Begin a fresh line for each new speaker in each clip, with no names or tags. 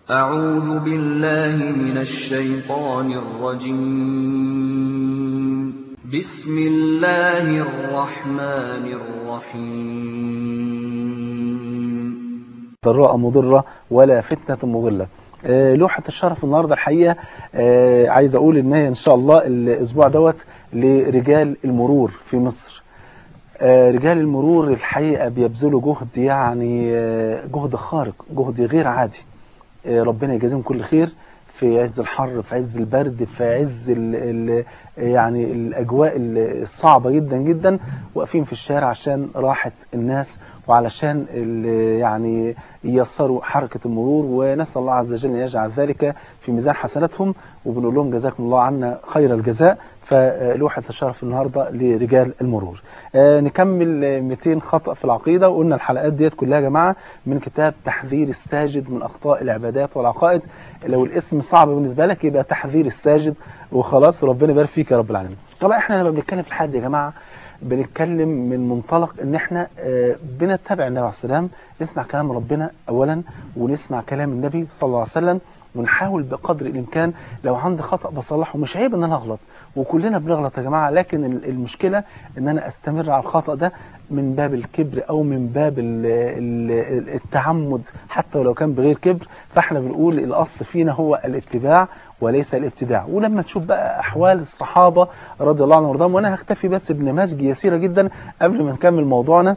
أعوذ بالله من الشيطان الرجيم بسم الله الرحمن الرحيم
ضراء مضرة ولا فتنة مضلة آه، لوحة الشرف النهاردة الحقيقة آه، عايز أقول إن هي إن شاء الله الأسبوع دوت لرجال المرور في مصر آه، رجال المرور الحقيقة بيبذلوا جهد يعني آه، جهد خارق جهد غير عادي آه، ربنا يجازيهم كل خير في عز الحر في عز البرد في عز ال ال يعني الأجواء الصعبة جدا جدا واقفين في الشارع عشان راحة الناس وعلشان ال- يعني ييسروا حركة المرور ونسأل الله عز وجل أن يجعل ذلك في ميزان حسناتهم وبنقول لهم جزاكم الله عنا خير الجزاء فلوحة الشرف النهاردة لرجال المرور آه، نكمل آه، 200 خطأ في العقيدة وقلنا الحلقات ديت كلها يا جماعة من كتاب تحذير الساجد من أخطاء العبادات والعقائد لو الاسم صعب بالنسبة لك يبقى تحذير الساجد وخلاص وربنا يبارك فيك يا رب العالمين طبعا احنا لما بنتكلم في الحد يا جماعة بنتكلم من منطلق ان احنا آه، بنتبع النبي عليه السلام نسمع كلام ربنا اولا ونسمع كلام النبي صلى الله عليه وسلم ونحاول بقدر الامكان لو عندي خطأ بصلحه مش عيب ان انا اغلط وكلنا بنغلط يا جماعة لكن ال- المشكلة ان انا استمر على الخطأ ده من باب الكبر او من باب ال- ال- التعمد حتى ولو كان بغير كبر فاحنا بنقول الاصل فينا هو الاتباع وليس الابتداع ولما تشوف بقى احوال الصحابة رضي الله عنهم وارضاهم وانا هكتفي بس بنماذج يسيرة جدا قبل ما نكمل موضوعنا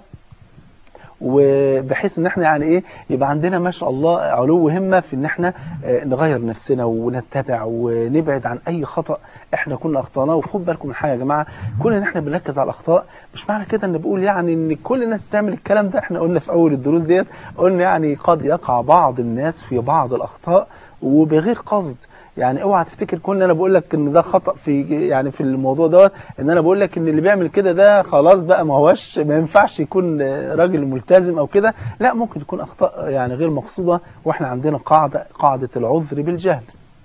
وبحيث ان احنا يعني ايه يبقى عندنا ما شاء الله علو همه في ان احنا آه، نغير نفسنا ونتبع ونبعد عن اي خطا احنا كنا اخطاناه وخد بالكم من حاجه يا جماعه كون ان احنا بنركز على الاخطاء مش معنى كده ان بقول يعني ان كل الناس بتعمل الكلام ده احنا قلنا في اول الدروس ديت قلنا يعني قد يقع بعض الناس في بعض الاخطاء وبغير قصد يعني اوعى تفتكر كل اللي انا بقول لك ان ده خطا في يعني في الموضوع دوت ان انا بقول لك ان اللي بيعمل كده ده خلاص بقى ما هوش ما ينفعش يكون راجل ملتزم او كده لا ممكن تكون اخطاء يعني غير مقصوده واحنا عندنا قاعده قاعده العذر بالجهل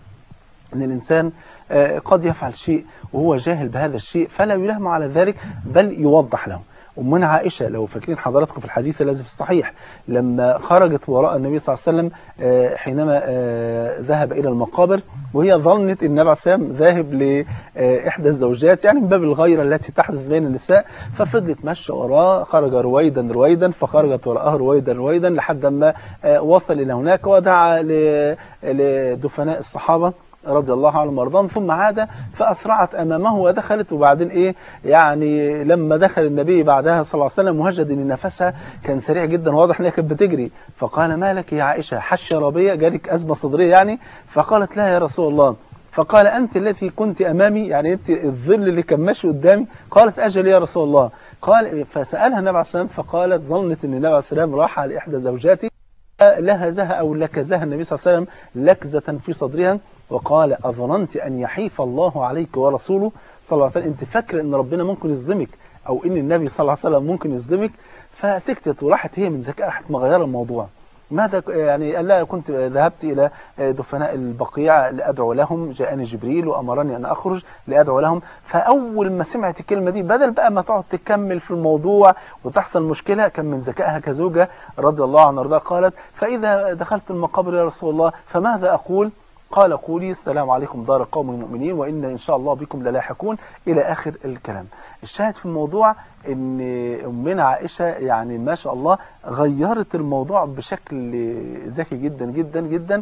ان الانسان آه، قد يفعل شيء وهو جاهل بهذا الشيء فلا يلام على ذلك بل يوضح له أمنا عائشة لو فاكرين حضراتكم في الحديث الذي في الصحيح لما خرجت وراء النبي صلى الله عليه وسلم آه، حينما آه، ذهب إلى المقابر وهي ظنت النبي عليه الصلاة والسلام ذاهب لإحدى الزوجات يعني من باب الغيرة التي تحدث بين النساء ففضلت ماشية وراه خرج رويدا رويدا فخرجت وراءه رويدا رويدا لحد ما آه، وصل إلى هناك ودعا ل- لدفناء الصحابة رضي الله عنهم وارضاهم ثم عاد فأسرعت أمامه ودخلت وبعدين إيه يعني لما دخل النبي بعدها صلى الله عليه وسلم وجد أن نفسها كان سريع جدا واضح أنها كانت بتجري فقال ما لك يا عائشة حش ربية جالك أزمة صدرية يعني فقالت لا يا رسول الله فقال أنت التي كنت أمامي يعني أنت الظل اللي كان ماشي قدامي قالت أجل يا رسول الله قال فسألها النبي عليه السلام فقالت ظنت أن النبي عليه السلام راح على إحدى زوجاتي لهزها أو لكزها النبي صلى الله عليه وسلم لكزة في صدرها وقال أظننت أن يحيف الله عليك ورسوله صلى الله عليه وسلم أنت فاكرة أن ربنا ممكن يظلمك أو أن النبي صلى الله عليه وسلم ممكن يظلمك فسكتت وراحت هي من ذكاء راحت مغيرة الموضوع ماذا ك- يعني قال لها كنت ذهبت إلى دفناء البقيع لأدعو لهم جاءني جبريل وأمرني أن أخرج لأدعو لهم فأول ما سمعت الكلمة دي بدل بقى ما تقعد تكمل في الموضوع وتحصل مشكلة كان من ذكائها كزوجة رضي الله عنها وارضاها قالت فإذا دخلت المقابر يا رسول الله فماذا أقول قال قولي السلام عليكم دار قوم المؤمنين وإن إن شاء الله بكم للاحقون إلى آخر الكلام الشاهد في الموضوع ان امنا عائشة يعني ما شاء الله غيرت الموضوع بشكل ذكي جدا جدا جدا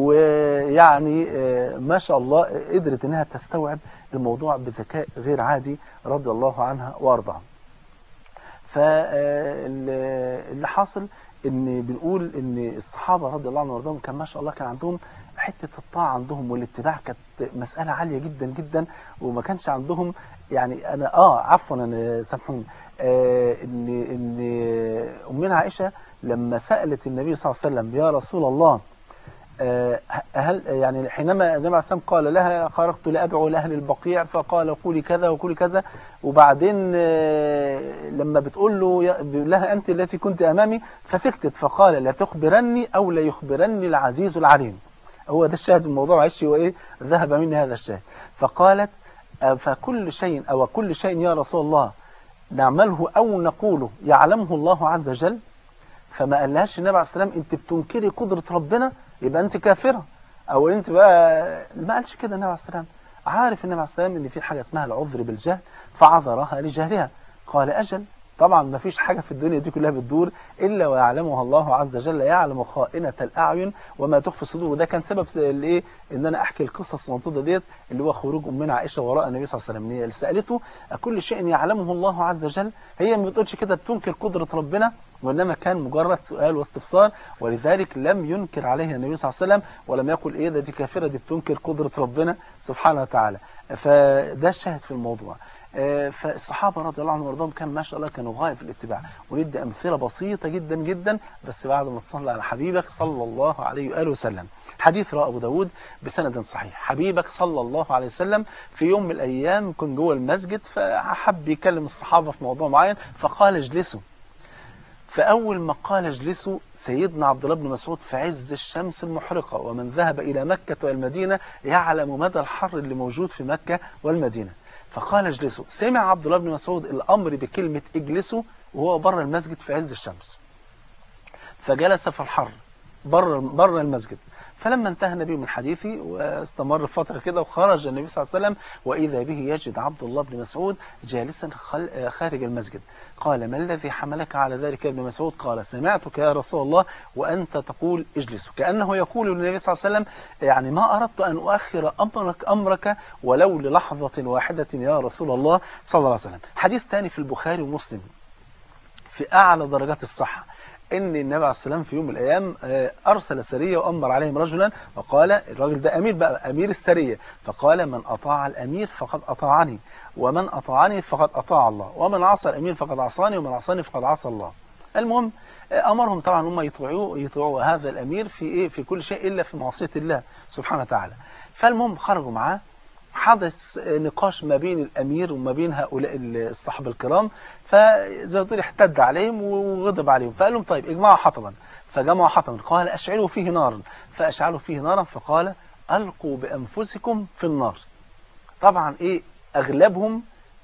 ويعني آه، ما شاء الله قدرت انها تستوعب الموضوع بذكاء غير عادي رضي الله عنها وارضاها فاللي حاصل ان بنقول ان الصحابة رضي الله عنهم وارضاهم كان ما شاء الله كان عندهم حتة الطاعة عندهم والاتباع كانت مسألة عالية جدا جدا وما كانش عندهم يعني انا اه عفوا انا سامحوني آه ان ان امنا عائشة لما سألت النبي صلى الله عليه وسلم يا رسول الله آه، هل يعني حينما النبي عليه السلام قال لها خرجت لأدعو لأهل البقيع فقال قولي كذا وقولي كذا وبعدين آه، لما بتقول له يا- بيقول لها أنت التي كنت أمامي فسكتت فقال لا تخبرني أو لا يخبرني العزيز العليم هو ده الشاهد الموضوع معلش هو إيه ذهب مني هذا الشاهد فقالت آه، فكل شيء أو كل شيء يا رسول الله نعمله أو نقوله يعلمه الله عز وجل فما قالهاش النبي عليه السلام انت بتنكري قدرة ربنا يبقى انت كافرة او انت بقى ما قالش كده النبي عليه السلام عارف النبي عليه السلام ان في حاجة اسمها العذر بالجهل فعذرها لجهلها قال اجل طبعا ما فيش حاجة في الدنيا دي كلها بتدور إلا ويعلمها الله عز وجل يعلم خائنة الأعين وما تخفي الصدور وده كان سبب الايه ان انا احكي القصص المنطوده ديت اللي هو خروج امنا عائشه وراء النبي صلى الله عليه وسلم اللي سالته كل شيء يعلمه الله عز وجل هي ما بتقولش كده بتنكر قدره ربنا وانما كان مجرد سؤال واستفسار ولذلك لم ينكر عليها النبي صلى الله عليه وسلم ولم يقل ايه ده دي كافره دي بتنكر قدره ربنا سبحانه وتعالى فده الشاهد في الموضوع فالصحابة رضي الله عنهم وارضاهم كان ما شاء الله كانوا غاية في الاتباع وندي أمثلة بسيطة جدا جدا بس بعد ما تصلي على حبيبك صلى الله عليه وآله وسلم حديث رواه أبو داود بسند صحيح حبيبك صلى الله عليه وسلم في يوم من الأيام كان جوه المسجد فحب يكلم الصحابة في موضوع معين فقال اجلسوا فأول ما قال اجلسوا سيدنا عبد الله بن مسعود في عز الشمس المحرقة ومن ذهب إلى مكة والمدينة يعلم مدى الحر اللي موجود في مكة والمدينة فقال اجلسوا سمع عبد الله بن مسعود الأمر بكلمة اجلسوا وهو بره المسجد في عز الشمس فجلس في الحر بره بره المسجد فلما انتهى النبي من حديثه واستمر فترة كده وخرج النبي صلى الله عليه وسلم وإذا به يجد عبد الله بن مسعود جالسا خارج المسجد قال ما الذي حملك على ذلك يا ابن مسعود قال سمعتك يا رسول الله وأنت تقول اجلسوا كأنه يقول للنبي صلى الله عليه وسلم يعني ما أردت أن أؤخر أمرك, أمرك ولو للحظة واحدة يا رسول الله صلى الله عليه وسلم حديث ثاني في البخاري ومسلم في أعلى درجات الصحة ان النبي عليه السلام في يوم من الايام ارسل سريه وامر عليهم رجلا وقال الراجل ده امير بقى امير السريه فقال من اطاع الامير فقد اطاعني ومن اطاعني فقد اطاع الله ومن عصى الامير فقد عصاني ومن عصاني فقد عصى الله المهم امرهم طبعا هم يطيعوا يطيعوا هذا الامير في ايه في كل شيء الا في معصيه الله سبحانه وتعالى فالمهم خرجوا معاه حدث نقاش ما بين الأمير وما بين هؤلاء الصحابة الكرام فزي ما تقول احتد عليهم وغضب عليهم فقال لهم طيب اجمعوا حطبا فجمعوا حطبا قال أشعلوا فيه نارا فأشعلوا فيه نارا فقال ألقوا بأنفسكم في النار طبعا ايه أغلبهم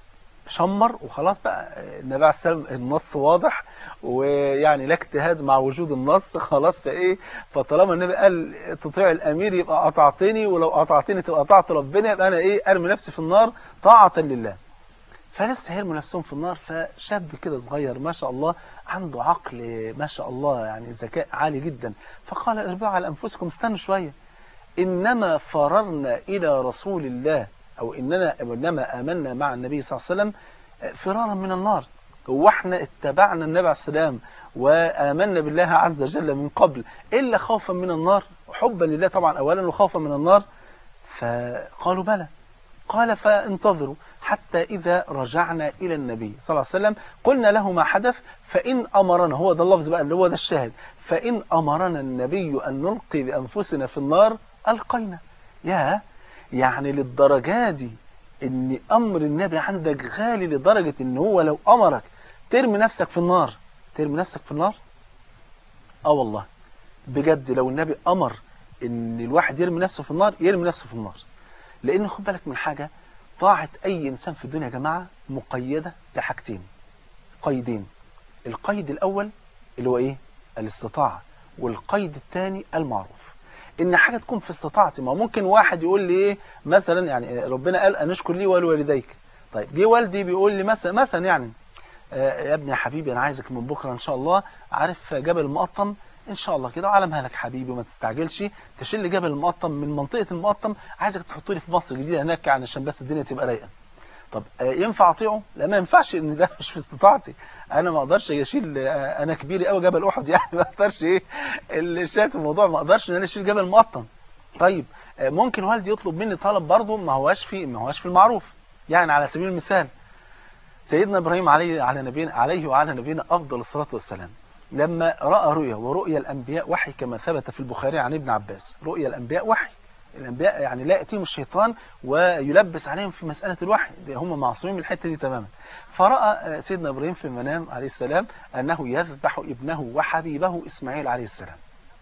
شمر وخلاص بقى النبي عليه السلام النص واضح ويعني لا اجتهاد مع وجود النص خلاص فايه فطالما النبي قال تطيع الامير يبقى اطعتني ولو اطعتني تبقى اطعت ربنا يبقى انا ايه ارمي نفسي في النار طاعه لله فلسه هيرموا نفسهم في النار فشاب كده صغير ما شاء الله عنده عقل ما شاء الله يعني ذكاء عالي جدا فقال اربعوا على انفسكم استنوا شويه انما فررنا الى رسول الله أو إننا إنما آمنا مع النبي صلى الله عليه وسلم فرارا من النار هو احنا اتبعنا النبي عليه السلام وآمنا بالله عز وجل من قبل إلا خوفا من النار حبا لله طبعا أولا وخوفا من النار فقالوا بلى قال فانتظروا حتى إذا رجعنا إلى النبي صلى الله عليه وسلم قلنا له ما حدث فإن أمرنا هو ده اللفظ بقى اللي هو ده الشاهد فإن أمرنا النبي أن نلقي بأنفسنا في النار ألقينا يا يعني للدرجة دي ان امر النبي عندك غالي لدرجة ان هو لو امرك ترمي نفسك في النار ترمي نفسك في النار اه والله بجد لو النبي امر ان الواحد يرمي نفسه في النار يرمي نفسه في النار لان خد بالك من حاجة طاعة اي انسان في الدنيا يا جماعة مقيدة بحاجتين قيدين القيد الاول اللي هو ايه الاستطاعة والقيد الثاني المعروف ان حاجة تكون في استطاعتي ما ممكن واحد يقول لي ايه مثلا يعني ربنا قال ان اشكر لي ولوالديك طيب جه والدي بيقول لي مثلا مثلا يعني آه يا ابني يا حبيبي انا عايزك من بكره ان شاء الله عارف جبل المقطم ان شاء الله كده وعلمها لك حبيبي وما تستعجلش تشيل جبل المقطم من منطقه المقطم عايزك تحط لي في مصر الجديده هناك يعني عشان بس الدنيا تبقى رايقه طب آه ينفع اطيعه لا ما ينفعش ان ده مش في استطاعتي انا ما اقدرش اشيل آه انا كبير قوي جبل احد يعني ما اقدرش ايه اللي شايف الموضوع ما اقدرش ان انا اشيل جبل مقطم طيب آه ممكن والدي يطلب مني طلب برضه ما هواش في ما هواش في المعروف يعني على سبيل المثال سيدنا ابراهيم عليه على نبينا عليه وعلى نبينا افضل الصلاه والسلام لما راى رؤيا ورؤيا الانبياء وحي كما ثبت في البخاري عن ابن عباس رؤيا الانبياء وحي الانبياء يعني لا ياتيهم الشيطان ويلبس عليهم في مساله الوحي هم معصومين من الحته دي تماما فراى سيدنا ابراهيم في المنام عليه السلام انه يذبح ابنه وحبيبه اسماعيل عليه السلام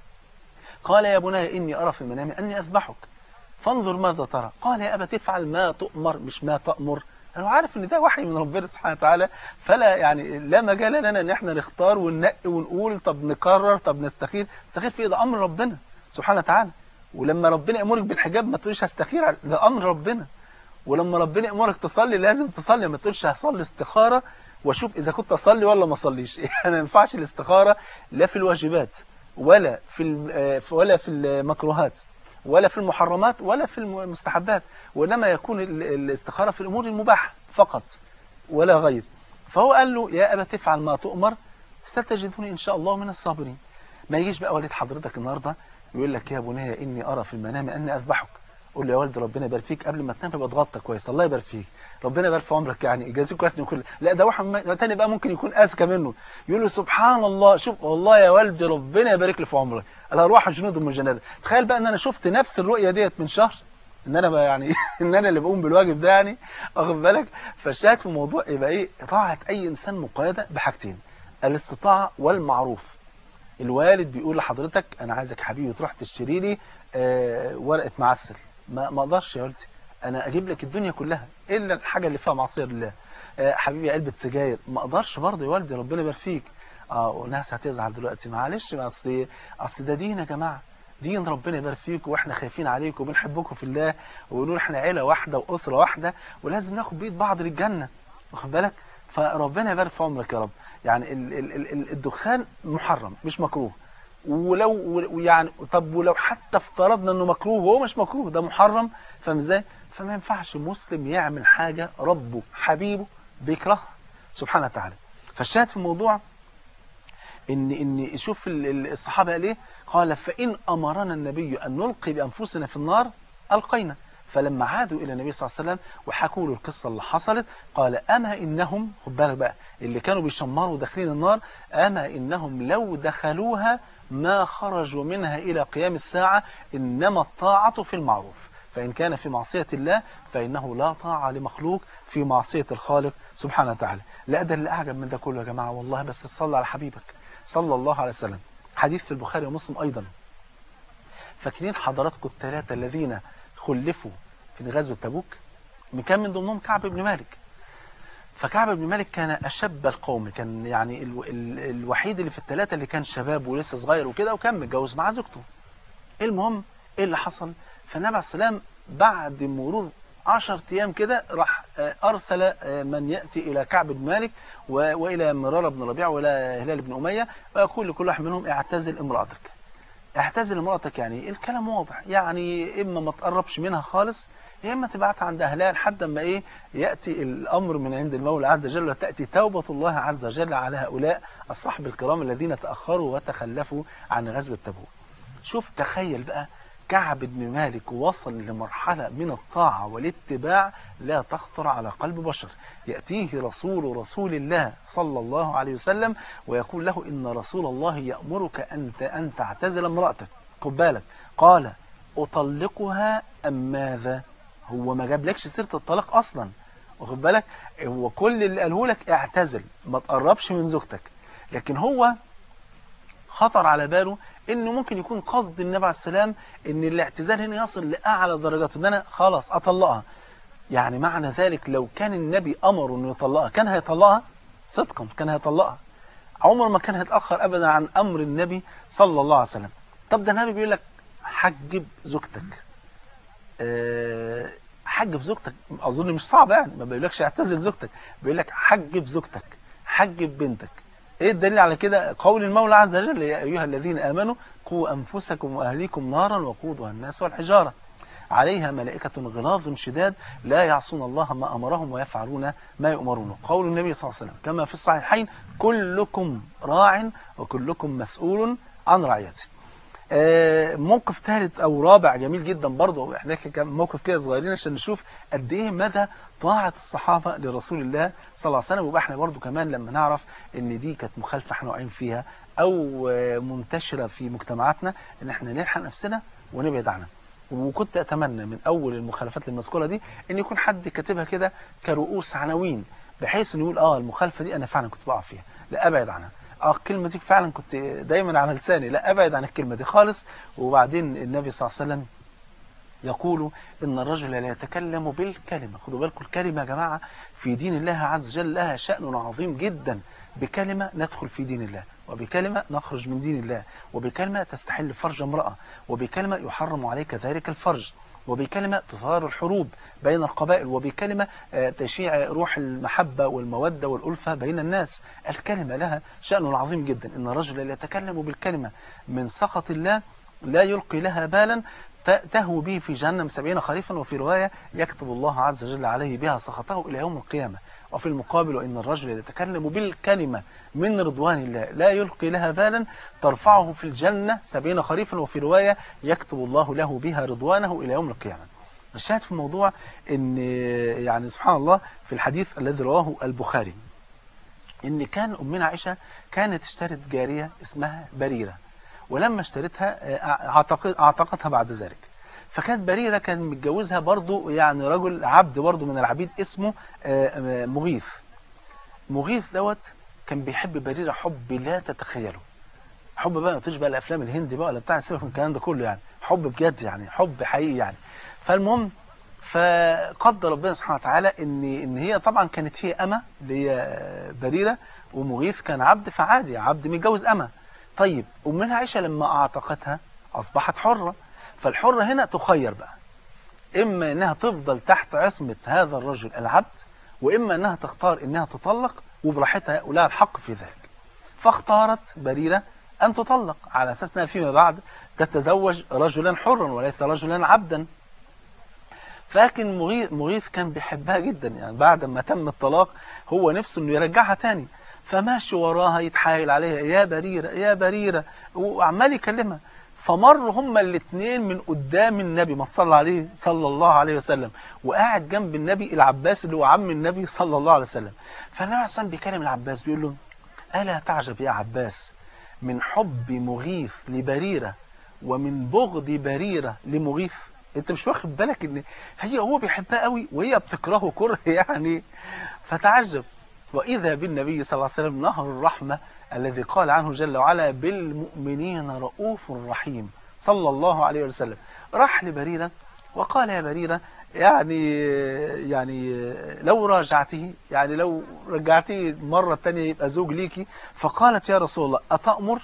قال يا بني اني ارى في المنام اني اذبحك فانظر ماذا ترى قال يا ابا تفعل ما تؤمر مش ما تامر انا عارف ان ده وحي من ربنا سبحانه وتعالى فلا يعني لا مجال لنا ان احنا نختار وننقي ونقول طب نقرر طب نستخير نستخير في ده امر ربنا سبحانه وتعالى ولما ربنا يأمرك بالحجاب ما تقولش هستخير على- ده أمر ربنا ولما ربنا يأمرك تصلي لازم تصلي ما تقولش هصلي استخارة واشوف إذا كنت أصلي ولا ما أصليش يعني ما ينفعش الاستخارة لا في الواجبات ولا في الم- آه، ولا في المكروهات ولا في المحرمات ولا في المستحبات وإنما يكون ال- الاستخارة في الأمور المباحة فقط ولا غير فهو قال له يا أبا تفعل ما تؤمر ستجدني إن شاء الله من الصابرين ما يجيش بقى والد حضرتك النهاردة يقول لك يا بني إني أرى في المنام أني أذبحك قول له يا والد ربنا يبارك فيك قبل ما تنام يبقى اتغطى كويس الله يبارك فيك ربنا يبارك في عمرك يعني يجازيك ويحسن كل لا ده واحد م- تاني بقى ممكن يكون اذكى منه يقول له سبحان الله شوف والله يا والدي ربنا يبارك لي في عمرك الارواح جنود مجنده تخيل بقى ان انا شفت نفس الرؤيه ديت من شهر ان انا بقى يعني ان انا اللي بقوم بالواجب ده يعني واخد بالك فالشاهد في الموضوع يبقى ايه طاعه اي انسان مقيده بحاجتين الاستطاعه والمعروف الوالد بيقول لحضرتك انا عايزك يا حبيبي تروح تشتري لي آه، ورقه معسل ما ما اقدرش يا والدي انا اجيب لك الدنيا كلها الا الحاجه اللي فيها معصيه لله آه، حبيبي علبه سجاير ما اقدرش برضه يا والدي ربنا يبارك فيك اه وناس هتزعل دلوقتي معلش ما اصل اصل ده دين يا جماعه دين ربنا يبارك فيكم واحنا خايفين عليكم وبنحبكم في الله ونقول احنا عيله واحده واسره واحده ولازم ناخد بيد بعض للجنه واخد بالك فربنا يبارك في عمرك يا رب يعني ال ال ال ال- الدخان محرم مش مكروه ولو و- يعني طب ولو حتى افترضنا انه مكروه وهو مش مكروه ده محرم فاهم ازاي فما ينفعش مسلم يعمل حاجه ربه حبيبه بيكرهها سبحانه وتعالى فالشاهد في الموضوع ان ان شوف ال- ال- الصحابه قال ايه قال فان امرنا النبي ان نلقي بانفسنا في النار القينا فلما عادوا الى النبي صلى الله عليه وسلم وحكوا له القصه اللي حصلت قال اما انهم خد بالك بقى اللي كانوا بيشمروا داخلين النار اما انهم لو دخلوها ما خرجوا منها الى قيام الساعه انما الطاعه في المعروف فإن كان في معصية الله فإنه لا طاعة لمخلوق في معصية الخالق سبحانه وتعالى لا ده اللي أعجب من ده كله يا جماعة والله بس تصلي على حبيبك صلى الله عليه وسلم حديث في البخاري ومسلم أيضا فاكرين حضراتكم الثلاثة الذين خلفوا في غزوة تبوك كان من ضمنهم كعب بن مالك فكعب بن مالك كان أشب القوم كان يعني ال ال الوحيد اللي في الثلاثة اللي كان شباب ولسه صغير وكده وكان متجوز مع زوجته المهم ايه اللي حصل فالنبي عليه السلام بعد مرور 10 ايام كده راح آه، ارسل آه، من ياتي الى كعب بن مالك و- والى مراره بن ربيعه والى هلال بن اميه ويقول لكل واحد منهم اعتزل امراتك اعتزل امراتك يعني الكلام واضح يعني اما ما تقربش منها خالص يا اما تبعتها عند اهلها لحد ما ايه ياتي الامر من عند المولى عز وجل وتاتي توبه الله عز وجل على هؤلاء الصحب الكرام الذين تاخروا وتخلفوا عن غزوه تبوك شوف تخيل بقى كعب بن مالك وصل لمرحلة من الطاعة والاتباع لا تخطر على قلب بشر يأتيه رسول رسول الله صلى الله عليه وسلم ويقول له إن رسول الله يأمرك أن أن تعتزل امرأتك خد بالك قال أطلقها أم ماذا هو ما جابلكش سيرة الطلاق أصلا واخد بالك هو كل اللي قاله لك اعتزل ما تقربش من زوجتك لكن هو خطر على باله انه ممكن يكون قصد النبي عليه السلام ان الاعتزال هنا يصل لاعلى درجاته ان انا خلاص اطلقها يعني معنى ذلك لو كان النبي امره انه يطلقها كان هيطلقها صدقا كان هيطلقها عمر ما كان هيتاخر ابدا عن امر النبي صلى الله عليه وسلم طب ده النبي بيقول لك حجب زوجتك أه حجب زوجتك اظن مش صعب يعني ما بيقولكش اعتزل زوجتك بيقول لك حجب زوجتك حجب بنتك ايه الدليل على كده قول المولى عز وجل يا ايها الذين امنوا قوا انفسكم واهليكم نارا وقودها الناس والحجاره عليها ملائكة غلاظ شداد لا يعصون الله ما أمرهم ويفعلون ما يؤمرون قول النبي صلى الله عليه وسلم كما في الصحيحين كلكم راع وكلكم مسؤول عن رعيته آه، موقف ثالث او رابع جميل جدا برضه احنا كان موقف كده صغيرين عشان نشوف قد ايه مدى طاعه الصحابه لرسول الله صلى الله عليه وسلم ويبقى احنا برضه كمان لما نعرف ان دي كانت مخالفه احنا واقعين فيها او آه، منتشره في مجتمعاتنا ان احنا نلحق نفسنا ونبعد عنها وكنت اتمنى من اول المخالفات المذكوره دي ان يكون حد كاتبها كده كرؤوس عناوين بحيث انه يقول اه المخالفه دي انا فعلا كنت بقع فيها لا ابعد عنها اه الكلمه دي فعلا كنت دايما على لساني لا ابعد عن الكلمه دي خالص وبعدين النبي صلى الله عليه وسلم يقول ان الرجل لا يتكلم بالكلمه خدوا بالكم الكلمه يا جماعه في دين الله عز وجل لها شان عظيم جدا بكلمه ندخل في دين الله وبكلمة نخرج من دين الله وبكلمة تستحل فرج امرأة وبكلمة يحرم عليك ذلك الفرج وبكلمة تثار الحروب بين القبائل وبكلمة آه، تشيع روح المحبة والمودة والألفة بين الناس الكلمة لها شأن عظيم جدا إن الرجل يتكلم بالكلمة من سخط الله لا يلقي لها بالا ت- تهوي به في جهنم سبعين خريفا وفي رواية يكتب الله عز وجل عليه بها سخطه إلى يوم القيامة وفي المقابل وإن الرجل يتكلم بالكلمة من رضوان الله لا يلقي لها بالا ترفعه في الجنة سبعين خريفا وفي رواية يكتب الله له بها رضوانه إلى يوم القيامة الشاهد في الموضوع ان يعني سبحان الله في الحديث الذي رواه البخاري ان كان امنا عائشه كانت اشترت جاريه اسمها بريره ولما اشترتها آه، اعتقد اعتقتها بعد ذلك فكانت بريره كان متجوزها برضو يعني رجل عبد برضو من العبيد اسمه آه، آه، مغيث مغيث دوت كان بيحب بريره حب لا تتخيله حب بقى ما تشبه الافلام الهندي بقى ولا بتاع سيبك من الكلام ده كله يعني حب بجد يعني حب حقيقي يعني فالمهم فقدر ربنا سبحانه وتعالى ان ان هي طبعا كانت هي اما اللي هي بريره ومغيث كان عبد فعادي عبد متجوز اما طيب امنا عائشه لما اعتقتها اصبحت حره فالحره هنا تخير بقى اما انها تفضل تحت عصمه هذا الرجل العبد واما انها تختار انها تطلق وبراحتها ولها الحق في ذلك فاختارت بريره ان تطلق على اساس انها فيما بعد تتزوج رجلا حرا وليس رجلا عبدا لكن مغيث, مغيث كان بيحبها جدا يعني بعد ما تم الطلاق هو نفسه انه يرجعها تاني فماشي وراها يتحايل عليها يا بريرة يا بريرة وعمال يكلمها فمر هما الاثنين من قدام النبي ما صلى عليه صلى الله عليه وسلم وقاعد جنب النبي العباس اللي هو عم النبي صلى الله عليه وسلم فالنبي عليه الصلاة بيكلم العباس بيقول له ألا تعجب يا عباس من حب مغيث لبريرة ومن بغض بريرة لمغيث انت مش واخد بالك ان هي هو بيحبها قوي وهي بتكرهه كره يعني فتعجب واذا بالنبي صلى الله عليه وسلم نهر الرحمه الذي قال عنه جل وعلا بالمؤمنين رؤوف رحيم صلى الله عليه وسلم راح لبريره وقال يا بريره يعني يعني لو راجعته يعني لو رجعتيه مرة تانية يبقى زوج ليكي فقالت يا رسول الله أتأمر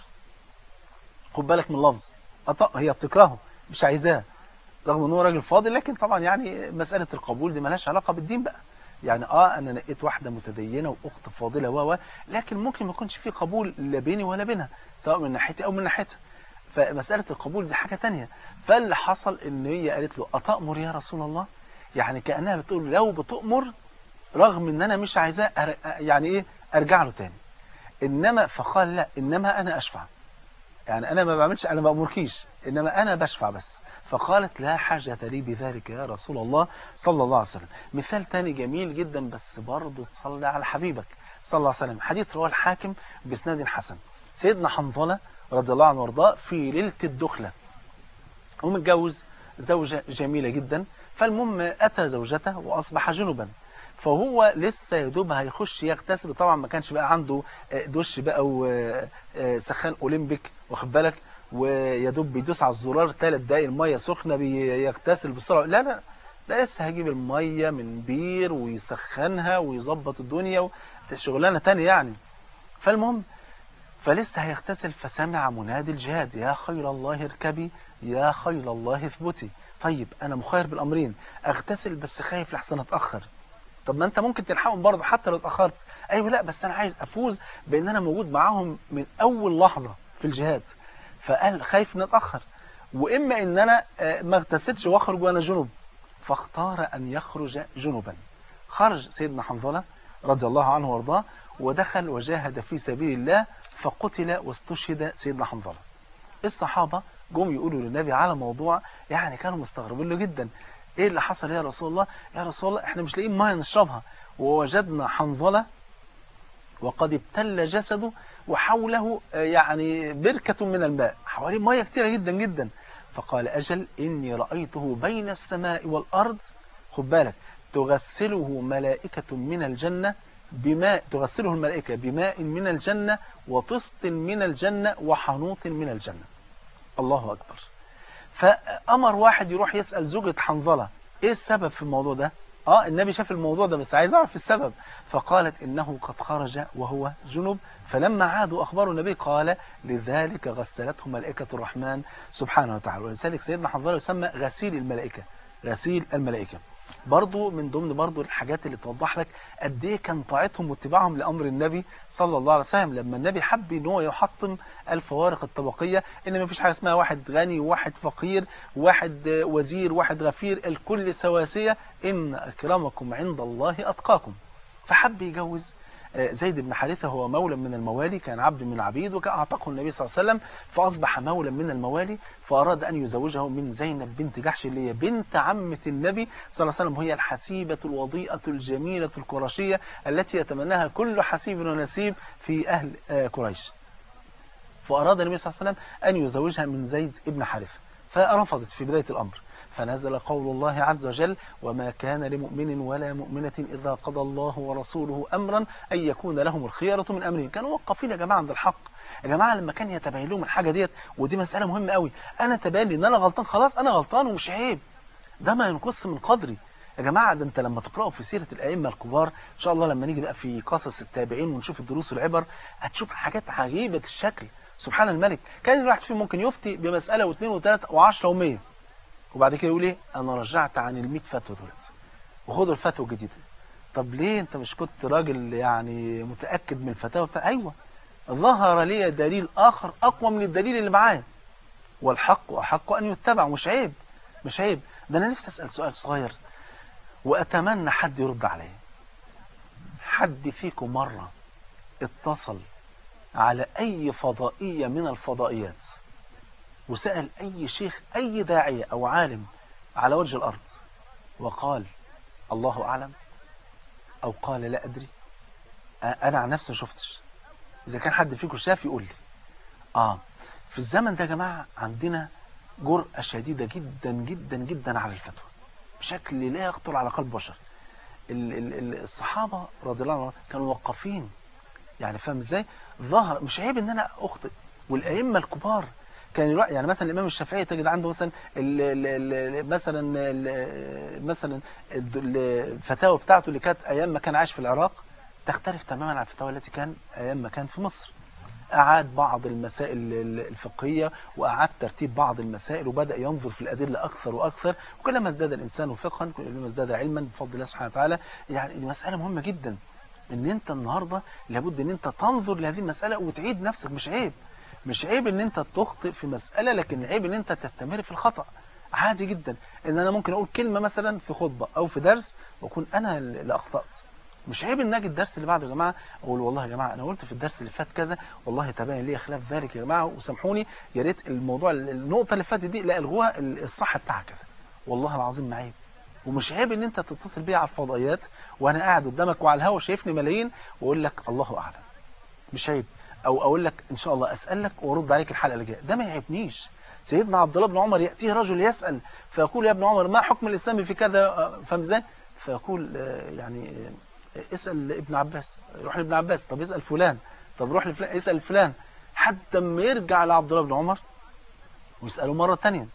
خد بالك من اللفظ أط... هي بتكرهه مش عايزاه رغم ان هو راجل فاضل لكن طبعا يعني مسألة القبول دي مالهاش علاقة بالدين بقى يعني اه انا نقيت واحدة متدينة واخت فاضلة و لكن ممكن ما يكونش في قبول لا بيني ولا بينها سواء من ناحيتي او من ناحيتها فمسألة القبول دي حاجة تانية فاللي حصل ان هي قالت له أتأمر يا رسول الله يعني كأنها بتقول لو بتؤمر رغم ان انا مش عايزاه أر... يعني ايه ارجع له تاني انما فقال لا انما انا اشفع يعني انا ما بعملش انا ما بامركيش انما انا بشفع بس فقالت لا حاجة لي بذلك يا رسول الله صلى الله عليه وسلم مثال تاني جميل جدا بس برضه تصلي على حبيبك صلى الله عليه وسلم حديث رواه الحاكم باسناد حسن سيدنا حنظلة رضي الله عنه وارضاه في ليلة الدخلة هو متجوز زوجة جميلة جدا فالمهم أتى زوجته وأصبح جنبا فهو لسه يدوب هيخش يغتسل طبعا ما كانش بقى عنده دش بقى وسخان أولمبيك واخد بالك ويدوب بيدوس على الزرار ثلاث دقايق المية سخنة بيغتسل بسرعة لا لا ده لسه هيجيب المية من بير ويسخنها ويظبط الدنيا شغلانة تانية يعني فالمهم فلسه هيغتسل فسمع منادي الجهاد يا خير الله اركبي يا خير الله اثبتي طيب انا مخير بالامرين اغتسل بس خايف لحسن اتاخر طب ما انت ممكن تلحقهم برضه حتى لو اتاخرت ايوه لا بس انا عايز افوز بان انا موجود معاهم من اول لحظه في الجهاد فقال خايف ان اتاخر واما ان انا ما اغتسلش واخرج وانا جنب فاختار ان يخرج جنبا خرج سيدنا حنظله رضي الله عنه وارضاه ودخل وجاهد في سبيل الله فقتل واستشهد سيدنا حنظله الصحابه جم يقولوا للنبي على موضوع يعني كانوا مستغربين له جدا ايه اللي حصل يا رسول الله يا رسول الله احنا مش لاقيين ميه نشربها ووجدنا حنظله وقد ابتل جسده وحوله يعني بركة من الماء حواليه ميه كتيرة جدا جدا فقال أجل إني رأيته بين السماء والأرض خد بالك تغسله ملائكة من الجنة بماء تغسله الملائكة بماء من الجنة وطست من الجنة وحنوط من الجنة الله أكبر فأمر واحد يروح يسأل زوجة حنظلة إيه السبب في الموضوع ده اه النبي شاف الموضوع ده بس عايز اعرف السبب فقالت انه قد خرج وهو جنب فلما عادوا اخبروا النبي قال لذلك غسلته ملائكه الرحمن سبحانه وتعالى ولذلك سيدنا حنظله يسمى غسيل الملائكه غسيل الملائكه برضو من ضمن برضو الحاجات اللي توضح لك قد ايه كان طاعتهم واتباعهم لامر النبي صلى الله عليه وسلم لما النبي حب ان هو يحطم الفوارق الطبقيه ان ما فيش حاجه اسمها واحد غني وواحد فقير واحد وزير واحد غفير الكل سواسيه ان اكرمكم عند الله اتقاكم فحب يجوز زيد بن حارثة هو مولى من الموالي كان عبد من العبيد وكان أعتقه النبي صلى الله عليه وسلم فأصبح مولى من الموالي فأراد أن يزوجه من زينب بنت جحش اللي هي بنت عمة النبي صلى الله عليه وسلم وهي الحسيبة الوضيئة الجميلة القرشية التي يتمناها كل حسيب ونسيب في أهل قريش فأراد النبي صلى الله عليه وسلم أن يزوجها من زيد بن حارثة فرفضت في بداية الأمر فنزل قول الله عز وجل وما كان لمؤمن ولا مؤمنة إذا قضى الله ورسوله أمرا أن يكون لهم الخيرة من أمرهم كانوا موقفين يا جماعة عند الحق يا جماعة لما كان يتبين لهم الحاجة ديت ودي مسألة مهمة قوي أنا تبين لي إن أنا غلطان خلاص أنا غلطان ومش عيب ده ما ينقص من قدري يا جماعة ده انت لما تقرأوا في سيرة الأئمة الكبار إن شاء الله لما نيجي بقى في قصص التابعين ونشوف الدروس والعبر هتشوف حاجات عجيبة الشكل سبحان الملك كان الواحد فيهم ممكن يفتي بمسألة واثنين وثلاثة وعشرة ومية وبعد كده يقول ايه انا رجعت عن ال فتوى دولت وخدوا الفتوى الجديده طب ليه انت مش كنت راجل يعني متاكد من الفتاوى بتاع ايوه ظهر لي دليل اخر اقوى من الدليل اللي معايا والحق احق ان يتبع مش عيب مش عيب ده انا نفسي اسال سؤال صغير واتمنى حد يرد عليا حد فيكم مره اتصل على اي فضائيه من الفضائيات وسأل أي شيخ أي داعية أو عالم على وجه الأرض وقال الله أعلم أو قال لا أدري أنا عن نفسي ما شفتش إذا كان حد فيكم شاف يقول لي آه في الزمن ده يا جماعة عندنا جرأة شديدة جدا جدا جدا على الفتوى بشكل لا يخطر على قلب بشر الصحابة رضي الله عنهم كانوا وقفين يعني فاهم ازاي ظهر مش عيب ان انا اخطئ والائمه الكبار كان الوقت يعني مثلا الامام الشافعي تجد عنده مثلا ال ال ال مثلا ال مثلا الفتاوى بتاعته اللي كانت ايام ما كان عايش في العراق تختلف تماما عن الفتاوى التي كان ايام ما كان في مصر أعاد بعض المسائل الفقهية وأعاد ترتيب بعض المسائل وبدأ ينظر في الأدلة أكثر وأكثر وكلما ازداد الإنسان فقها كلما ازداد علما بفضل الله سبحانه وتعالى يعني المسألة مهمة جدا ان انت النهاردة لابد ان انت تنظر لهذه المسألة وتعيد نفسك مش عيب مش عيب ان انت تخطئ في مسألة لكن عيب ان انت تستمر في الخطأ عادي جدا ان انا ممكن اقول كلمة مثلا في خطبة او في درس واكون انا اللي اخطأت مش عيب ان اجي الدرس اللي بعده يا جماعه اقول والله يا جماعه انا قلت في الدرس اللي فات كذا والله تبين لي خلاف ذلك يا جماعه وسامحوني يا ريت الموضوع النقطه اللي فاتت دي لا الغوها الصح بتاعها كذا والله العظيم ما عيب ومش عيب ان انت تتصل بيا على الفضائيات وانا قاعد قدامك وعلى الهوا شايفني ملايين واقول لك الله اعلم مش عيب او اقول لك ان شاء الله اسالك وارد عليك الحلقه اللي جايه ده ما يعيبنيش سيدنا عبد الله بن عمر ياتيه رجل يسال فيقول يا ابن عمر ما حكم الاسلام في كذا فاهم ازاي فيقول يعني اسال ابن عباس روح لابن عباس طب اسال فلان طب روح لفلان اسال فلان حتى ما يرجع لعبد الله بن عمر ويساله مره ثانيه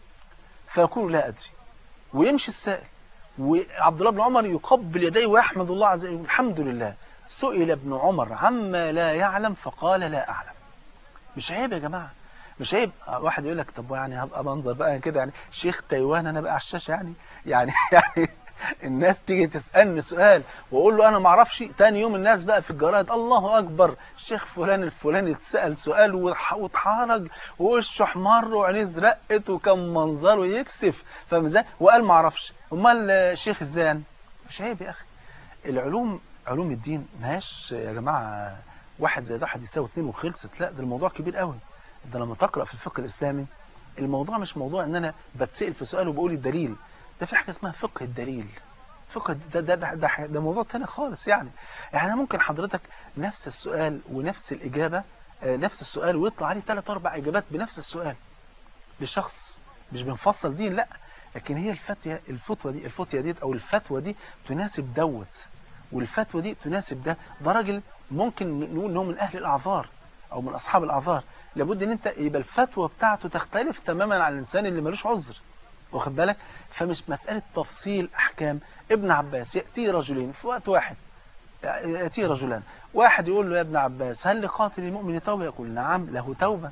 فيقول لا ادري ويمشي السائل وعبد الله بن عمر يقبل يديه ويحمد الله عز وجل الحمد لله سئل ابن عمر عما لا يعلم فقال لا أعلم مش عيب يا جماعة مش عيب واحد يقول لك طب يعني هبقى منظر بقى كده يعني شيخ تايوان انا بقى على الشاشه يعني يعني يعني الناس تيجي تسالني سؤال واقول له انا ما اعرفش تاني يوم الناس بقى في الجرايد الله اكبر الشيخ فلان الفلاني اتسال سؤال واتحرج ووشه احمر وعينيه ازرقت وكان منظره يكسف فاهم ازاي وقال ما اعرفش امال الشيخ ازاي يعني مش عيب يا اخي العلوم علوم الدين ماهاش يا جماعه واحد زائد واحد يساوي اثنين وخلصت لا ده الموضوع كبير قوي ده لما تقرا في الفقه الاسلامي الموضوع مش موضوع ان انا بتسال في سؤال وبقول الدليل ده في حاجه اسمها فقه الدليل فقه ده ده ده, ده, ده موضوع تاني خالص يعني يعني ممكن حضرتك نفس السؤال ونفس الاجابه نفس السؤال ويطلع عليه ثلاث اربع اجابات بنفس السؤال لشخص مش بنفصل دين لا لكن هي الفتوى الفتوى دي الفتوى دي او الفتوى دي تناسب دوت والفتوى دي تناسب ده ده راجل ممكن نقول ان هو من اهل الاعذار او من اصحاب الاعذار لابد ان انت يبقى الفتوى بتاعته تختلف تماما عن الانسان اللي ملوش عذر واخد بالك فمش مسألة تفصيل أحكام ابن عباس يأتي رجلين في وقت واحد يأتي رجلان واحد يقول له يا ابن عباس هل لقاتل المؤمن توبة يقول نعم له توبة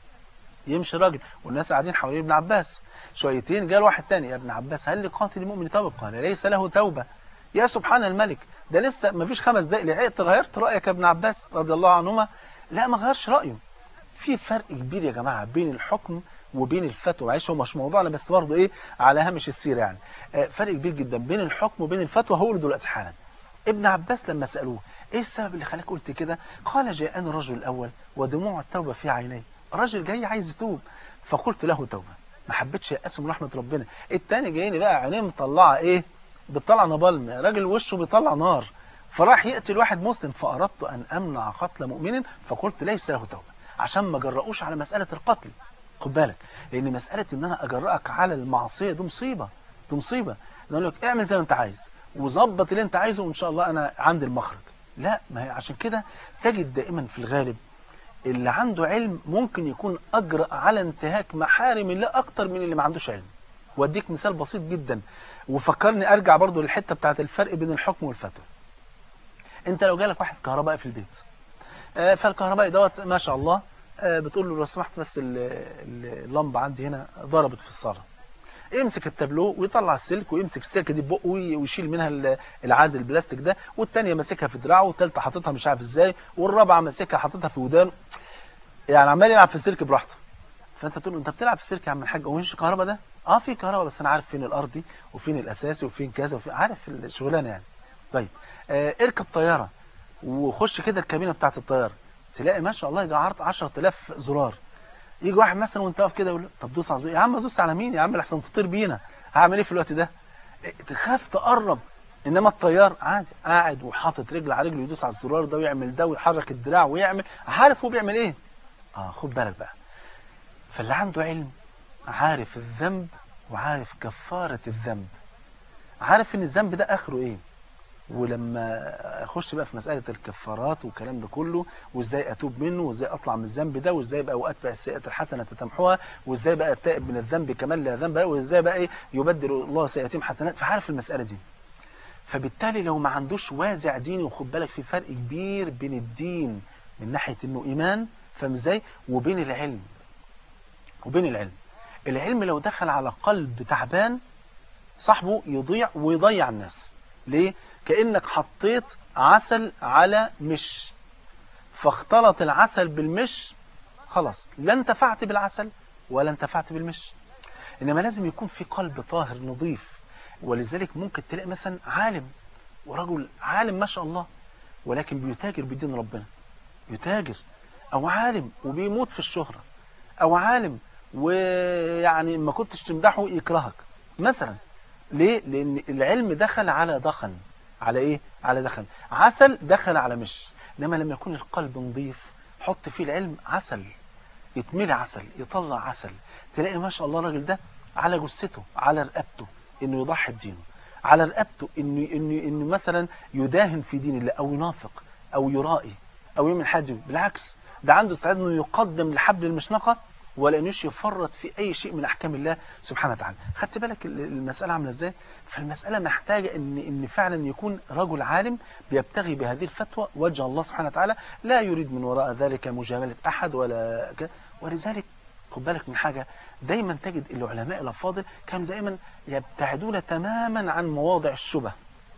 يمشي راجل والناس قاعدين حوالين ابن عباس شويتين جاء واحد تاني يا ابن عباس هل لقاتل المؤمن توبة قال ليس له توبة يا سبحان الملك ده لسه ما فيش خمس دقايق لحقت غيرت رأيك يا ابن عباس رضي الله عنهما لا ما غيرش رأيه في فرق كبير يا جماعة بين الحكم وبين الفتوى معلش هو مش موضوعنا بس برضه ايه على هامش السيره يعني آه فرق كبير جدا بين الحكم وبين الفتوى هقول دلوقتي حالا ابن عباس لما سالوه ايه السبب اللي خلاك قلت كده قال جاءني الرجل الاول ودموع التوبه في عيني راجل جاي عايز يتوب فقلت له توبه ما حبيتش يأسم رحمه ربنا التاني جايني بقى عينيه مطلعه ايه بتطلع نبالم راجل وشه بيطلع نار فراح يقتل واحد مسلم فاردت ان امنع قتل مؤمن فقلت ليس له توبه عشان ما جرؤوش على مساله القتل خد بالك لان مساله ان انا اجرأك على المعصيه دي مصيبه دي مصيبه اقول لك اعمل زي ما انت عايز وظبط اللي انت عايزه وان شاء الله انا عندي المخرج لا ما هي عشان كده تجد دائما في الغالب اللي عنده علم ممكن يكون اجرأ على انتهاك محارم الله اكتر من اللي ما عندوش علم واديك مثال بسيط جدا وفكرني ارجع برضو للحته بتاعت الفرق بين الحكم والفتوى انت لو جالك واحد كهربائي في البيت آه فالكهربائي دوت ما شاء الله بتقول له لو سمحت بس اللمبة عندي هنا ضربت في الصالة يمسك التابلو ويطلع السلك ويمسك السلك دي ببقه ويشيل منها العازل البلاستيك ده والتانية ماسكها في دراعه والتالتة حاططها مش عارف ازاي والرابعة ماسكها حاططها في ودانه يعني عمال يلعب في السلك براحته فانت تقول له انت بتلعب في السلك يا عم الحاج هو مش كهرباء ده اه في كهرباء بس انا عارف فين الارضي وفين الاساسي وفين كذا وفين عارف الشغلانه يعني طيب آه اركب طياره وخش كده الكابينه بتاعت الطياره تلاقي ما شاء الله يجي عرض 10000 زرار يجي واحد مثلا وانت واقف كده يقول طب دوس على الزرار يا عم دوس على مين يا عم لحسن تطير بينا هعمل ايه في الوقت ده تخاف تقرب انما الطيار عادي قاعد وحاطط رجل على رجله يدوس على الزرار ده ويعمل ده ويحرك الدراع ويعمل عارف هو بيعمل ايه اه خد بالك بقى فاللي عنده علم عارف الذنب وعارف كفارة الذنب عارف ان الذنب ده اخره ايه ولما اخش بقى في مسألة الكفارات والكلام ده كله وازاي اتوب منه وازاي اطلع من الذنب ده وازاي بقى واتبع السيئات الحسنة تتمحوها وازاي بقى اتائب من الذنب كمان لا ذنب وازاي بقى ايه يبدل الله سيئاتهم حسنات فعارف المسألة دي فبالتالي لو ما عندوش وازع ديني وخد بالك في فرق كبير بين الدين من ناحية انه ايمان فاهم ازاي وبين العلم وبين العلم العلم لو دخل على قلب تعبان صاحبه يضيع ويضيع الناس ليه كأنك حطيت عسل على مش فاختلط العسل بالمش خلاص لا انتفعت بالعسل ولا انتفعت بالمش إنما لازم يكون في قلب طاهر نظيف ولذلك ممكن تلاقي مثلا عالم ورجل عالم ما شاء الله ولكن بيتاجر بدين ربنا يتاجر أو عالم وبيموت في الشهرة أو عالم ويعني ما كنتش تمدحه يكرهك مثلا ليه؟ لأن العلم دخل على دخن على ايه على دخن عسل دخل على مش انما لما يكون القلب نظيف حط فيه العلم عسل يتملي عسل يطلع عسل تلاقي ما شاء الله الراجل ده على جثته على رقبته انه يضحي بدينه على رقبته انه انه انه مثلا يداهن في دين الله او ينافق او يرائي او يعمل حاجه بالعكس ده عنده استعداد انه يقدم لحبل المشنقه ولا انه يفرط في اي شيء من احكام الله سبحانه وتعالى خدت بالك المساله عامله ازاي فالمساله محتاجه ان ان فعلا يكون رجل عالم بيبتغي بهذه الفتوى وجه الله سبحانه وتعالى لا يريد من وراء ذلك مجامله احد ولا ك... ولذلك خد بالك من حاجه دايما تجد العلماء الافاضل كانوا دايما يبتعدون تماما عن مواضع الشبه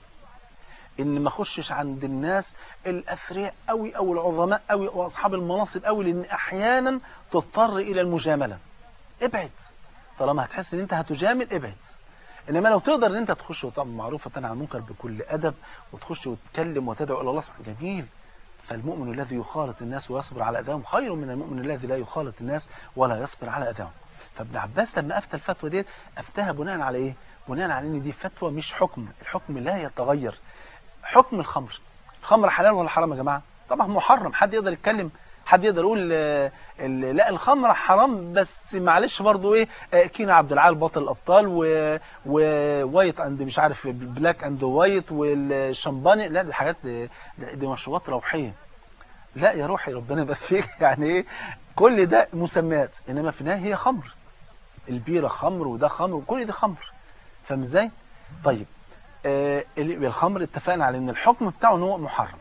ان ما اخشش عند الناس الاثرياء قوي او العظماء قوي واصحاب المناصب قوي لان احيانا تضطر الى المجامله ابعد طالما هتحس ان انت هتجامل ابعد انما لو تقدر ان انت تخش وطبعا معروفه عن المنكر بكل ادب وتخش وتتكلم وتدعو الى الله سبحانه جميل فالمؤمن الذي يخالط الناس ويصبر على اذاهم خير من المؤمن الذي لا يخالط الناس ولا يصبر على اذاهم فابن عباس لما افتى الفتوى ديت افتاها بناء على ايه بناء على ان دي فتوى مش حكم الحكم لا يتغير حكم الخمر الخمر حلال ولا حرام يا جماعه طبعا محرم حد يقدر يتكلم حد يقدر يقول لا الخمر حرام بس معلش برضو ايه كينا عبد العال بطل الابطال ووايت اند مش عارف بلاك اند وايت والشمباني لا دي حاجات دي, دي مشروبات روحيه لا يا روحي ربنا يبارك فيك يعني ايه كل ده مسميات انما في النهايه هي خمر البيرة خمر وده خمر وكل ده خمر فاهم ازاي طيب آه ال- الخمر اتفقنا على ان الحكم بتاعه ان هو محرم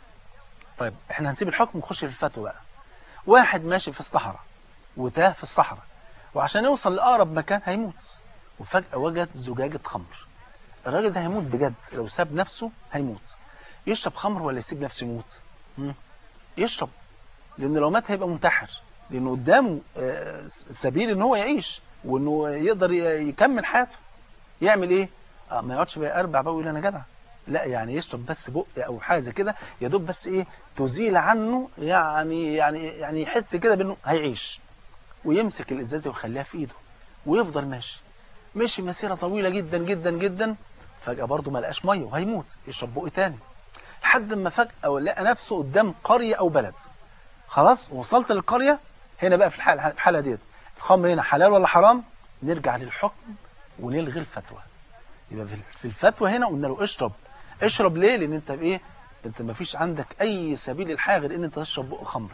طيب احنا هنسيب الحكم ونخش في الفتوى بقى واحد ماشي في الصحراء وتاه في الصحراء وعشان يوصل لأقرب مكان هيموت وفجأة وجد زجاجة خمر الراجل ده هيموت بجد لو ساب نفسه هيموت يشرب خمر ولا يسيب نفسه يموت مم. يشرب لأنه لو مات هيبقى منتحر لأنه قدامه آه، س- سبيل إن هو يعيش وإنه يقدر ي- يكمل حياته يعمل إيه؟ آه ما يقعدش بقى أربع بقى ويقول أنا جدع لا يعني يشرب بس بق أو حاجة زي كده يا دوب بس إيه تزيل عنه يعني يعني يعني يحس كده بأنه هيعيش ويمسك الإزازة ويخليها في إيده ويفضل ماشي مشي مسيرة طويلة جدا جدا جدا فجأة برضه ما لقاش مية وهيموت يشرب بق تاني لحد ما فجأة لقى نفسه قدام قرية أو بلد خلاص وصلت للقرية هنا بقى في الحالة, الحالة ديت الخمر هنا حلال ولا حرام نرجع للحكم ونلغي الفتوى يبقى في- في الفتوى هنا قلنا له اشرب اشرب ليه لان انت بايه انت ما فيش عندك اي سبيل الحياه غير ان انت تشرب بق خمر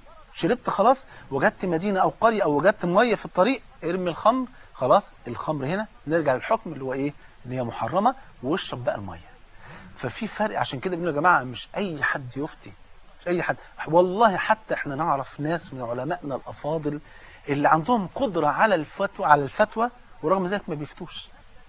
شربت خلاص وجدت مدينه او قريه او وجدت ميه في الطريق ارمي الخمر خلاص الخمر هنا نرجع للحكم اللي هو ايه ان هي محرمه واشرب بقى الميه ففي فرق عشان كده بنقول يا جماعه مش اي حد يفتي مش اي حد والله حتى احنا نعرف ناس من علمائنا الافاضل اللي عندهم قدره على الفتوى على الفتوى ورغم ذلك ما بيفتوش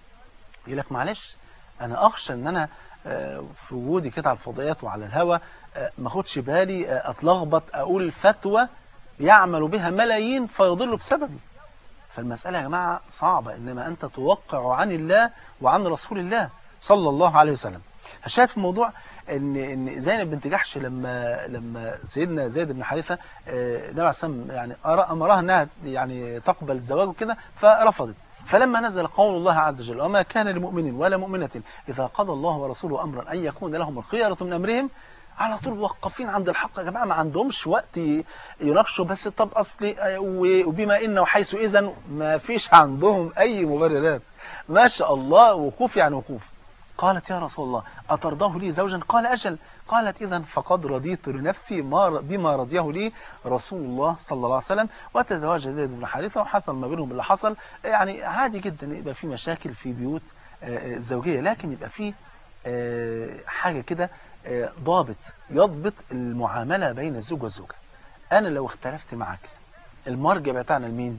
يقول لك معلش انا اخشى ان انا آه، في وجودي كده على الفضائيات وعلى الهوا آه، ما اخدش بالي آه، اتلخبط اقول فتوى يعمل بها ملايين فيضل بسببي فالمسألة يا جماعة صعبة إنما أنت توقع عن الله وعن رسول الله صلى الله عليه وسلم الشاهد في الموضوع ان ان زينب بنت جحش لما لما سيدنا زيد بن حارثه آه، النبي عليه الصلاه والسلام يعني أرى- امرها انها يعني تقبل الزواج وكده فرفضت فلما نزل قول الله عز وجل وما كان لمؤمن ولا مؤمنة إذا قضى الله ورسوله أمرا أن يكون لهم الخيرة من أمرهم على طول موقفين عند الحق يا جماعة ما عندهمش وقت ي- يناقشوا بس طب أصلي آه، و- وبما إن وحيث إذا ما فيش عندهم أي مبررات ما شاء الله وقوف يعني وقوف قالت يا رسول الله أترضاه لي زوجا قال أجل قالت إذا فقد رضيت لنفسي ما بما رضيه لي رسول الله صلى الله عليه وسلم وتزوج زيد بن حارثة وحصل ما بينهم اللي حصل يعني عادي جدا يبقى في مشاكل في بيوت آه، الزوجية لكن يبقى في آه، حاجة كده آه، ضابط يضبط المعاملة بين الزوج والزوجة أنا لو اختلفت معك المرجع بتاعنا لمين؟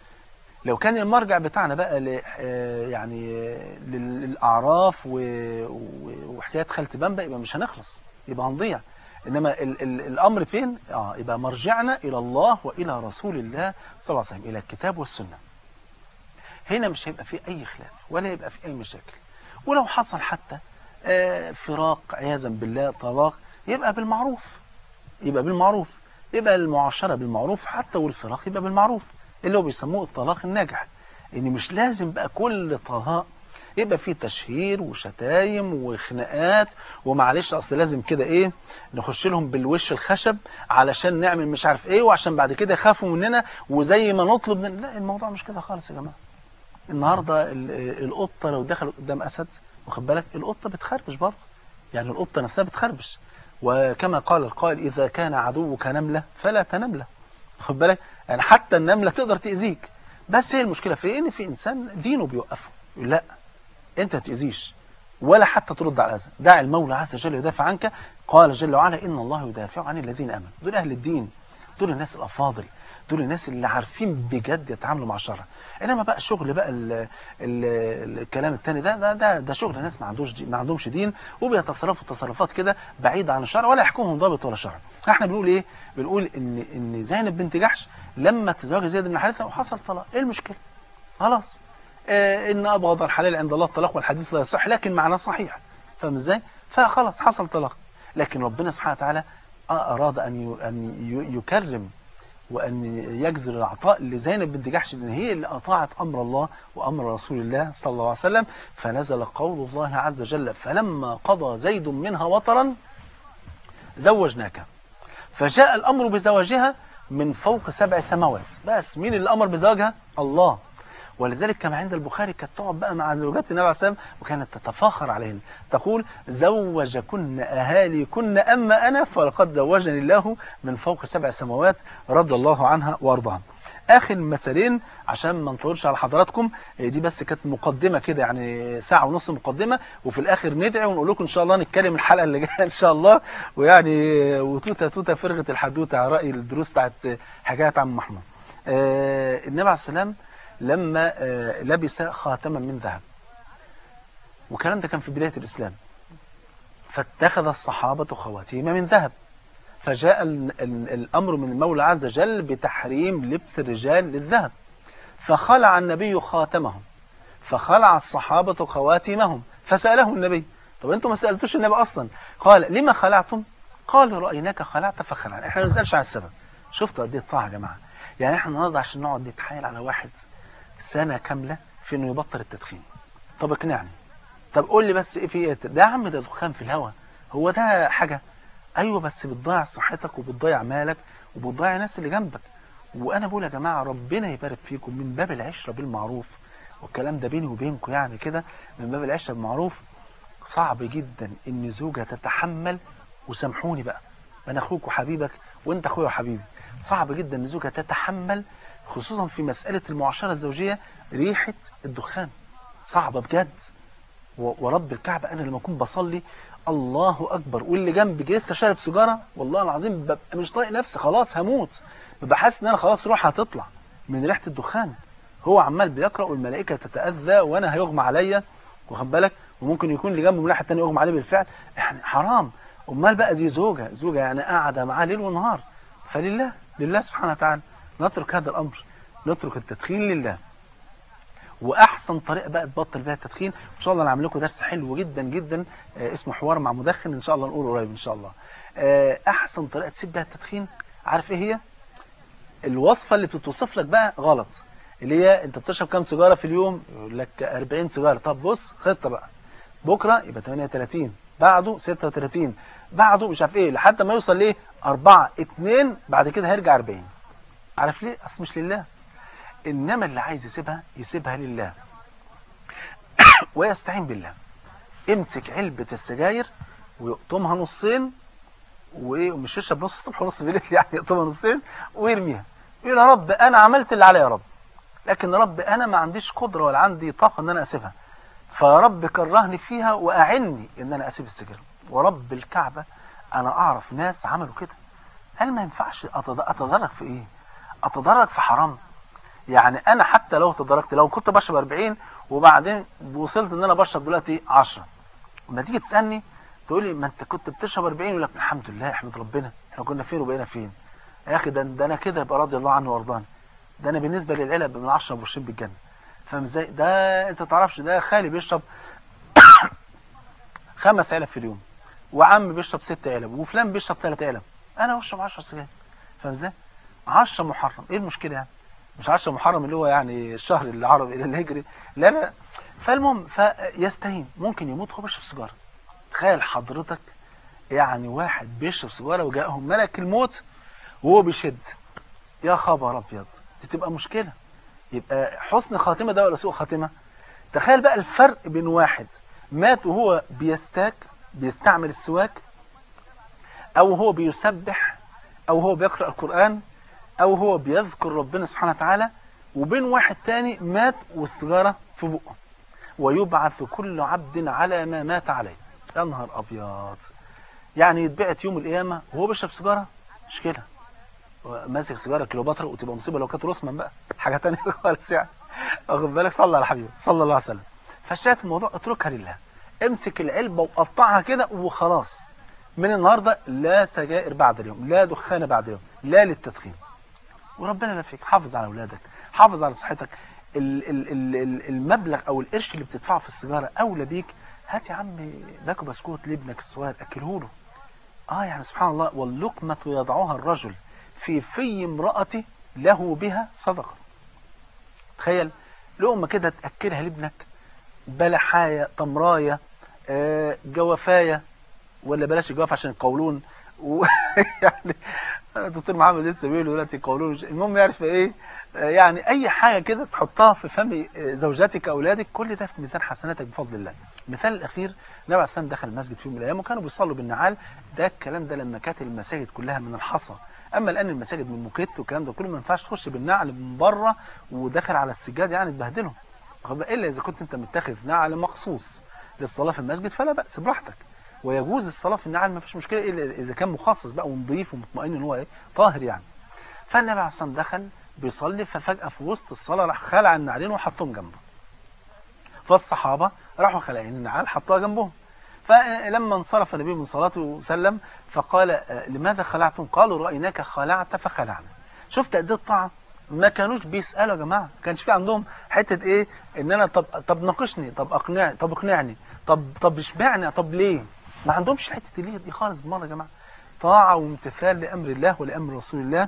لو كان المرجع بتاعنا بقى ل آه، يعني آه، لل- للأعراف و- و- وحكاية خالة بامبا يبقى مش هنخلص يبقى هنضيع إنما ال ال الأمر فين؟ آه يبقى مرجعنا إلى الله وإلى رسول الله صلى الله عليه وسلم إلى الكتاب والسنة هنا مش هيبقى في أي خلاف ولا يبقى في أي مشاكل ولو حصل حتى آه، فراق عياذا بالله طلاق يبقى بالمعروف يبقى بالمعروف يبقى المعاشرة بالمعروف حتى والفراق يبقى بالمعروف اللي هو بيسموه الطلاق الناجح ان مش لازم بقى كل طلاق يبقى فيه تشهير وشتايم وخناقات ومعلش اصل لازم كده ايه نخش لهم بالوش الخشب علشان نعمل مش عارف ايه وعشان بعد كده يخافوا مننا وزي ما نطلب من... لا الموضوع مش كده خالص يا جماعه النهارده ال- القطه لو دخلت قدام اسد واخد بالك القطه بتخربش برضه يعني القطه نفسها بتخربش وكما قال القائل اذا كان عدوك نمله فلا تنمله واخد بالك يعني حتى النمله تقدر تاذيك بس هي المشكله في إيه؟ ان في انسان دينه بيوقفه يقول لا انت ما تاذيش ولا حتى ترد على الاذى دع المولى عز وجل يدافع عنك قال جل وعلا ان الله يدافع عن الذين امنوا دول اهل الدين دول الناس الافاضل دول الناس اللي عارفين بجد يتعاملوا مع الشرع انما بقى شغل بقى ال ال الكلام التاني ده ده ده, ده شغل ناس ما عندوش دي ما عندهمش دين وبيتصرفوا تصرفات كده بعيده عن الشرع ولا يحكمهم ضابط ولا شرع احنا بنقول ايه بنقول ان ان زينب بنت جحش لما تزوج زيد بن حارثه وحصل طلاق ايه المشكله خلاص آه ان ابغض الحلال عند الله الطلاق والحديث لا يصح لكن معناه صحيح فاهم ازاي فخلاص حصل طلاق لكن ربنا سبحانه وتعالى اراد ان ي- ان ي- يكرم وأن يجزل العطاء لزينب بنت جحش لأن هي اللي أطاعت أمر الله وأمر رسول الله صلى الله عليه وسلم فنزل قول الله عز وجل فلما قضى زيد منها وطرا زوجناك فجاء الأمر بزواجها من فوق سبع سماوات بس مين اللي أمر بزواجها الله ولذلك كما عند البخاري كانت تقعد بقى مع زوجات النبي عليه الصلاه والسلام وكانت تتفاخر عليهن تقول زوجكن اهاليكن اما انا فلقد زوجني الله من فوق سبع سماوات رضي الله عنها وارضاها اخر مثالين عشان ما نطولش على حضراتكم آه، دي بس كانت مقدمه كده يعني ساعه ونص مقدمه وفي الاخر ندعي ونقول لكم ان شاء الله نتكلم الحلقه اللي جايه ان شاء الله ويعني آه، وتوته توته فرغه الحدوته على راي الدروس بتاعت آه، حكايه عم محمد آه، النبي عليه السلام لما آه، لبس خاتما من ذهب والكلام ده كان في بدايه الاسلام فاتخذ الصحابه خواتيم من ذهب فجاء ال- ال- الأمر من المولى عز وجل بتحريم لبس الرجال للذهب فخلع النبي خاتمهم فخلع الصحابة خواتمهم فسألهم النبي طب انتم ما سألتوش النبي أصلا قال لما خلعتم قال رأيناك خلعت فخلعنا احنا ما نسألش عن السبب شفتوا قد ايه الطاعة يا جماعة يعني احنا النهارده عشان نقعد نتحايل على واحد سنة كاملة في انه يبطل التدخين طب اقنعني طب قول لي بس ايه في ايه ده يا عم ده دخان في الهواء هو ده حاجة ايوه بس بتضيع صحتك وبتضيع مالك وبتضيع الناس اللي جنبك وانا بقول يا جماعه ربنا يبارك فيكم من باب العشره بالمعروف والكلام ده بيني وبينكم يعني كده من باب العشره بالمعروف صعب جدا ان زوجه تتحمل وسامحوني بقى انا اخوك وحبيبك وانت اخويا وحبيبي صعب جدا ان زوجه تتحمل خصوصا في مساله المعاشره الزوجيه ريحه الدخان صعبه بجد و- ورب الكعبه انا لما اكون بصلي الله اكبر واللي جنبي لسه شارب سيجاره والله العظيم ببقى مش طايق نفسي خلاص هموت ببقى حاسس ان انا خلاص روحي هتطلع من ريحه الدخان هو عمال بيقرا والملائكه تتاذى وانا هيغمى عليا واخد بالك وممكن يكون اللي جنبه من الناحيه الثانيه يغمى عليه بالفعل يعني حرام امال بقى دي زوجه زوجه يعني قاعده معاه ليل ونهار فلله لله سبحانه وتعالى نترك هذا الامر نترك التدخين لله واحسن طريقه بقى تبطل بيها التدخين ان شاء الله نعمل لكم درس حلو جدا جدا آه، اسمه حوار مع مدخن ان شاء الله نقوله قريب ان شاء الله آه، احسن طريقه تسيب بيها التدخين عارف ايه هي الوصفه اللي بتتوصف لك بقى غلط اللي هي انت بتشرب كام سيجاره في اليوم يقول لك 40 سيجاره طب بص خطه بقى بكره يبقى 38 بعده 36 بعده مش عارف ايه لحد ما يوصل لايه 4 2 بعد كده هيرجع 40 عارف ليه اصل مش لله انما اللي عايز يسيبها يسيبها لله ويستعين بالله امسك علبة السجاير ويقطمها نصين وايه ومش يشرب نص الصبح ونص بالليل يعني يقطمها نصين ويرميها يقول يا رب انا عملت اللي عليا يا رب لكن يا رب انا ما عنديش قدرة ولا عندي طاقة ان انا اسيبها فيا رب كرهني فيها واعني ان انا اسيب السجاير ورب الكعبة انا اعرف ناس عملوا كده هل ما ينفعش أتض- اتدرج في ايه اتدرج في حرام يعني انا حتى لو تدرجت لو كنت بشرب 40 وبعدين وصلت ان انا بشرب دلوقتي 10 لما تيجي تسالني تقول لي ما انت كنت بتشرب 40 يقول لك الحمد لله احمد ربنا احنا كنا فين وبقينا فين يا اخي ده, ده انا كده يبقى راضي الله عنه وارضاني ده انا بالنسبه للعلب من 10 برشين بالجنه فاهم ازاي ده انت ما تعرفش ده خالي بيشرب خمس علب في اليوم وعم بيشرب ست علب وفلان بيشرب ثلاث علب انا بشرب 10 سجاير فاهم ازاي 10 محرم ايه المشكله يعني مش 10 محرم اللي هو يعني الشهر العربي الهجري لا لا فالمهم فيستهين ممكن يموت وهو بيشرب سيجاره تخيل حضرتك يعني واحد بيشرب سيجاره وجاءه ملك الموت وهو بيشد يا خبر ابيض دي تبقى مشكله يبقى حسن خاتمه ده ولا سوء خاتمه تخيل بقى الفرق بين واحد مات وهو بيستاك بيستعمل السواك او هو بيسبح او هو بيقرأ القرآن او هو بيذكر ربنا سبحانه وتعالى وبين واحد تاني مات والسيجارة في بقه ويبعث كل عبد على ما مات عليه يا نهار ابيض يعني يتبعت يوم القيامة وهو بيشرب سيجارة مشكلة ماسك سيجارة كليوباترا وتبقى مصيبة لو كانت روسمان بقى حاجة تانية خالص يعني واخد بالك صلى على حبيبي صلى الله عليه وسلم فالشاهد في الموضوع اتركها لله امسك العلبة وقطعها كده وخلاص من النهاردة لا سجائر بعد اليوم لا دخان بعد اليوم لا للتدخين وربنا يبارك حافظ على اولادك حافظ على صحتك ال- ال- ال- ال- المبلغ او القرش اللي بتدفعه في السيجاره اولى بيك هات يا عم باكو بسكوت لابنك الصغير اكله له اه يعني سبحان الله واللقمه يضعها الرجل في في امرأة له بها صدقه تخيل لقمه كده تاكلها لابنك بلحايه تمرايه آه، جوافايه ولا بلاش الجواف عشان القولون و... يعني الدكتور محمد لسه بيقول دلوقتي القولون مش- المهم يعرف ايه آه، يعني اي حاجه كده تحطها في فم آه، زوجاتك اولادك كل ده في ميزان حسناتك بفضل الله المثال الاخير النبي عليه السلام دخل المسجد في يوم من الايام وكانوا بيصلوا بالنعال ده الكلام ده لما كانت المساجد كلها من الحصى اما الان المساجد من موكيت والكلام ده كله ما ينفعش تخش بالنعل من بره وداخل على السجاد يعني تبهدلهم واخد بالك؟ الا اذا كنت انت متخذ نعل مخصوص للصلاه في المسجد فلا باس براحتك ويجوز الصلاه في النعل ما فيش مشكله الا اذا كان مخصص بقى ونظيف ومطمئن ان هو ايه طاهر يعني فالنبي عليه الصلاه والسلام دخل بيصلي ففجاه في وسط الصلاه راح خلع النعلين وحطهم جنبه فالصحابه راحوا خلعين النعال حطوها جنبهم فلما انصرف النبي من صلاته وسلم فقال آه، لماذا خلعتم قالوا رأيناك خلعت فخلعنا شفت قد ايه الطاعه ما كانوش بيسالوا يا جماعه ما كانش في عندهم حته ايه ان انا طب طب ناقشني طب اقنعني طب اقنعني طب طب اشبعني طب ليه ما عندهمش حته اللي دي خالص بالمره يا جماعه طاعه وامتثال لامر الله ولامر رسول الله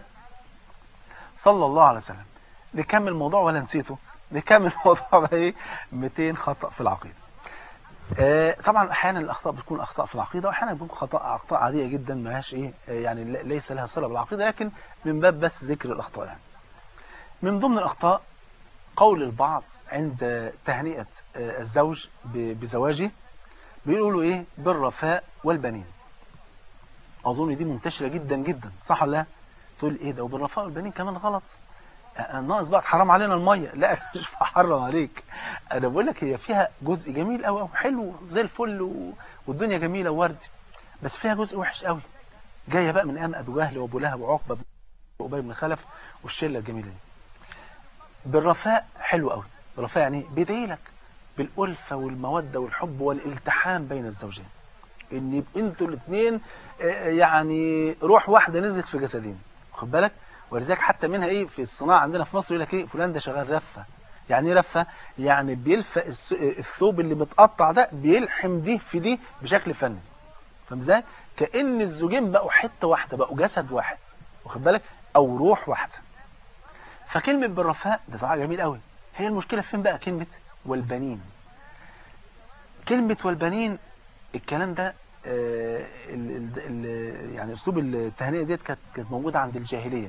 صلى الله عليه وسلم نكمل الموضوع ولا نسيته نكمل الموضوع بقى ايه 200 خطأ في العقيدة آه طبعا احيانا الاخطاء بتكون اخطاء في العقيده واحيانا بتكون خطا اخطاء عاديه جدا ما لهاش ايه آه، يعني ل- ليس لها صله بالعقيده لكن من باب بس ذكر الاخطاء يعني من ضمن الاخطاء قول البعض عند تهنئه آه، الزوج ب- بزواجه بيقولوا ايه بالرفاء والبنين اظن دي منتشره جدا جدا صح ولا لا تقول ايه ده وبالرفاء والبنين كمان غلط آه، ناقص بقى حرام علينا الميه لا مش بحرم عليك انا بقول لك هي فيها جزء جميل قوي وحلو زي الفل و... والدنيا جميله ووردي بس فيها جزء وحش قوي جايه بقى من ايام ابو جهل وابو لهب وعقبه وابي بن خلف والشله الجميله دي بالرفاء حلو قوي بالرفاء يعني إيه؟ بيدعي لك بالالفه والموده والحب والالتحام بين الزوجين ان يبقى انتوا الاثنين يعني روح واحده نزلت في جسدين واخد بالك ولذلك حتى منها ايه في الصناعه عندنا في مصر يقول لك ايه فلان ده شغال رفه يعني ايه رفه يعني بيلفق الس- الثوب اللي متقطع ده بيلحم دي في دي بشكل فني فاهم ازاي كان الزوجين بقوا حته واحده بقوا جسد واحد واخد بالك او روح واحده فكلمه بالرفاء ده دعاء جميل قوي هي المشكله فين بقى كلمه والبنين كلمه والبنين الكلام ده آه، ال- ال- ال- يعني اسلوب التهنئه ديت كانت كانت موجوده عند الجاهليه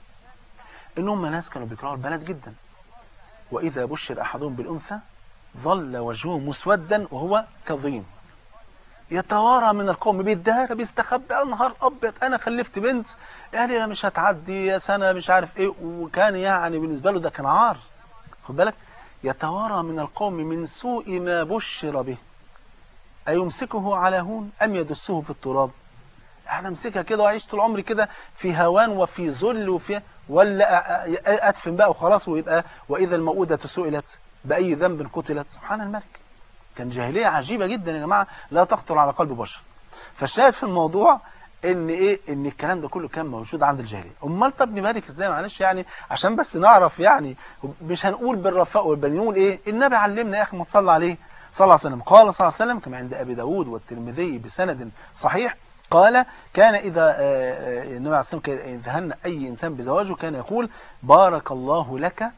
ان هم ناس كانوا بيكرهوا البنات جدا واذا بشر احدهم بالانثى ظل وجهه مسودا وهو كظيم يتوارى من القوم بيتدارى بيستخبى يا نهار ابيض انا خلفت بنت قال لي انا مش هتعدي يا سنه مش عارف ايه وكان يعني بالنسبه له ده كان عار خد بالك يتوارى من القوم من سوء ما بشر به أيمسكه على هون أم يدسه في التراب انا امسكها كده واعيش طول عمري كده في هوان وفي ذل وفي ولا أ- أ- ادفن بقى وخلاص ويبقى واذا الموءودة سئلت باي ذنب قتلت سبحان الملك كان جاهليه عجيبه جدا يا جماعه لا تخطر على قلب بشر فالشاهد في الموضوع ان ايه ان الكلام ده كله كان موجود عند الجاهليه امال طب نبارك ازاي معلش يعني عشان بس نعرف يعني مش هنقول بالرفاء والبنين نقول ايه النبي علمنا يا اخي ما تصلى عليه صلى الله عليه وسلم قال صلى الله عليه وسلم كما عند ابي داود والترمذي بسند صحيح قال كان اذا آه، آه، النبي عليه الصلاه والسلام كان اذا هن اي انسان بزواجه كان يقول بارك الله لك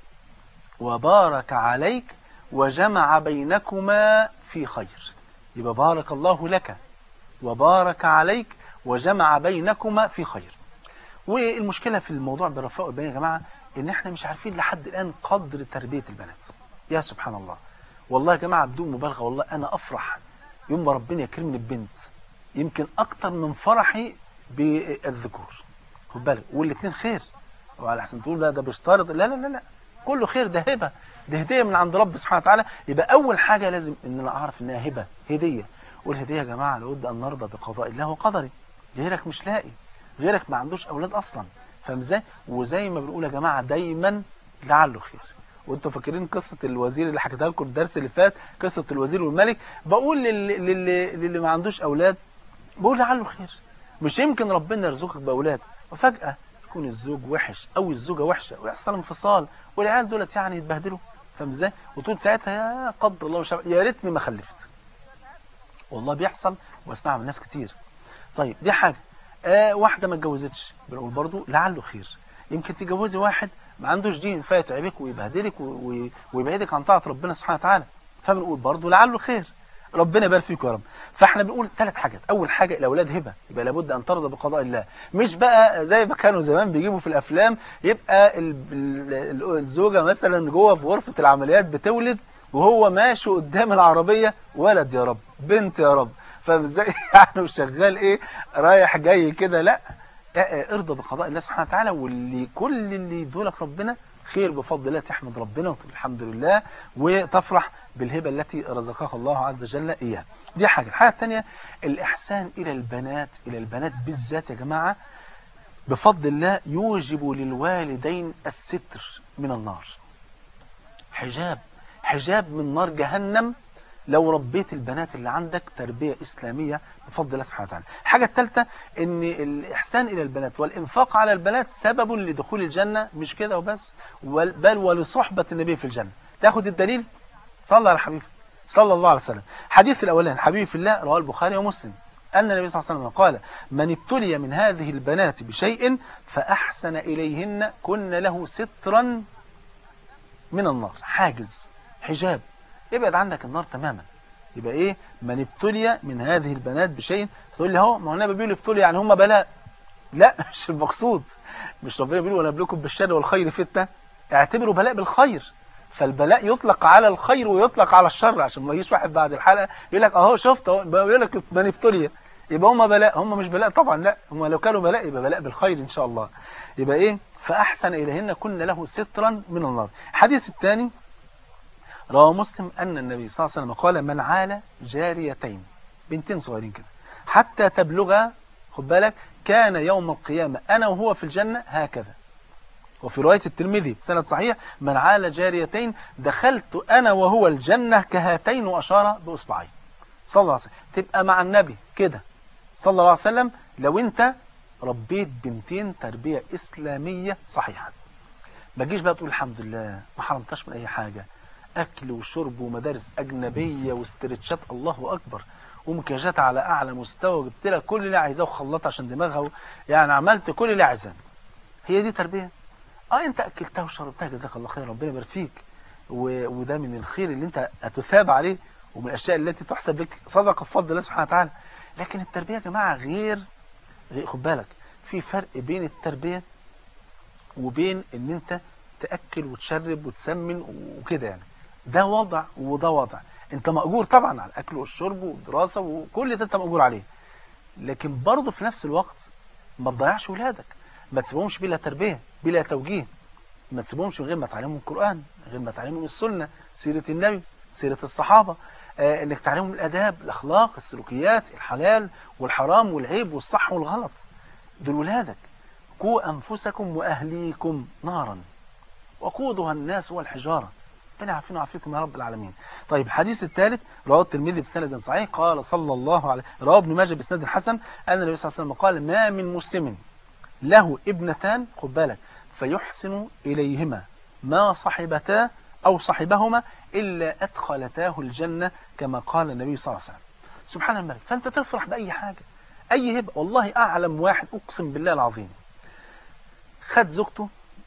وبارك عليك وجمع بينكما في خير يبقى بارك الله لك وبارك عليك وجمع بينكما في خير والمشكلة في الموضوع بالرفاء والبنين يا جماعة ان احنا مش عارفين لحد الان قدر تربية البنات يا سبحان الله والله يا جماعة بدون مبالغة والله انا افرح يوم ما ربنا يكرمني ببنت يمكن اكتر من فرحي بالذكور خد بالك والاثنين خير وعلى احسن تقول لا ده بيشترط لا لا لا لا كله خير ده هبه ده هديه من عند رب سبحانه وتعالى يبقى اول حاجه لازم ان انا اعرف انها هبه هديه والهديه يا جماعه لابد ان نرضى بقضاء الله وقدره غيرك مش لاقي غيرك ما عندوش اولاد اصلا فاهم ازاي وزي ما بنقول يا جماعه دايما لعله خير وانتوا فاكرين قصه الوزير اللي حكيتها لكم الدرس اللي فات قصه الوزير والملك بقول للي, للي, للي ما عندوش اولاد بقول لعله خير مش يمكن ربنا يرزقك باولاد وفجاه يكون الزوج وحش او الزوجه وحشه ويحصل انفصال والعيال دولت يعني يتبهدلوا فاهم ازاي وتقول ساعتها يا قدر الله وشاء يا ريتني ما خلفت والله بيحصل واسمعها من ناس كتير طيب دي حاجه آه واحده ما اتجوزتش بنقول برضو لعله خير يمكن تتجوزي واحد ما عندوش دين فيتعبك ويبهدلك و- و- ويبعدك عن طاعه ربنا سبحانه وتعالى فبنقول برضو لعله خير ربنا يبارك فيكم يا رب فاحنا بنقول ثلاث حاجات اول حاجه الاولاد هبه يبقى لابد ان ترضى بقضاء الله مش بقى زي ما كانوا زمان بيجيبوا في الافلام يبقى ال- ال- ال- الزوجه مثلا جوه في غرفه العمليات بتولد وهو ماشي قدام العربيه ولد يا رب بنت يا رب فاهم ازاي يعني وشغال ايه رايح جاي كده لا اه اه ارضى بقضاء الله سبحانه وتعالى واللي كل اللي يدولك ربنا خير بفضل الله تحمد ربنا وتقول الحمد لله وتفرح بالهبة التي رزقها الله عز وجل إياها دي حاجة الحاجة الثانية الإحسان إلى البنات إلى البنات بالذات يا جماعة بفضل الله يوجب للوالدين الستر من النار حجاب حجاب من نار جهنم لو ربيت البنات اللي عندك تربية إسلامية بفضل الله سبحانه وتعالى الحاجة الثالثة ان الإحسان إلى البنات والإنفاق على البنات سبب لدخول الجنة مش كده وبس بل ولصحبة النبي في الجنة تاخد الدليل صلى على حبيبي صلى الله عليه وسلم حديث الأولان حبيبي في الله رواه البخاري ومسلم أن النبي صلى الله عليه وسلم قال من ابتلي من هذه البنات بشيء فأحسن إليهن كن له سترا من النار حاجز حجاب ابعد عنك النار تماما يبقى ايه من ابتلي من هذه البنات بشيء تقول لي اهو ما هو النبي بيقول ابتلي يعني هم بلاء لا مش المقصود مش ربنا بيقول ونبلوكم بالشر والخير فتنه اعتبروا بلاء بالخير فالبلاء يطلق على الخير ويطلق على الشر عشان ما يجيش واحد بعد الحلقه يقول لك اهو شفت اهو بيقول لك من ابتلي يبقى هم بلاء هم مش بلاء طبعا لا هم لو كانوا بلاء يبقى بلاء بالخير ان شاء الله يبقى ايه فاحسن اليهن كن له سترا من النار الحديث الثاني روى مسلم أن النبي صلى الله عليه وسلم قال من عال جاريتين بنتين صغيرين كده حتى تبلغا خد بالك كان يوم القيامة أنا وهو في الجنة هكذا وفي رواية الترمذي بسند صحيح من عال جاريتين دخلت أنا وهو الجنة كهاتين وأشار بأصبعي صلى الله عليه وسلم تبقى مع النبي كده صلى الله عليه وسلم لو أنت ربيت بنتين تربية إسلامية صحيحة ما تجيش بقى تقول الحمد لله ما حرمتش من أي حاجة أكل وشرب ومدارس أجنبية واسترتشات الله أكبر ومكياجات على أعلى مستوى وجبت لها كل اللي عايزاه وخلطها عشان دماغها و... يعني عملت كل اللي عايزاه هي دي تربية اه انت أكلتها وشربتها جزاك الله خير ربنا يبارك فيك و... وده من الخير اللي انت هتثاب عليه ومن الأشياء التي تحسب لك صدقة بفضل الله سبحانه وتعالى لكن التربية يا جماعة غير غير خد بالك في فرق بين التربية وبين ان انت تأكل وتشرب وتسمن وكده يعني ده وضع وده وضع انت مأجور طبعا على الاكل والشرب والدراسة وكل ده انت مأجور عليه لكن برضه في نفس الوقت ما تضيعش ولادك ما تسيبهمش بلا تربية بلا توجيه ما تسيبهمش من غير ما تعلمهم القرآن من غير ما تعلمهم السنة سيرة النبي سيرة الصحابة آه انك تعلمهم الاداب الاخلاق السلوكيات الحلال والحرام والعيب والصح والغلط دول ولادك قوا انفسكم واهليكم نارا وقودها الناس والحجاره ربنا يعافينا ويعافيكم يا رب العالمين طيب الحديث الثالث رواه الترمذي بسند صحيح قال صلى الله عليه رواه ابن ماجه بسند حسن ان النبي صلى الله عليه وسلم قال ما من مسلم له ابنتان خد بالك فيحسن اليهما ما صحبتا او صحبهما الا ادخلتاه الجنه كما قال النبي صلى الله عليه وسلم سبحان الملك فانت تفرح باي حاجه اي هبه والله اعلم واحد اقسم بالله العظيم خد زوجته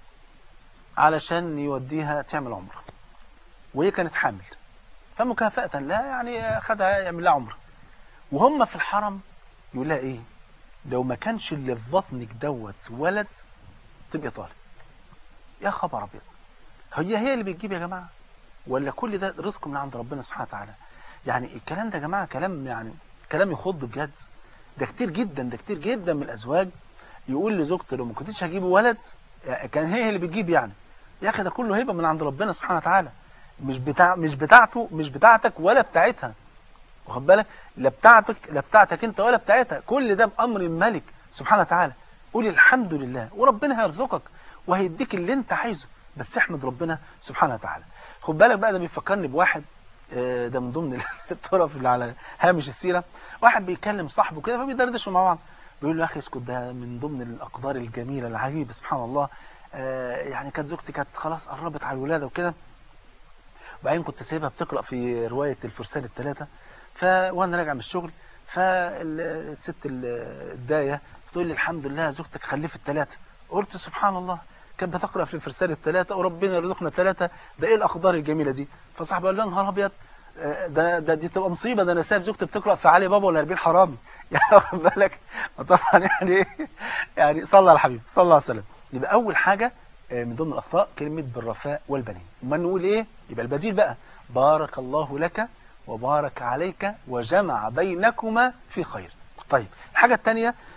علشان يوديها تعمل عمره وهي كانت حامل فمكافأة لها يعني خدها يعمل لها عمره وهم في الحرم يقول لها ايه لو ما كانش اللي في بطنك دوت ولد تبقى طالب يا خبر ابيض هي هي اللي بتجيب يا جماعه ولا كل ده رزق من عند ربنا سبحانه وتعالى يعني الكلام ده يا جماعه كلام يعني كلام يخض بجد ده كتير جدا ده كتير جدا من الازواج يقول لزوجته لو ما كنتش هجيب ولد كان هي اللي بتجيب يعني يا اخي ده كله هبه من عند ربنا سبحانه وتعالى مش بتاع مش بتاعته مش بتاعتك ولا بتاعتها واخد بالك لا بتاعتك لا بتاعتك انت ولا بتاعتها كل ده بامر الملك سبحانه وتعالى قول الحمد لله وربنا هيرزقك وهيديك اللي انت عايزه بس احمد ربنا سبحانه وتعالى خد بالك بقى ده بيفكرني بواحد ده من ضمن الطرف اللي على هامش السيره واحد بيكلم صاحبه كده فبيدردشوا مع بعض بيقول له يا اخي اسكت ده من ضمن الاقدار الجميله العجيبه سبحان الله يعني كانت زوجتي كانت خلاص قربت على الولاده وكده وبعدين كنت سايبها بتقرا في روايه الفرسان الثلاثه ف وانا راجع من الشغل فالست الدايه بتقول لي الحمد لله زوجتك خلفت ثلاثه قلت سبحان الله كانت بتقرا في الفرسان الثلاثه وربنا يرزقنا ثلاثه ده ايه الاقدار الجميله دي فصاحبي قال له يا نهار ابيض ده ده دي تبقى مصيبه ده انا سايب زوجتي بتقرا في علي بابا ولا 40 حرامي يعني واخد بالك طبعا يعني ايه يعني صلى على الحبيب صلى الله عليه وسلم يبقى اول حاجه من ضمن الاخطاء كلمه بالرفاء والبنين اما نقول ايه يبقى البديل بقى بارك الله لك وبارك عليك وجمع بينكما في خير طيب الحاجه الثانيه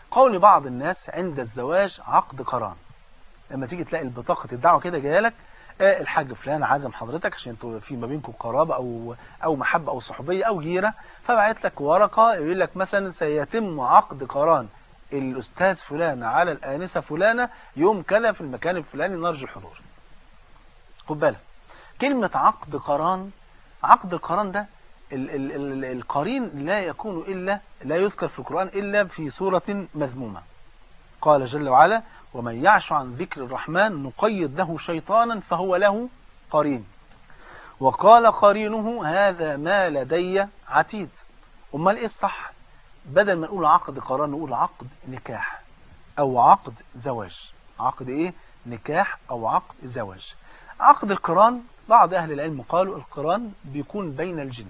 قول بعض الناس عند الزواج عقد قران لما تيجي تلاقي البطاقة الدعوة كده جايه لك آه، الحاج فلان عزم حضرتك عشان انتوا في ما بينكم قرابة او او محبة او صحوبية او جيرة فبعت لك ورقة يقول لك مثلا سيتم عقد قران الاستاذ فلان على الانسة فلانة يوم كذا في المكان الفلاني نرجو الحضور خد بالك كلمة عقد قران عقد القران ده ال ال ال القرين لا يكون إلا لا يذكر في القرآن إلا في سورة مذمومة قال جل وعلا ومن يعش عن ذكر الرحمن نقيد له شيطانا فهو له قرين وقال قرينه هذا ما لدي عتيد امال ايه الصح بدل ما نقول عقد قران نقول عقد نكاح او عقد زواج عقد ايه نكاح او عقد زواج عقد القران بعض اهل العلم قالوا القران بيكون بين الجن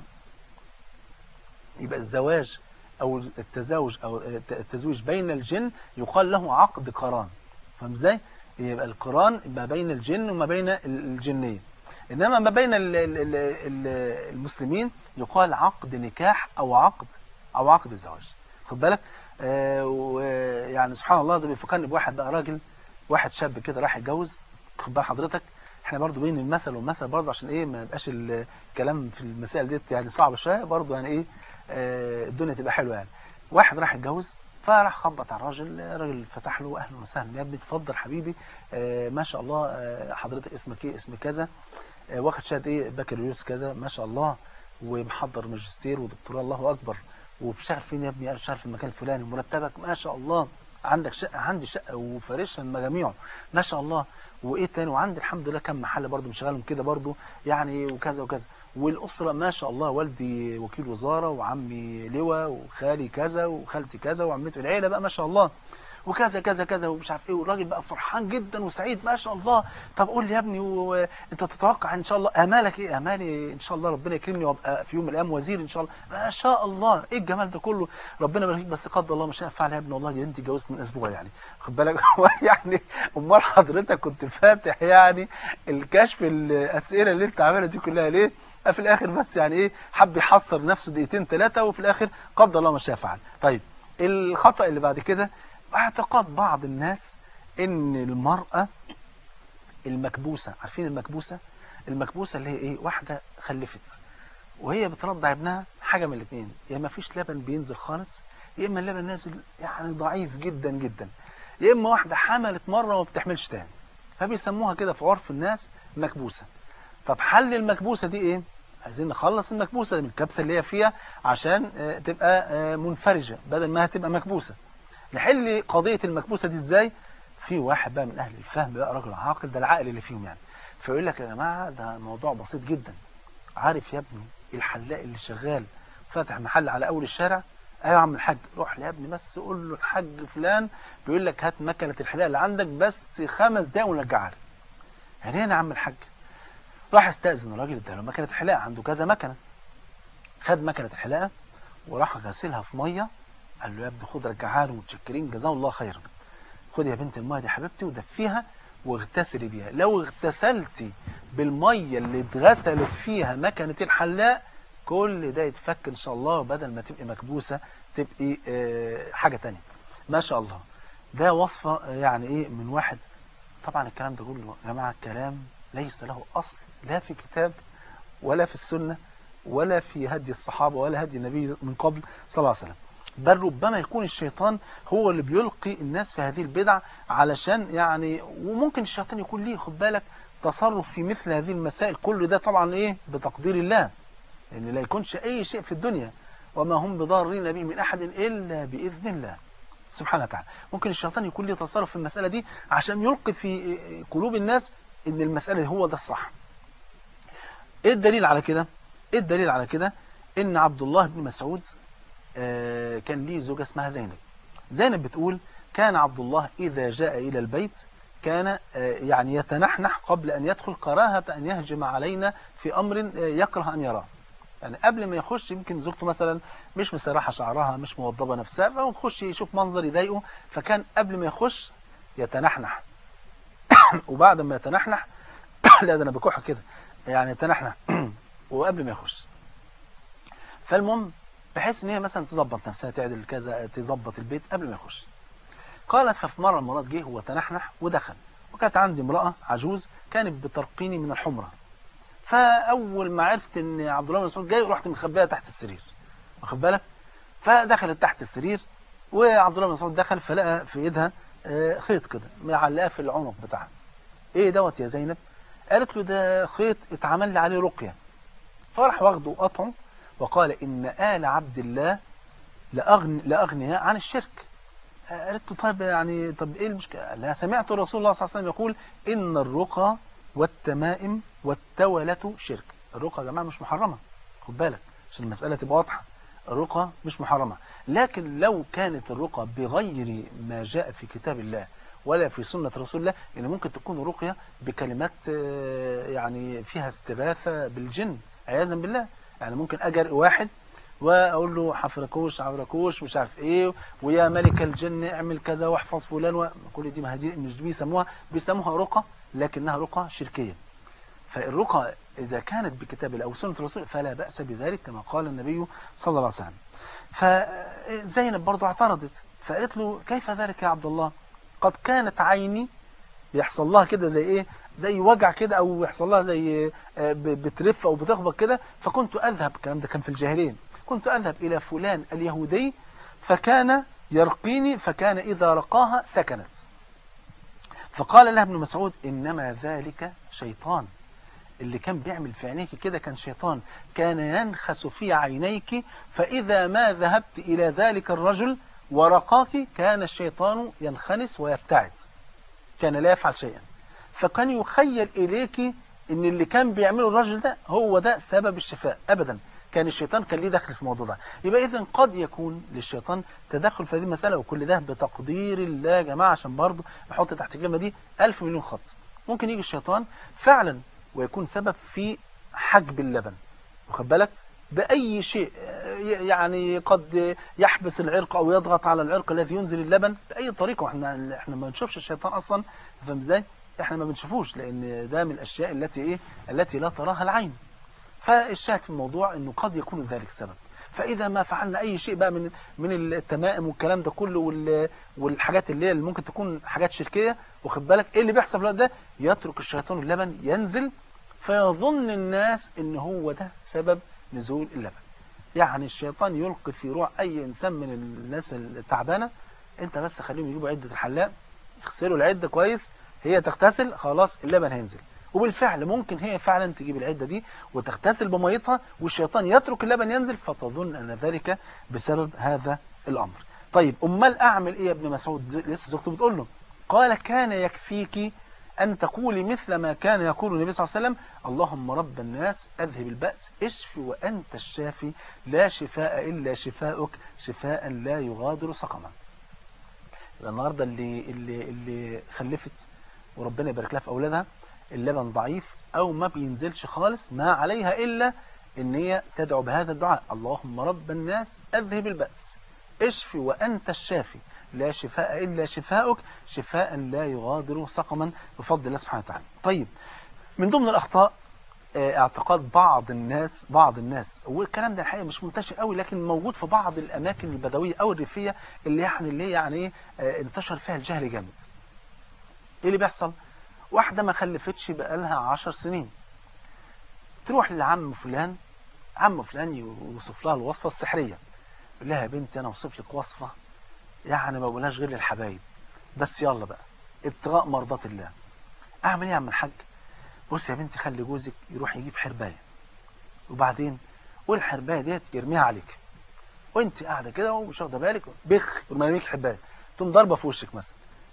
يبقى الزواج او التزاوج او التزويج بين الجن يقال له عقد قران فاهم ازاي يبقى القران ما بين الجن وما بين الجنيه انما ما بين ال ال ال ال المسلمين يقال عقد نكاح او عقد او عقد الزواج خد بالك آه ويعني سبحان الله ده بيفكرني بواحد بقى راجل واحد شاب كده راح يتجوز خد بال حضرتك احنا برضو بين المثل والمثل برضو عشان ايه ما يبقاش الكلام في المسائل ديت يعني صعب شويه برضو يعني ايه آه الدنيا تبقى حلوه يعني واحد راح يتجوز فراح خبط على الراجل الراجل فتح له اهلا وسهلا يا ابني اتفضل حبيبي آه ما شاء الله آه حضرتك اسمك ايه اسم كذا آه واخد شهاده ايه بكالوريوس كذا ما شاء الله ومحضر ماجستير ودكتوراه الله اكبر وبتشتغل فين يا ابني بشتغل في المكان الفلاني مرتبك ما شاء الله عندك شقه عندي شقه وفارشها مجاميعه ما شاء الله وايه تاني وعندي الحمد لله كم محل برضه مشغلهم كده برضه يعني وكذا وكذا والاسره ما شاء الله والدي وكيل وزاره وعمي لواء وخالي كذا وخالتي كذا وعمتي العيله بقى ما شاء الله وكذا كذا كذا ومش عارف ايه والراجل بقى فرحان جدا وسعيد ما شاء الله طب قول لي يا ابني وانت تتوقع ان شاء الله امالك ايه امالي ان شاء الله ربنا يكرمني وابقى في يوم من الايام وزير ان شاء الله ما شاء الله ايه الجمال ده كله ربنا يبارك فيك بس قدر الله مش هينفع يا ابني والله دي انت اتجوزت من اسبوع يعني خد بالك يعني امال حضرتك كنت فاتح يعني الكشف الاسئله اللي انت عاملها دي كلها ليه في الاخر بس يعني ايه حب يحصر نفسه دقيقتين ثلاثه وفي الاخر قدر الله ما شاء فعل طيب الخطا اللي بعد كده اعتقاد بعض الناس ان المرأة المكبوسة عارفين المكبوسة المكبوسة اللي هي ايه واحدة خلفت وهي بترضع ابنها حاجة من الاثنين يا ما فيش لبن بينزل خالص يا اما اللبن نازل يعني ضعيف جدا جدا يا اما واحدة حملت مرة وما بتحملش تاني فبيسموها كده في عرف الناس مكبوسة طب حل المكبوسة دي ايه عايزين نخلص المكبوسة من الكبسة اللي هي فيها عشان تبقى منفرجة بدل ما هتبقى مكبوسة نحل قضية المكبوسة دي ازاي في واحد بقى من اهل الفهم بقى راجل عاقل ده العقل اللي فيهم يعني فيقول لك يا جماعة ده موضوع بسيط جدا عارف يا ابني الحلاق اللي شغال فاتح محل على اول الشارع ايوه يا عم الحاج روح يا ابني بس قول له الحاج فلان بيقول لك هات مكنة الحلاقة اللي عندك بس خمس دقايق ونرجعها لك يعني ايه يا عم الحاج راح استأذن الراجل اداله مكنة الحلاقة عنده كذا مكنة خد مكنة الحلاقة وراح غسلها في ميه قال له يا ابني خد رجعها له متشكرين جزاه الله خيرا خد يا بنت الميه دي حبيبتي ودفيها واغتسلي بيها لو اغتسلتي بالميه اللي اتغسلت فيها مكنه الحلاق كل ده يتفك ان شاء الله بدل ما تبقي مكبوسه تبقي اه حاجه تانية ما شاء الله ده وصفه يعني ايه من واحد طبعا الكلام ده كله يا جماعه الكلام ليس له اصل لا في كتاب ولا في السنه ولا في هدي الصحابه ولا هدي النبي من قبل صلى الله عليه وسلم بل ربما يكون الشيطان هو اللي بيلقي الناس في هذه البدع علشان يعني وممكن الشيطان يكون ليه خد بالك تصرف في مثل هذه المسائل كل ده طبعا ايه بتقدير الله لان لا يكونش اي شيء في الدنيا وما هم بضارين به من احد الا باذن الله سبحانه وتعالى ممكن الشيطان يكون ليه تصرف في المسألة دي عشان يلقي في قلوب الناس ان المسألة هو ده الصح ايه الدليل على كده ايه الدليل على كده ان عبد الله بن مسعود كان ليه زوجة اسمها زينب زينب بتقول كان عبد الله إذا جاء إلى البيت كان يعني يتنحنح قبل أن يدخل كراهة أن يهجم علينا في أمر يكره أن يراه يعني قبل ما يخش يمكن زوجته مثلا مش مسرحة شعرها مش موضبة نفسها فيخش يشوف منظر يضايقه فكان قبل ما يخش يتنحنح وبعد ما يتنحنح لا ده أنا بكح كده يعني يتنحنح وقبل ما يخش فالمهم بحيث ان هي مثلا تظبط نفسها تعدل كذا تظبط البيت قبل ما يخش قالت ففي مرة المرات جه وتنحنح ودخل وكانت عندي امرأة عجوز كانت بترقيني من الحمرة فأول ما عرفت إن عبد الله بن مسعود جاي رحت مخبيها تحت السرير واخد بالك فدخلت تحت السرير وعبد الله بن مسعود دخل فلقى في ايدها آه، خيط كده معلقاه في العنق بتاعها ايه دوت يا زينب قالت له ده خيط اتعمل لي عليه رقيه فراح واخده وقطعه وقال ان آل عبد الله لأغن لأغنياء عن الشرك قالت له طيب يعني طب ايه المشكله قال لها سمعت رسول الله صلى الله عليه وسلم يقول ان الرقى والتمائم والتولة شرك الرقى يا جماعه مش محرمه خد بالك عشان المساله تبقى واضحه الرقى مش محرمه لكن لو كانت الرقى بغير ما جاء في كتاب الله ولا في سنة رسول الله إن ممكن تكون رقية بكلمات آه، يعني فيها استغاثة بالجن عياذا بالله يعني ممكن أجر واحد واقول له حفركوش عفركوش مش عارف ايه ويا ملك الجن اعمل كذا واحفظ فلان و... كل دي ما هدي مش دي بيسموها بيسموها رقى لكنها رقى شركيه فالرقى اذا كانت بكتاب الله او سنه الرسول فلا باس بذلك كما قال النبي صلى الله عليه وسلم فزينب برضو اعترضت فقالت له كيف ذلك يا عبد الله قد كانت عيني بيحصل لها كده زي ايه زي وجع كده او يحصل لها زي آه، ب- بترف او بتخبط كده فكنت اذهب الكلام ده كان في الجاهليه كنت اذهب الى فلان اليهودي فكان يرقيني فكان اذا رقاها سكنت فقال لها ابن مسعود انما ذلك شيطان اللي كان بيعمل في عينيك كده كان شيطان كان ينخس في عينيك فإذا ما ذهبت إلى ذلك الرجل ورقاك كان الشيطان ينخنس ويبتعد كان لا يفعل شيئا فكان يخيل إليك إن اللي كان بيعمله الرجل ده هو ده سبب الشفاء أبدا كان الشيطان كان ليه دخل في الموضوع ده يبقى إذا قد يكون للشيطان تدخل في هذه المسألة وكل ده بتقدير الله يا جماعة عشان برضه نحط تحت الكلمة دي ألف مليون خط ممكن يجي الشيطان فعلا ويكون سبب في حجب اللبن واخد بالك بأي شيء يعني قد يحبس العرق أو يضغط على العرق الذي ينزل اللبن بأي طريقة احنا احنا ما بنشوفش الشيطان أصلا فاهم ازاي؟ احنا ما بنشوفوش لأن ده من الأشياء التي إيه التي لا تراها العين فالشاهد في الموضوع أنه قد يكون ذلك سبب فإذا ما فعلنا أي شيء بقى من من التمائم والكلام ده كله وال- والحاجات اللي هي اللي ممكن تكون حاجات شركية واخد بالك إيه اللي بيحصل في الوقت ده يترك الشيطان اللبن ينزل فيظن الناس ان هو ده سبب نزول اللبن يعني الشيطان يلقي في روع اي انسان من الناس التعبانه انت بس خليهم يجيبوا عده الحلاق يغسلوا العده كويس هي تغتسل خلاص اللبن هينزل وبالفعل ممكن هي فعلا تجيب العده دي وتغتسل بميتها والشيطان يترك اللبن ينزل فتظن ان ذلك بسبب هذا الامر طيب امال اعمل ايه يا ابن مسعود لسه زوجته بتقول له قال كان يكفيك أن تقولي مثل ما كان يقول النبي صلى الله عليه وسلم اللهم رب الناس أذهب البأس اشف وأنت الشافي لا شفاء إلا شفاؤك شفاء لا يغادر سقما يبقى النهاردة اللي, اللي, اللي خلفت وربنا يبارك لها في أولادها اللبن ضعيف أو ما بينزلش خالص ما عليها إلا إن هي تدعو بهذا الدعاء اللهم رب الناس أذهب البأس اشف وأنت الشافي لا شفاء إلا شفاؤك شفاء لا يغادر سقما بفضل الله سبحانه وتعالى طيب من ضمن الأخطاء آه، اعتقاد بعض الناس بعض الناس والكلام ده الحقيقه مش منتشر قوي لكن موجود في بعض الاماكن البدويه او الريفيه اللي يعني اللي هي يعني إيه، آه، انتشر فيها الجهل جامد ايه اللي بيحصل واحده ما خلفتش بقالها عشر سنين تروح لعم فلان عم فلان يوصف لها الوصفه السحريه يقول لها يا بنتي انا اوصف لك وصفه يعني ما بقولهاش غير للحبايب بس يلا بقى ابتغاء مرضات الله اعمل ايه يا عم الحاج بص يا بنتي خلي جوزك يروح يجيب حربايه وبعدين والحربايه ديت يرميها عليك وانت قاعده كده ومش واخده بالك بخ يرمي عليك حربايه تقوم ضاربه في وشك مثلا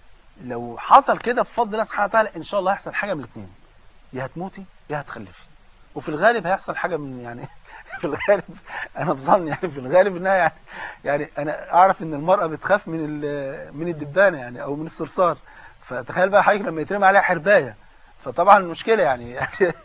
لو حصل كده بفضل الله سبحانه وتعالى ان شاء الله هيحصل حاجه من الاثنين يا هتموتي يا هتخلفي وفي الغالب هيحصل حاجه من يعني في الغالب انا بظن يعني في الغالب انها يعني يعني انا اعرف ان المراه بتخاف من ال- من الدبانه يعني او من الصرصار فتخيل بقى حضرتك لما يترمي عليها حربايه فطبعا المشكله يعني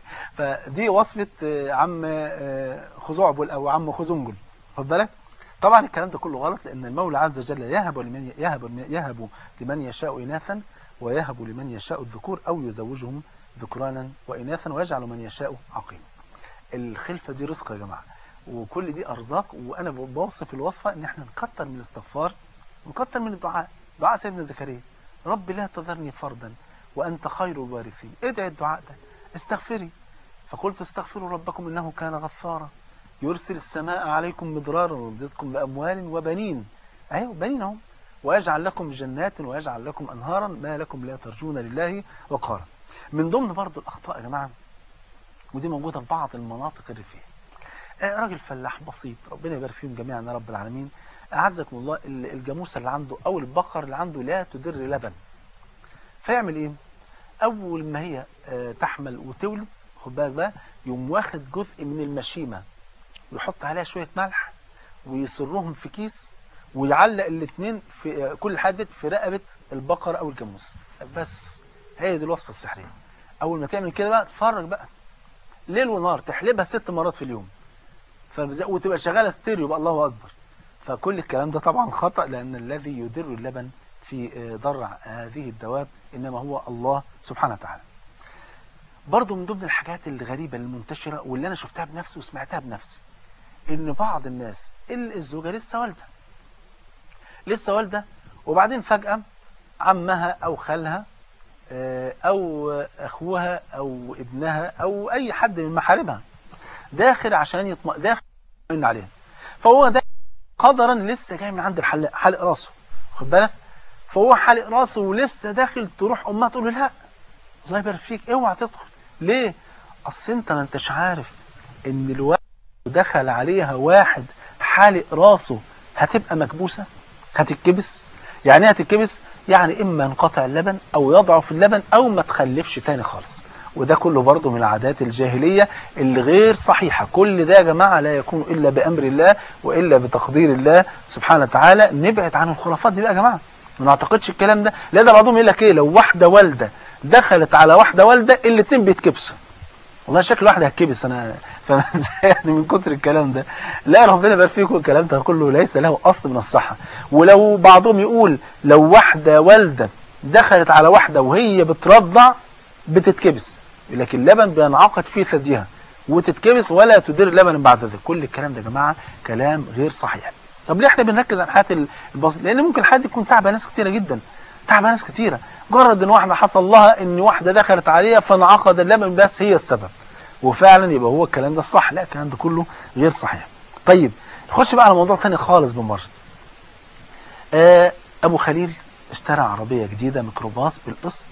فدي وصفه آه، عم آه، خزعبل او عم خزنجل خد بالك طبعا الكلام ده كله غلط لان المولى عز وجل يهب لمن يهب يهب لمن يشاء اناثا ويهب لمن يشاء الذكور او يزوجهم ذكرانا واناثا ويجعل من يشاء عقيما الخلفه دي رزق يا جماعه وكل دي ارزاق وانا بوصف الوصفه ان احنا نكتر من الاستغفار ونكتر من الدعاء دعاء سيدنا زكريا رب لا تذرني فردا وأنت خير الوارثين ادعي الدعاء ده استغفري فقلت استغفروا ربكم إنه كان غفارا يرسل السماء عليكم مدرارا ويمددكم بأموال وبنين أيوة بنين هم ويجعل لكم جنات ويجعل لكم أنهارا ما لكم لا ترجون لله وقارا من ضمن برضو الأخطاء يا جماعة ودي موجودة في بعض المناطق الريفية آه، راجل فلاح بسيط ربنا يبارك فيهم جميعا يا رب العالمين أعزكم الله ال- الجاموسة اللي عنده أو البقر اللي عنده لا تدر لبن فيعمل إيه؟ أول ما هي آه، تحمل وتولد خد بالك بقى يقوم واخد جزء من المشيمة ويحط عليها شوية ملح ويسرهم في كيس ويعلق الاثنين في آه، كل حدث في رقبة البقر أو الجاموس بس هي دي الوصفة السحرية أول ما تعمل كده بقى تفرج بقى ليل ونهار تحلبها ست مرات في اليوم فبز- وتبقى شغالة ستيريو بقى الله أكبر فكل الكلام ده طبعا خطأ لأن الذي يدر اللبن في آه، ضرع هذه الدواب إنما هو الله سبحانه وتعالى برضو من ضمن الحاجات الغريبة المنتشرة واللي أنا شفتها بنفسي وسمعتها بنفسي إن بعض الناس ال- الزوجة لسه والدة لسه والدة وبعدين فجأة عمها أو خالها آه، أو أخوها أو ابنها أو أي حد من محارمها داخل عشان يطمئن داخل يطمئن عليها فهو ده قدرا لسه جاي من عند الحلاق حلق راسه خد بالك فهو حلق راسه ولسه داخل تروح امها تقول له لا الله يبارك فيك اوعى تدخل ليه اصل انت ما انتش عارف ان الواحد دخل عليها واحد حالق راسه هتبقى مكبوسه هتتكبس يعني ايه هتتكبس يعني اما ينقطع اللبن او يضعف اللبن او ما تخلفش تاني خالص وده كله برضه من العادات الجاهلية اللي غير صحيحة كل ده يا جماعة لا يكون إلا بأمر الله وإلا بتقدير الله سبحانه وتعالى نبعد عن الخرافات دي بقى يا جماعة ما نعتقدش الكلام ده لا ده بعضهم يقول لك ايه لو واحدة والدة دخلت على واحدة والدة الاتنين بيتكبسوا والله شكل واحد هتكبس انا فاهم ازاي يعني من كتر الكلام ده لا ربنا يبارك فيكم الكلام ده كله ليس له اصل من الصحه ولو بعضهم يقول لو واحده والده دخلت على واحده وهي بترضع بتتكبس لكن اللبن بينعقد في ثديها وتتكبس ولا تدير اللبن بعد ذلك كل الكلام ده يا جماعه كلام غير صحيح طب ليه احنا بنركز على الحياه البسيطه لان ممكن الحياه دي تكون تعبه ناس كتيره جدا تعبه ناس كتيره مجرد ان واحده حصل لها ان واحده دخلت عليها فانعقد اللبن بس هي السبب وفعلا يبقى هو الكلام ده الصح لا الكلام ده كله غير صحيح طيب نخش بقى على موضوع تاني خالص بالمره آه ابو خليل اشترى عربيه جديده ميكروباص بالقسط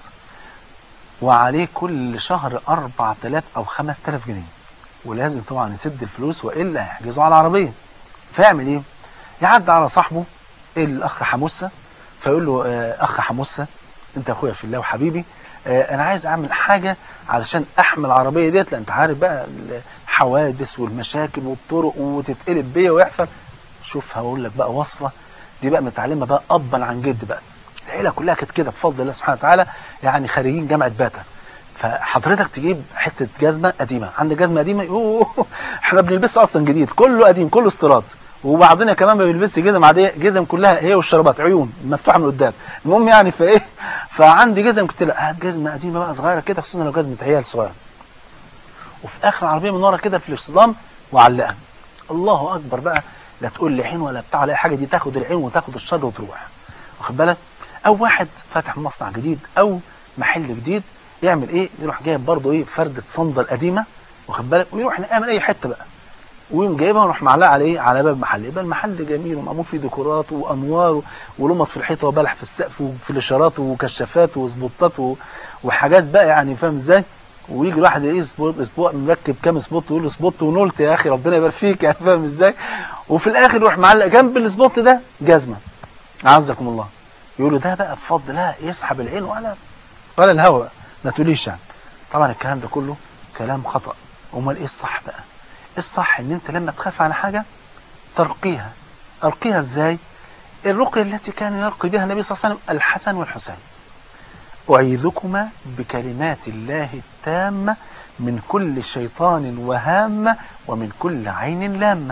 وعليه كل شهر 4000 او 5000 جنيه ولازم طبعا يسد الفلوس والا هيحجزوا على العربيه فيعمل ايه يعدي على صاحبه الاخ حموسه فيقول له آه اخ حموسه انت اخويا في الله وحبيبي آه انا عايز اعمل حاجه علشان احمل العربيه ديت لان انت عارف بقى الحوادث والمشاكل والطرق وتتقلب بيا ويحصل شوف هقول لك بقى وصفه دي بقى متعلمه بقى ابا عن جد بقى العيله كلها كانت كده بفضل الله سبحانه وتعالى يعني خريجين جامعه باتا فحضرتك تجيب حته جزمه قديمه عندك جزمه قديمه يوه احنا بنلبسها اصلا جديد كله قديم كله استيراد وبعضنا كمان ما بيلبسش جزم عاديه جزم كلها هي والشرابات عيون مفتوحه من قدام المهم يعني فايه فعندي جزم كنت لا هات جزمه قديمه بقى صغيره كده خصوصا لو جزمه عيال صغيره وفي اخر العربيه من ورا كده في الاصطدام وعلقها الله اكبر بقى لا تقول لي عين ولا بتاع ولا اي حاجه دي تاخد العين وتاخد الشر وتروح واخد بالك او واحد فاتح مصنع جديد او محل جديد يعمل ايه يروح جايب برضه ايه فرده صندل قديمه واخد بالك ويروح نقام من اي حته بقى ويقوم جايبها ويروح معلقها على ايه على باب المحل يبقى المحل جميل ومعمول فيه ديكورات وانوار ولمط في الحيطه وبلح في السقف وفي الاشارات وكشافات وسبوتات و... وحاجات بقى يعني فاهم ازاي ويجي الواحد يلاقيه سبوت اسبوع مركب كام سبوت ويقول له سبوت ونولت يا اخي ربنا يبارك فيك يعني فاهم ازاي وفي الاخر يروح معلق جنب السبوت ده جزمه اعزكم الله يقول له ده بقى بفضل لا يسحب العين ولا ولا الهواء ما تقوليش يعني طبعا الكلام ده كله كلام خطأ امال ايه الصح بقى الصح ان انت لما تخاف على حاجة ترقيها ارقيها ازاي الرقية التي كان يرقي بها النبي صلى الله عليه وسلم الحسن والحسين أعيذكما بكلمات الله التامة من كل شيطان وهامة ومن كل عين لامة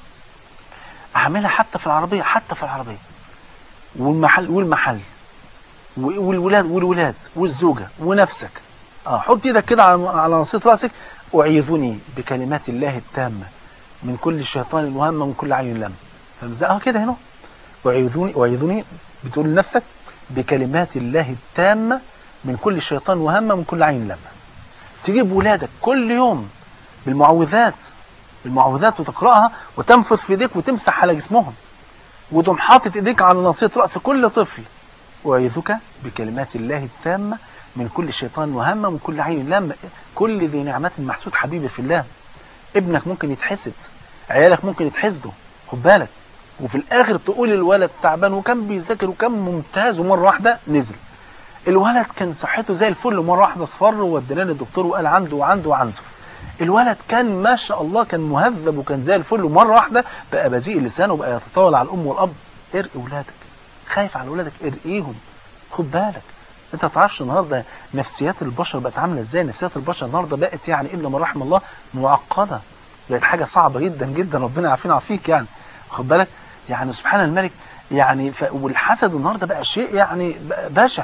أعملها حتى في العربية حتى في العربية والمحل والمحل والولاد والولاد والزوجة ونفسك اه حط ايدك كده على على نصية راسك أعيذني بكلمات الله التامة من كل شيطان وهم ومن كل عين لم فمزقها كده هنا أعيذني أعيذني بتقول لنفسك بكلمات الله التامة من كل شيطان وهمة من كل عين لمة تجيب ولادك كل يوم بالمعوذات المعوذات وتقرأها وتنفث في ايديك وتمسح على جسمهم وتقوم حاطط ايديك على ناصية رأس كل طفل وأعيذك بكلمات الله التامة من كل شيطان وهمة من كل عين لمة كل ذي نعمة محسود حبيبي في الله ابنك ممكن يتحسد عيالك ممكن يتحسدوا خد بالك وفي الاخر تقول الولد تعبان وكان بيذاكر وكان ممتاز ومره واحده نزل الولد كان صحته زي الفل ومره واحده اصفر ووديناه للدكتور وقال عنده وعنده وعنده الولد كان ما شاء الله كان مهذب وكان زي الفل ومره واحده بقى بذيء اللسان وبقى يتطاول على الام والاب ارقي اولادك خايف على اولادك ارقيهم خد بالك انت ما تعرفش النهارده نفسيات البشر بقت عامله ازاي نفسيات البشر النهارده بقت يعني الا من رحم الله معقده بقت حاجه صعبه جدا جدا ربنا يعافينا ويعافيك يعني خد بالك يعني سبحان الملك يعني ف... والحسد النهارده بقى شيء يعني بقى بشع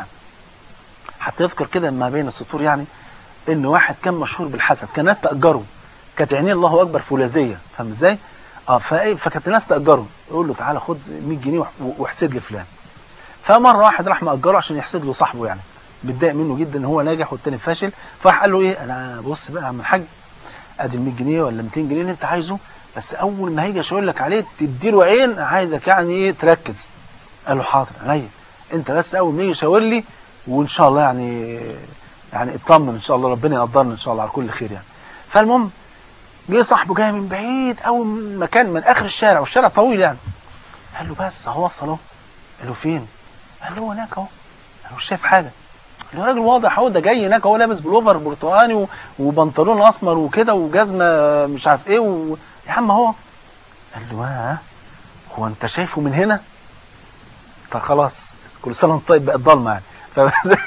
حتى يذكر كده ما بين السطور يعني ان واحد كان مشهور بالحسد كان ناس تاجره كانت عينيه الله اكبر فولاذيه فاهم ازاي اه فايه فكانت الناس تاجره يقول له تعالى خد 100 جنيه وح- واحسد لي فلان فمره واحد راح مأجره عشان يحسد له صاحبه يعني متضايق منه جدا ان هو ناجح والتاني فاشل فراح قال له ايه انا بص بقى يا عم الحاج ادي ال 100 جنيه ولا 200 جنيه اللي انت عايزه بس اول ما هيجي اشاور لك عليه تديله عين عايزك يعني ايه تركز قال له حاضر عينيا انت بس اول ما يجي يشاور لي وان شاء الله يعني يعني اطمن ان شاء الله ربنا يقدرنا ان شاء الله على كل خير يعني فالمهم جه صاحبه جاي من بعيد قوي من مكان من اخر الشارع والشارع طويل يعني قال له بس اهو وصل اهو قال له فين قال له هو هناك اهو قال له مش شايف حاجه قال له راجل واضح اهو ده جاي هناك اهو لابس بلوفر برتقاني و- وبنطلون اسمر وكده وجزمه مش عارف ايه و... يا عم اهو قال له اه هو انت شايفه من هنا طب خلاص كل سنه وانت طيب بقت ضلمه يعني فبس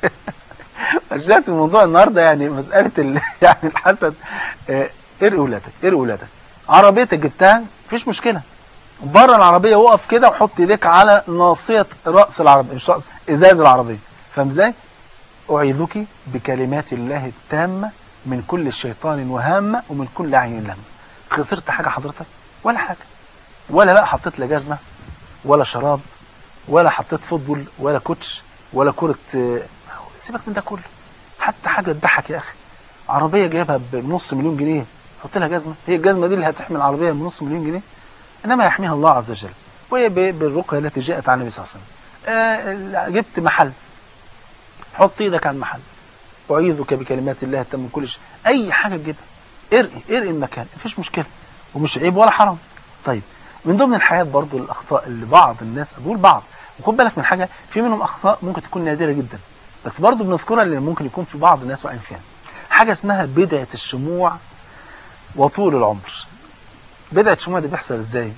فشايف الموضوع النهارده يعني مساله ال... يعني الحسد آه، ارقي ولادك ارقي ولادك عربيتك جبتها مفيش مشكله بره العربيه وقف كده وحط ايديك على ناصيه راس العربيه مش راس ازاز العربيه فاهم ازاي؟ اعيذك بكلمات الله التامه من كل شيطان وهامه ومن كل عين لم خسرت حاجه حضرتك ولا حاجه ولا بقى حطيت لا جزمه ولا شراب ولا حطيت فوتبول ولا كوتش ولا كره آه، سيبك من ده كله حتى حاجه تضحك يا اخي عربيه جايبها بنص مليون جنيه حط لها جزمه هي الجزمه دي اللي هتحمل عربيه بنص مليون جنيه انما يحميها الله عز وجل وهي ب- بالرقيه التي جاءت عن النبي صلى الله عليه وسلم آه جبت محل حط ايدك على المحل اعيذك بكلمات الله التامه من كل شيء اي حاجه تجيبها ارقي ارقي المكان مفيش مشكله ومش عيب ولا حرام طيب من ضمن الحاجات برضو الاخطاء اللي بعض الناس بقول بعض وخد بالك من حاجه في منهم اخطاء ممكن تكون نادره جدا بس برضو بنذكرها لان ممكن يكون في بعض الناس واقعين فيها حاجه اسمها بدعه الشموع وطول العمر بدعه الشموع دي بيحصل ازاي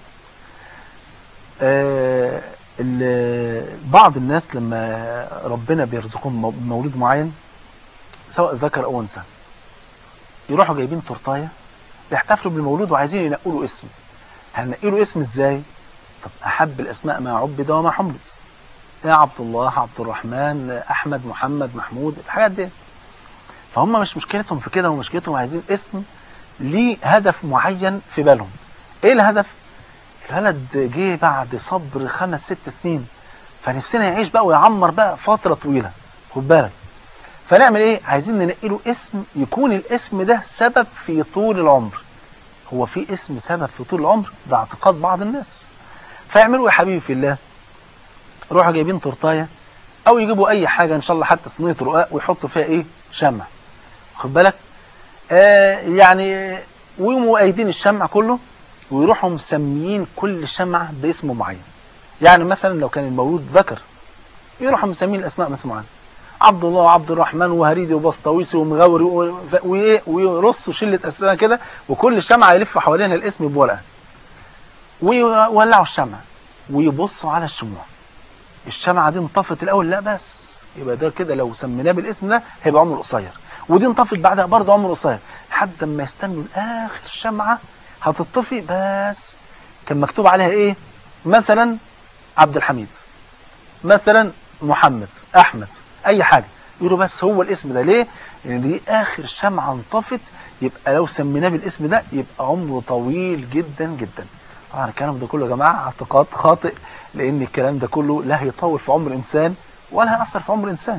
آه ال- بعض الناس لما ربنا بيرزقهم مو- مولود معين سواء ذكر او انثى يروحوا جايبين تورتايه بيحتفلوا بالمولود وعايزين ينقوا له اسم هننقي له اسم ازاي طب احب الاسماء ما عبد وما حمد يا عبد الله عبد الرحمن احمد محمد محمود الحاجات دي فهم مش مشكلتهم في كده ومشكلتهم عايزين اسم ليه هدف معين في بالهم ايه الهدف الولد جه بعد صبر خمس ست سنين فنفسنا يعيش بقى ويعمر بقى فترة طويلة خد بالك فنعمل ايه عايزين ننقي له اسم يكون الاسم ده سبب في طول العمر هو في اسم سبب في طول العمر ده اعتقاد بعض الناس فيعملوا يا حبيبي في الله روحوا جايبين تورتايه او يجيبوا اي حاجه ان شاء الله حتى صينيه رقاق ويحطوا فيها ايه شمع خد بالك آه يعني ويقوموا قايدين الشمع كله ويروحوا مسميين كل شمعة باسم معين يعني مثلا لو كان المولود ذكر يروحوا مسمين الاسماء باسم معين عبد الله وعبد الرحمن وهريدي وبسطويسي ومغاوري و- ف- وايه ويرصوا شله اسماء كده وكل شمعه يلف حوالينها الاسم بورقه ويولعوا الشمع ويبصوا على الشموع الشمعه دي انطفت الاول لا بس يبقى ده كده لو سميناه بالاسم ده هيبقى عمره قصير ودي انطفت بعدها برضه عمره قصير لحد ما يستنوا لاخر شمعه هتطفي بس كان مكتوب عليها ايه مثلا عبد الحميد مثلا محمد احمد اي حاجه يقولوا بس هو الاسم ده ليه لان دي اخر شمعه انطفت يبقى لو سميناه بالاسم ده يبقى عمره طويل جدا جدا طبعا الكلام ده كله يا جماعه اعتقاد خاطئ لان الكلام ده كله لا هيطول في عمر انسان ولا هيأثر في عمر إنسان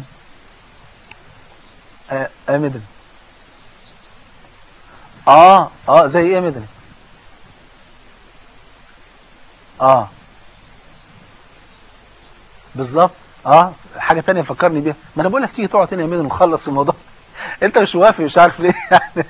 آه آه مدني آه آه زي إيه مدني آه بالظبط اه حاجه تانية فكرني بيها ما انا بقول لك تيجي تقعد هنا يا مدن ونخلص الموضوع انت مش موافق مش عارف ليه يعني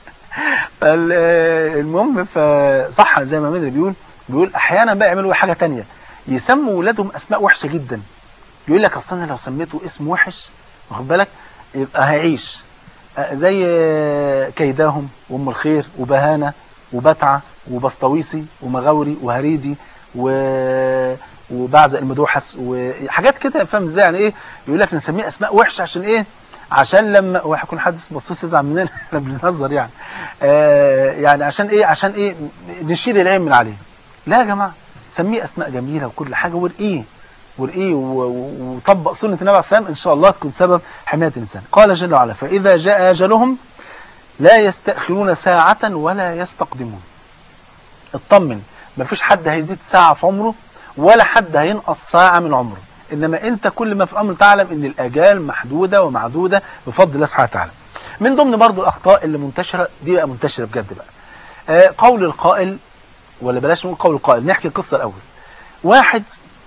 المهم فصح زي ما مدن بيقول بيقول احيانا بقى يعملوا حاجه تانية يسموا ولادهم اسماء وحشه جدا يقول لك اصل انا لو سميته اسم وحش واخد بالك يبقى هيعيش زي كيداهم وام الخير وبهانه وبتعه وبسطويسي ومغاوري وهريدي و وبعزق المدوحس وحاجات كده فاهم ازاي يعني ايه يقول لك نسميه اسماء وحشه عشان ايه عشان لما وهيكون حد اسمه بسطوس يزعل مننا احنا بنهزر يعني آه يعني عشان ايه عشان ايه نشيل العين من عليه لا يا جماعه سميه اسماء جميله وكل حاجه ورقيه ورقيه وطبق سنه النبي عليه السلام ان شاء الله تكون سبب حمايه الانسان قال جل وعلا فاذا جاء اجلهم لا يستاخرون ساعه ولا يستقدمون اطمن مفيش حد هيزيد ساعه في عمره ولا حد هينقص ساعة من عمره إنما أنت كل ما في الأمر تعلم إن الأجال محدودة ومعدودة بفضل الله سبحانه وتعالى من ضمن برضو الأخطاء اللي منتشرة دي بقى منتشرة بجد بقى آه قول القائل ولا بلاش نقول قول القائل نحكي القصة الأول واحد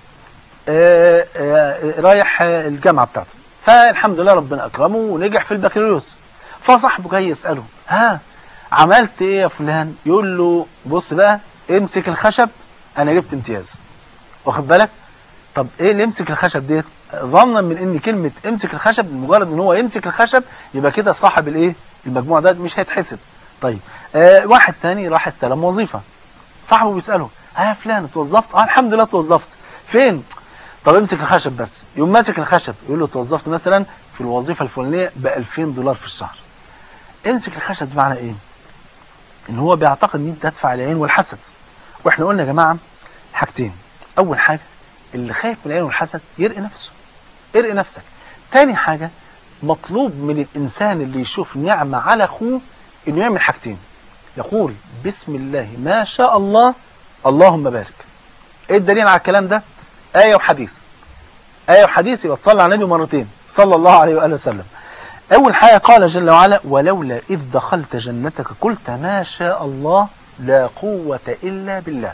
آه آه رايح الجامعة بتاعته فالحمد لله ربنا أكرمه ونجح في البكالوريوس فصاحبه جاي يسأله ها عملت ايه يا فلان يقول له بص بقى امسك الخشب انا جبت امتياز واخد بالك طب ايه اللي يمسك الخشب ديت ظنا من ان كلمة امسك الخشب مجرد ان هو يمسك الخشب يبقى كده صاحب الايه المجموع ده مش هيتحسب طيب آه واحد تاني راح استلم وظيفة صاحبه بيسأله اه يا فلان اتوظفت اه الحمد لله اتوظفت فين طب امسك الخشب بس يقوم ماسك الخشب يقول له اتوظفت مثلا في الوظيفة الفلانية ب 2000 دولار في الشهر امسك الخشب بمعنى ايه ان هو بيعتقد ان انت تدفع العين والحسد واحنا قلنا يا جماعة حاجتين اول حاجة اللي خايف من العين والحسد يرقي نفسه ارقي نفسك تاني حاجة مطلوب من الانسان اللي يشوف نعمة على اخوه انه يعمل حاجتين يقول بسم الله ما شاء الله اللهم بارك ايه الدليل على الكلام ده آية وحديث آية وحديث يبقى تصلي على النبي مرتين صلى الله عليه وآله وسلم أول حاجة قال جل وعلا ولولا إذ دخلت جنتك قلت ما شاء الله لا قوة إلا بالله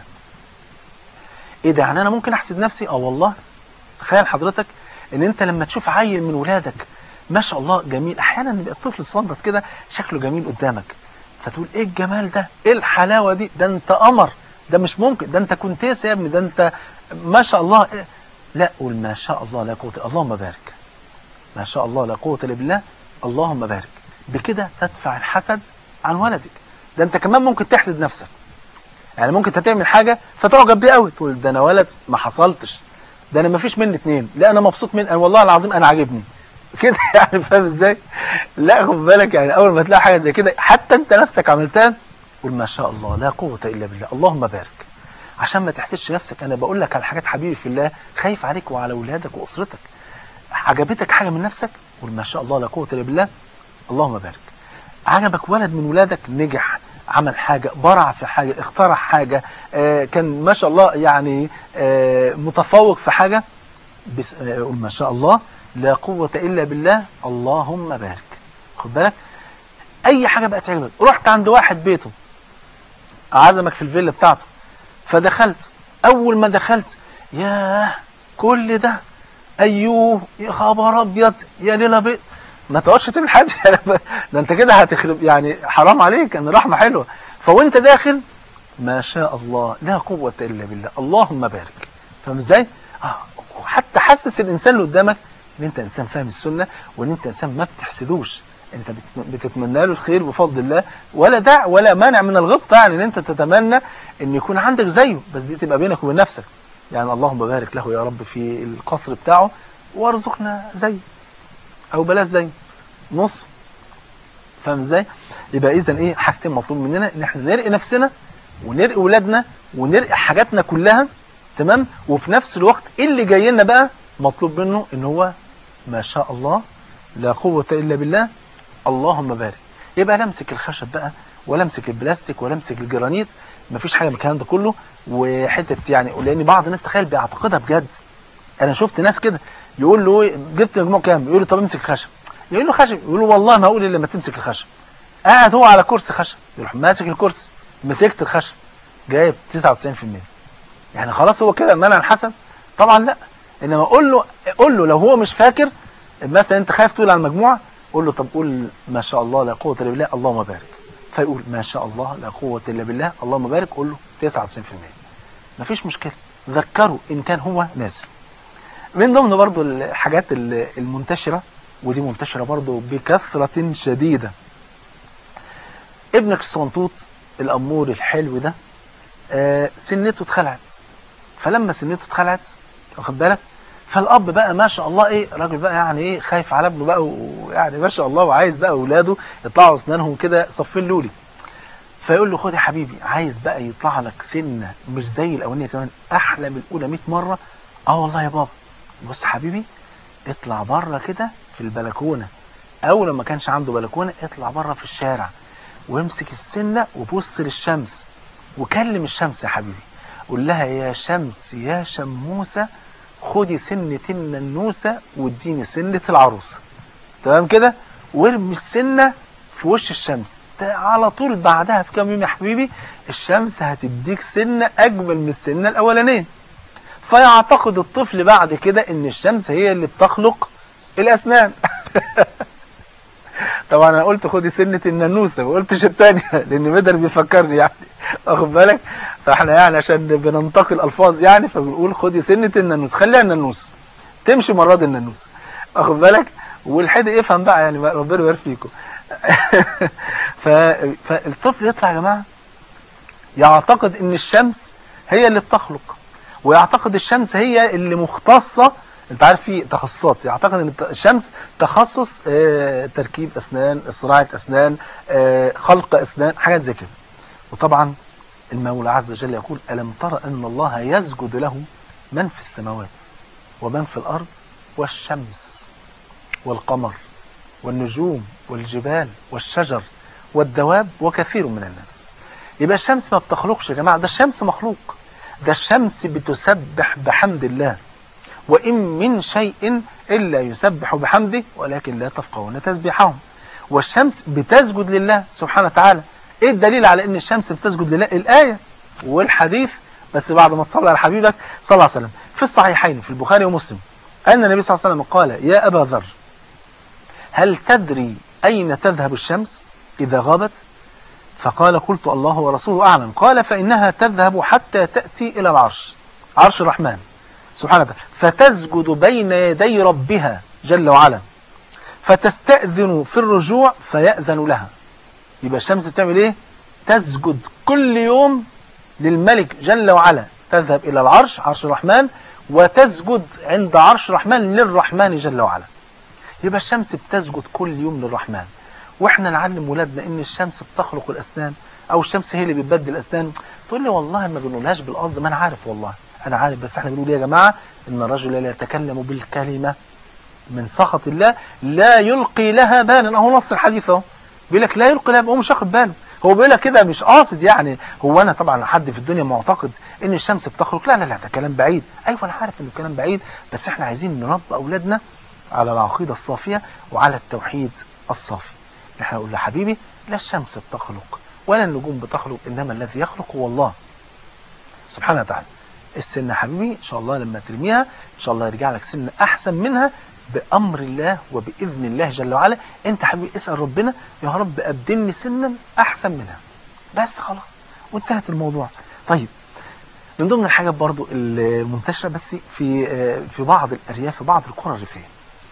إيه ده يعني أنا ممكن أحسد نفسي آه والله تخيل حضرتك إن أنت لما تشوف عيل من ولادك ما شاء الله جميل أحيانا يبقى الطفل الصندط كده شكله جميل قدامك فتقول إيه الجمال ده إيه الحلاوة دي ده أنت قمر ده مش ممكن ده أنت كنتيس يا ابني ده أنت ما شاء الله إيه؟ لا قول ما شاء الله لا قوة اللهم بارك ما شاء الله لا قوة إلا بالله اللهم بارك بكده تدفع الحسد عن ولدك ده انت كمان ممكن تحسد نفسك يعني ممكن تعمل حاجة فتعجب بيه قوي تقول ده انا ولد ما حصلتش ده انا ما فيش مني اتنين لا انا مبسوط من انا والله العظيم انا عاجبني كده يعني فاهم ازاي لا خد بالك يعني اول ما تلاقي حاجة زي كده حتى انت نفسك عملتها قول ما شاء الله لا قوة الا بالله اللهم بارك عشان ما تحسدش نفسك انا بقول لك على حاجات حبيبي في الله خايف عليك وعلى اولادك واسرتك عجبتك حاجة من نفسك قول ما شاء الله لا قوة الا بالله اللهم بارك عجبك ولد من ولادك نجح عمل حاجة برع في حاجة اخترع حاجة آه كان ما شاء الله يعني آه متفوق في حاجة بس آه قول ما شاء الله لا قوة إلا بالله اللهم بارك خد بالك أي حاجة بقى تعجبك رحت عند واحد بيته عزمك في الفيلا بتاعته فدخلت أول ما دخلت ياه كل ده ايوه يا خبر ابيض يا ليله بيض ما تقعدش تعمل حاجه ده انت كده هتخرب يعني حرام عليك ان رحمه حلوه فوانت داخل ما شاء الله لا قوه الا بالله اللهم بارك فاهم ازاي اه حتى حسس الانسان اللي قدامك ان انت انسان فاهم السنه وان انت انسان ما بتحسدوش انت بتتمنى له الخير بفضل الله ولا دع ولا مانع من الغبطه يعني ان انت تتمنى ان يكون عندك زيه بس دي تبقى بينك وبين نفسك يعني اللهم بارك له يا رب في القصر بتاعه وارزقنا زي او بلاش زي نص فاهم ازاي يبقى اذا ايه حاجتين مطلوب مننا ان احنا نرقي نفسنا ونرقي ولادنا ونرقي حاجاتنا كلها تمام وفي نفس الوقت اللي جاي لنا بقى مطلوب منه ان هو ما شاء الله لا قوة الا بالله اللهم بارك يبقى لا امسك الخشب بقى ولا امسك البلاستيك ولا امسك الجرانيت مفيش حاجه من الكلام ده كله وحته يعني لان بعض الناس تخيل بيعتقدها بجد انا شفت ناس كده يقول له إيه، جبت مجموع كام يقول له طب امسك خشب يقول له خشب يقول له والله ما هقول الا لما تمسك الخشب قاعد هو على كرسي خشب يروح ماسك الكرسي مسكت الخشب جايب 99% يعني خلاص هو كده منع الحسن طبعا لا انما قول له قول له لو هو مش فاكر مثلا انت خايف تقول على المجموعه قول له طب قول ما شاء الله لا قوه الا بالله اللهم بارك فيقول ما شاء الله لا قوه الا بالله اللهم بارك قول له 99% مفيش مشكله ذكره ان كان هو ناسي من ضمن برضو الحاجات ال- المنتشره ودي منتشره برضو بكثره شديده ابنك الصنطوط الامور الحلو ده آه، سنته اتخلعت فلما سنته اتخلعت واخد بالك فالاب بقى ما شاء الله ايه راجل بقى يعني ايه خايف على ابنه بقى ويعني ما شاء الله وعايز بقى اولاده يطلعوا اسنانهم كده صفين لولي فيقول له خد يا حبيبي عايز بقى يطلع لك سنه مش زي الاولانيه كمان احلى من الاولى 100 مره اه والله يا بابا بص حبيبي اطلع بره كده في البلكونه او لما كانش عنده بلكونه اطلع بره في الشارع وامسك السنه وبص للشمس وكلم الشمس يا حبيبي قول لها يا شمس يا شموسه خدي سنة الننوسة واديني سنة العروسة تمام كده وارمي السنة في وش الشمس ده على طول بعدها في كام يوم يا حبيبي الشمس هتديك سنة أجمل من السنة الأولانية فيعتقد الطفل بعد كده إن الشمس هي اللي بتخلق الأسنان طبعا انا قلت خدي سنة النانوسة ما قلتش التانية لان بدر بيفكرني يعني واخد بالك فاحنا يعني عشان بننتقي الالفاظ يعني فبنقول خدي سنة النانوس خليها النانوسة تمشي مراد النانوسة واخد بالك والحد يفهم بقى يعني بقى ربنا يبارك فيكم ف... فالطفل يطلع يا جماعة يعتقد ان الشمس هي اللي بتخلق ويعتقد الشمس هي اللي مختصة انت عارف في تخصصات يعتقد ان الشمس تخصص آه، تركيب اسنان صناعه اسنان آه، خلق اسنان حاجات زي كده وطبعا المولى عز وجل يقول الم ترى ان الله يسجد له من في السماوات ومن في الارض والشمس والقمر والنجوم والجبال والشجر والدواب وكثير من الناس يبقى الشمس ما بتخلقش يا جماعه ده الشمس مخلوق ده الشمس بتسبح بحمد الله وإن من شيء إلا يسبح بحمده ولكن لا تفقهون تسبيحهم والشمس بتسجد لله سبحانه وتعالى إيه الدليل على إن الشمس بتسجد لله الآية والحديث بس بعد ما تصلي على حبيبك صلى الله عليه وسلم في الصحيحين في البخاري ومسلم أن النبي صلى الله عليه وسلم قال يا أبا ذر هل تدري أين تذهب الشمس إذا غابت فقال قلت الله ورسوله أعلم قال فإنها تذهب حتى تأتي إلى العرش عرش الرحمن سبحانه وتعالى فتسجد بين يدي ربها جل وعلا فتستأذن في الرجوع فيأذن لها يبقى الشمس بتعمل ايه تسجد كل يوم للملك جل وعلا تذهب إلى العرش عرش الرحمن وتسجد عند عرش الرحمن للرحمن جل وعلا يبقى الشمس بتسجد كل يوم للرحمن واحنا نعلم ولادنا ان الشمس بتخلق الاسنان او الشمس هي اللي بتبدل الاسنان تقول لي والله ما بنقولهاش بالقصد ما انا عارف والله انا عارف بس احنا بنقول يا جماعه ان الرجل لا يتكلم بالكلمه من سخط الله لا يلقي لها بالا اهو نص الحديث اهو بيقول لك لا يلقي لها هو مش واخد باله هو بيقول لك كده مش قاصد يعني هو انا طبعا حد في الدنيا معتقد ان الشمس بتخرج لا لا لا ده كلام بعيد ايوه انا عارف انه كلام بعيد بس احنا عايزين نربي اولادنا على العقيده الصافيه وعلى التوحيد الصافي احنا نقول له حبيبي لا الشمس بتخلق ولا النجوم بتخلق انما الذي يخلق هو الله سبحانه وتعالى السن يا حبيبي ان شاء الله لما ترميها ان شاء الله يرجع لك سن احسن منها بامر الله وباذن الله جل وعلا انت حبيبي اسال ربنا يا رب ابدلني سنا احسن منها بس خلاص وانتهت الموضوع طيب من ضمن الحاجات برضو المنتشره بس في في بعض الارياف في بعض القرى الريفيه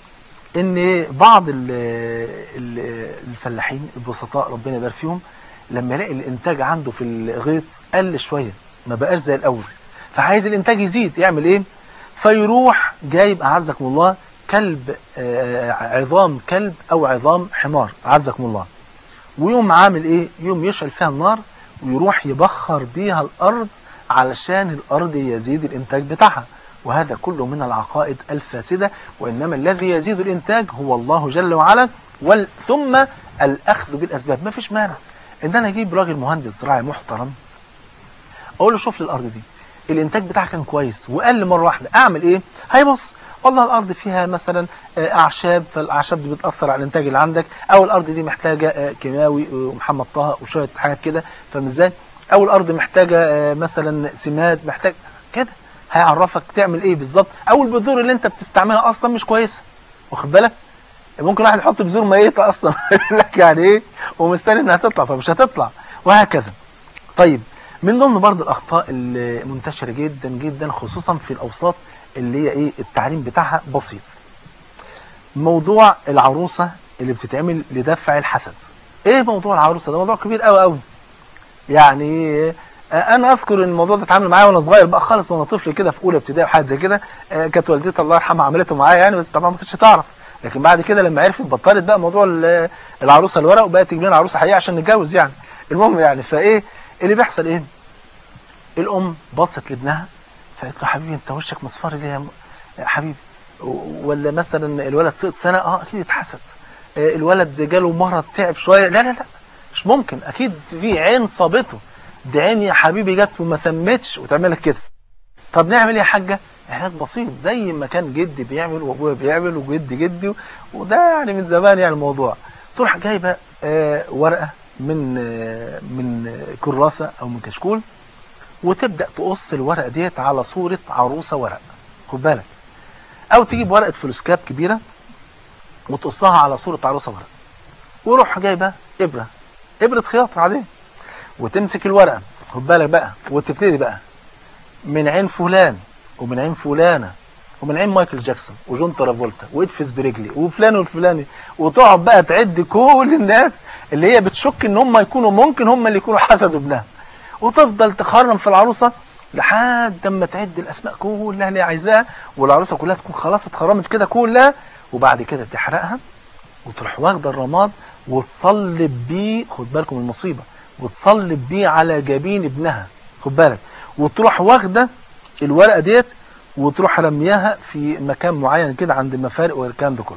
ان بعض ال ال الفلاحين البسطاء ربنا يبارك فيهم لما يلاقي الانتاج عنده في الغيط قل شويه ما بقاش زي الاول فعايز الانتاج يزيد يعمل ايه فيروح جايب اعزكم الله كلب عظام كلب او عظام حمار اعزكم الله ويوم عامل ايه يوم يشعل فيها النار ويروح يبخر بيها الارض علشان الارض يزيد الانتاج بتاعها وهذا كله من العقائد الفاسدة وإنما الذي يزيد الإنتاج هو الله جل وعلا وال... ثم الأخذ بالأسباب ما فيش مانع إن أنا أجيب راجل مهندس زراعي محترم أقول له شوف لي الأرض دي الانتاج بتاعها كان كويس وقل مره واحده اعمل ايه هيبص والله الارض فيها مثلا آه، اعشاب فالاعشاب دي بتاثر على الانتاج اللي عندك او الارض دي محتاجه آه، كيماوي ومحمد طه وشويه حاجات كده فاهم ازاي او الارض محتاجه آه، مثلا سماد محتاج كده هيعرفك تعمل ايه بالظبط او البذور اللي انت بتستعملها اصلا مش كويسه واخد بالك ممكن واحد يحط بذور ميته اصلا يقول لك يعني ايه ومستني انها تطلع فمش هتطلع وهكذا طيب من ضمن برضه الاخطاء المنتشره جدا جدا خصوصا في الاوساط اللي هي ايه التعليم بتاعها بسيط موضوع العروسه اللي بتتعمل لدفع الحسد ايه موضوع العروسه ده موضوع كبير قوي قوي يعني آه، انا اذكر ان الموضوع ده اتعامل معايا وانا صغير بقى خالص وانا طفل كده في اولى ابتدائي وحاجه زي كده آه، كانت والدتي الله يرحمها عملته معايا يعني بس طبعا ما كانتش تعرف لكن بعد كده لما عرفت بطلت بقى موضوع ال- العروسه الورق وبقت تجيب لنا عروسه حقيقيه عشان نتجوز يعني المهم يعني فايه اللي بيحصل ايه الام بصت لابنها فقالت له حبيبي انت وشك مصفر ليه يا م- يا حبيبي و- ولا مثلا الولد سقط سنه اه اكيد اتحسد آه، الولد جاله مرض تعب شويه لا لا لا مش ممكن اكيد في عين صابته دي عين يا حبيبي جت وما سمتش وتعمل لك كده طب نعمل ايه يا حاجه علاج بسيط زي ما كان جدي بيعمل وابويا بيعمل وجدي جدي وده يعني من زمان يعني الموضوع تروح جايبه آه، ورقه من آه، من آه، كراسه او من كشكول وتبدا تقص الورقه ديت على صوره عروسه ورق خد بالك او تجيب ورقه فلوسكاب كبيره وتقصها على صوره عروسه ورق وروح جايبه ابره ابره خياطه عاديه وتمسك الورقه خد بالك بقى وتبتدي بقى من عين فلان ومن عين فلانه ومن عين مايكل جاكسون وجون ترافولتا وادفس برجلي وفلان والفلاني وتقعد بقى تعد كل الناس اللي هي بتشك ان هم يكونوا ممكن هم اللي يكونوا حسدوا ابنها وتفضل تخرم في العروسه لحد اما تعد الاسماء كلها اللي هي عايزاها والعروسه كلها تكون خلاص اتخرمت كده كلها وبعد كده تحرقها وتروح واخده الرماد وتصلب بيه خد بالكم من المصيبه وتصلب بيه على جبين ابنها خد بالك وتروح واخده الورقه ديت وتروح رمياها في مكان معين كده عند المفارق والكلام ده كله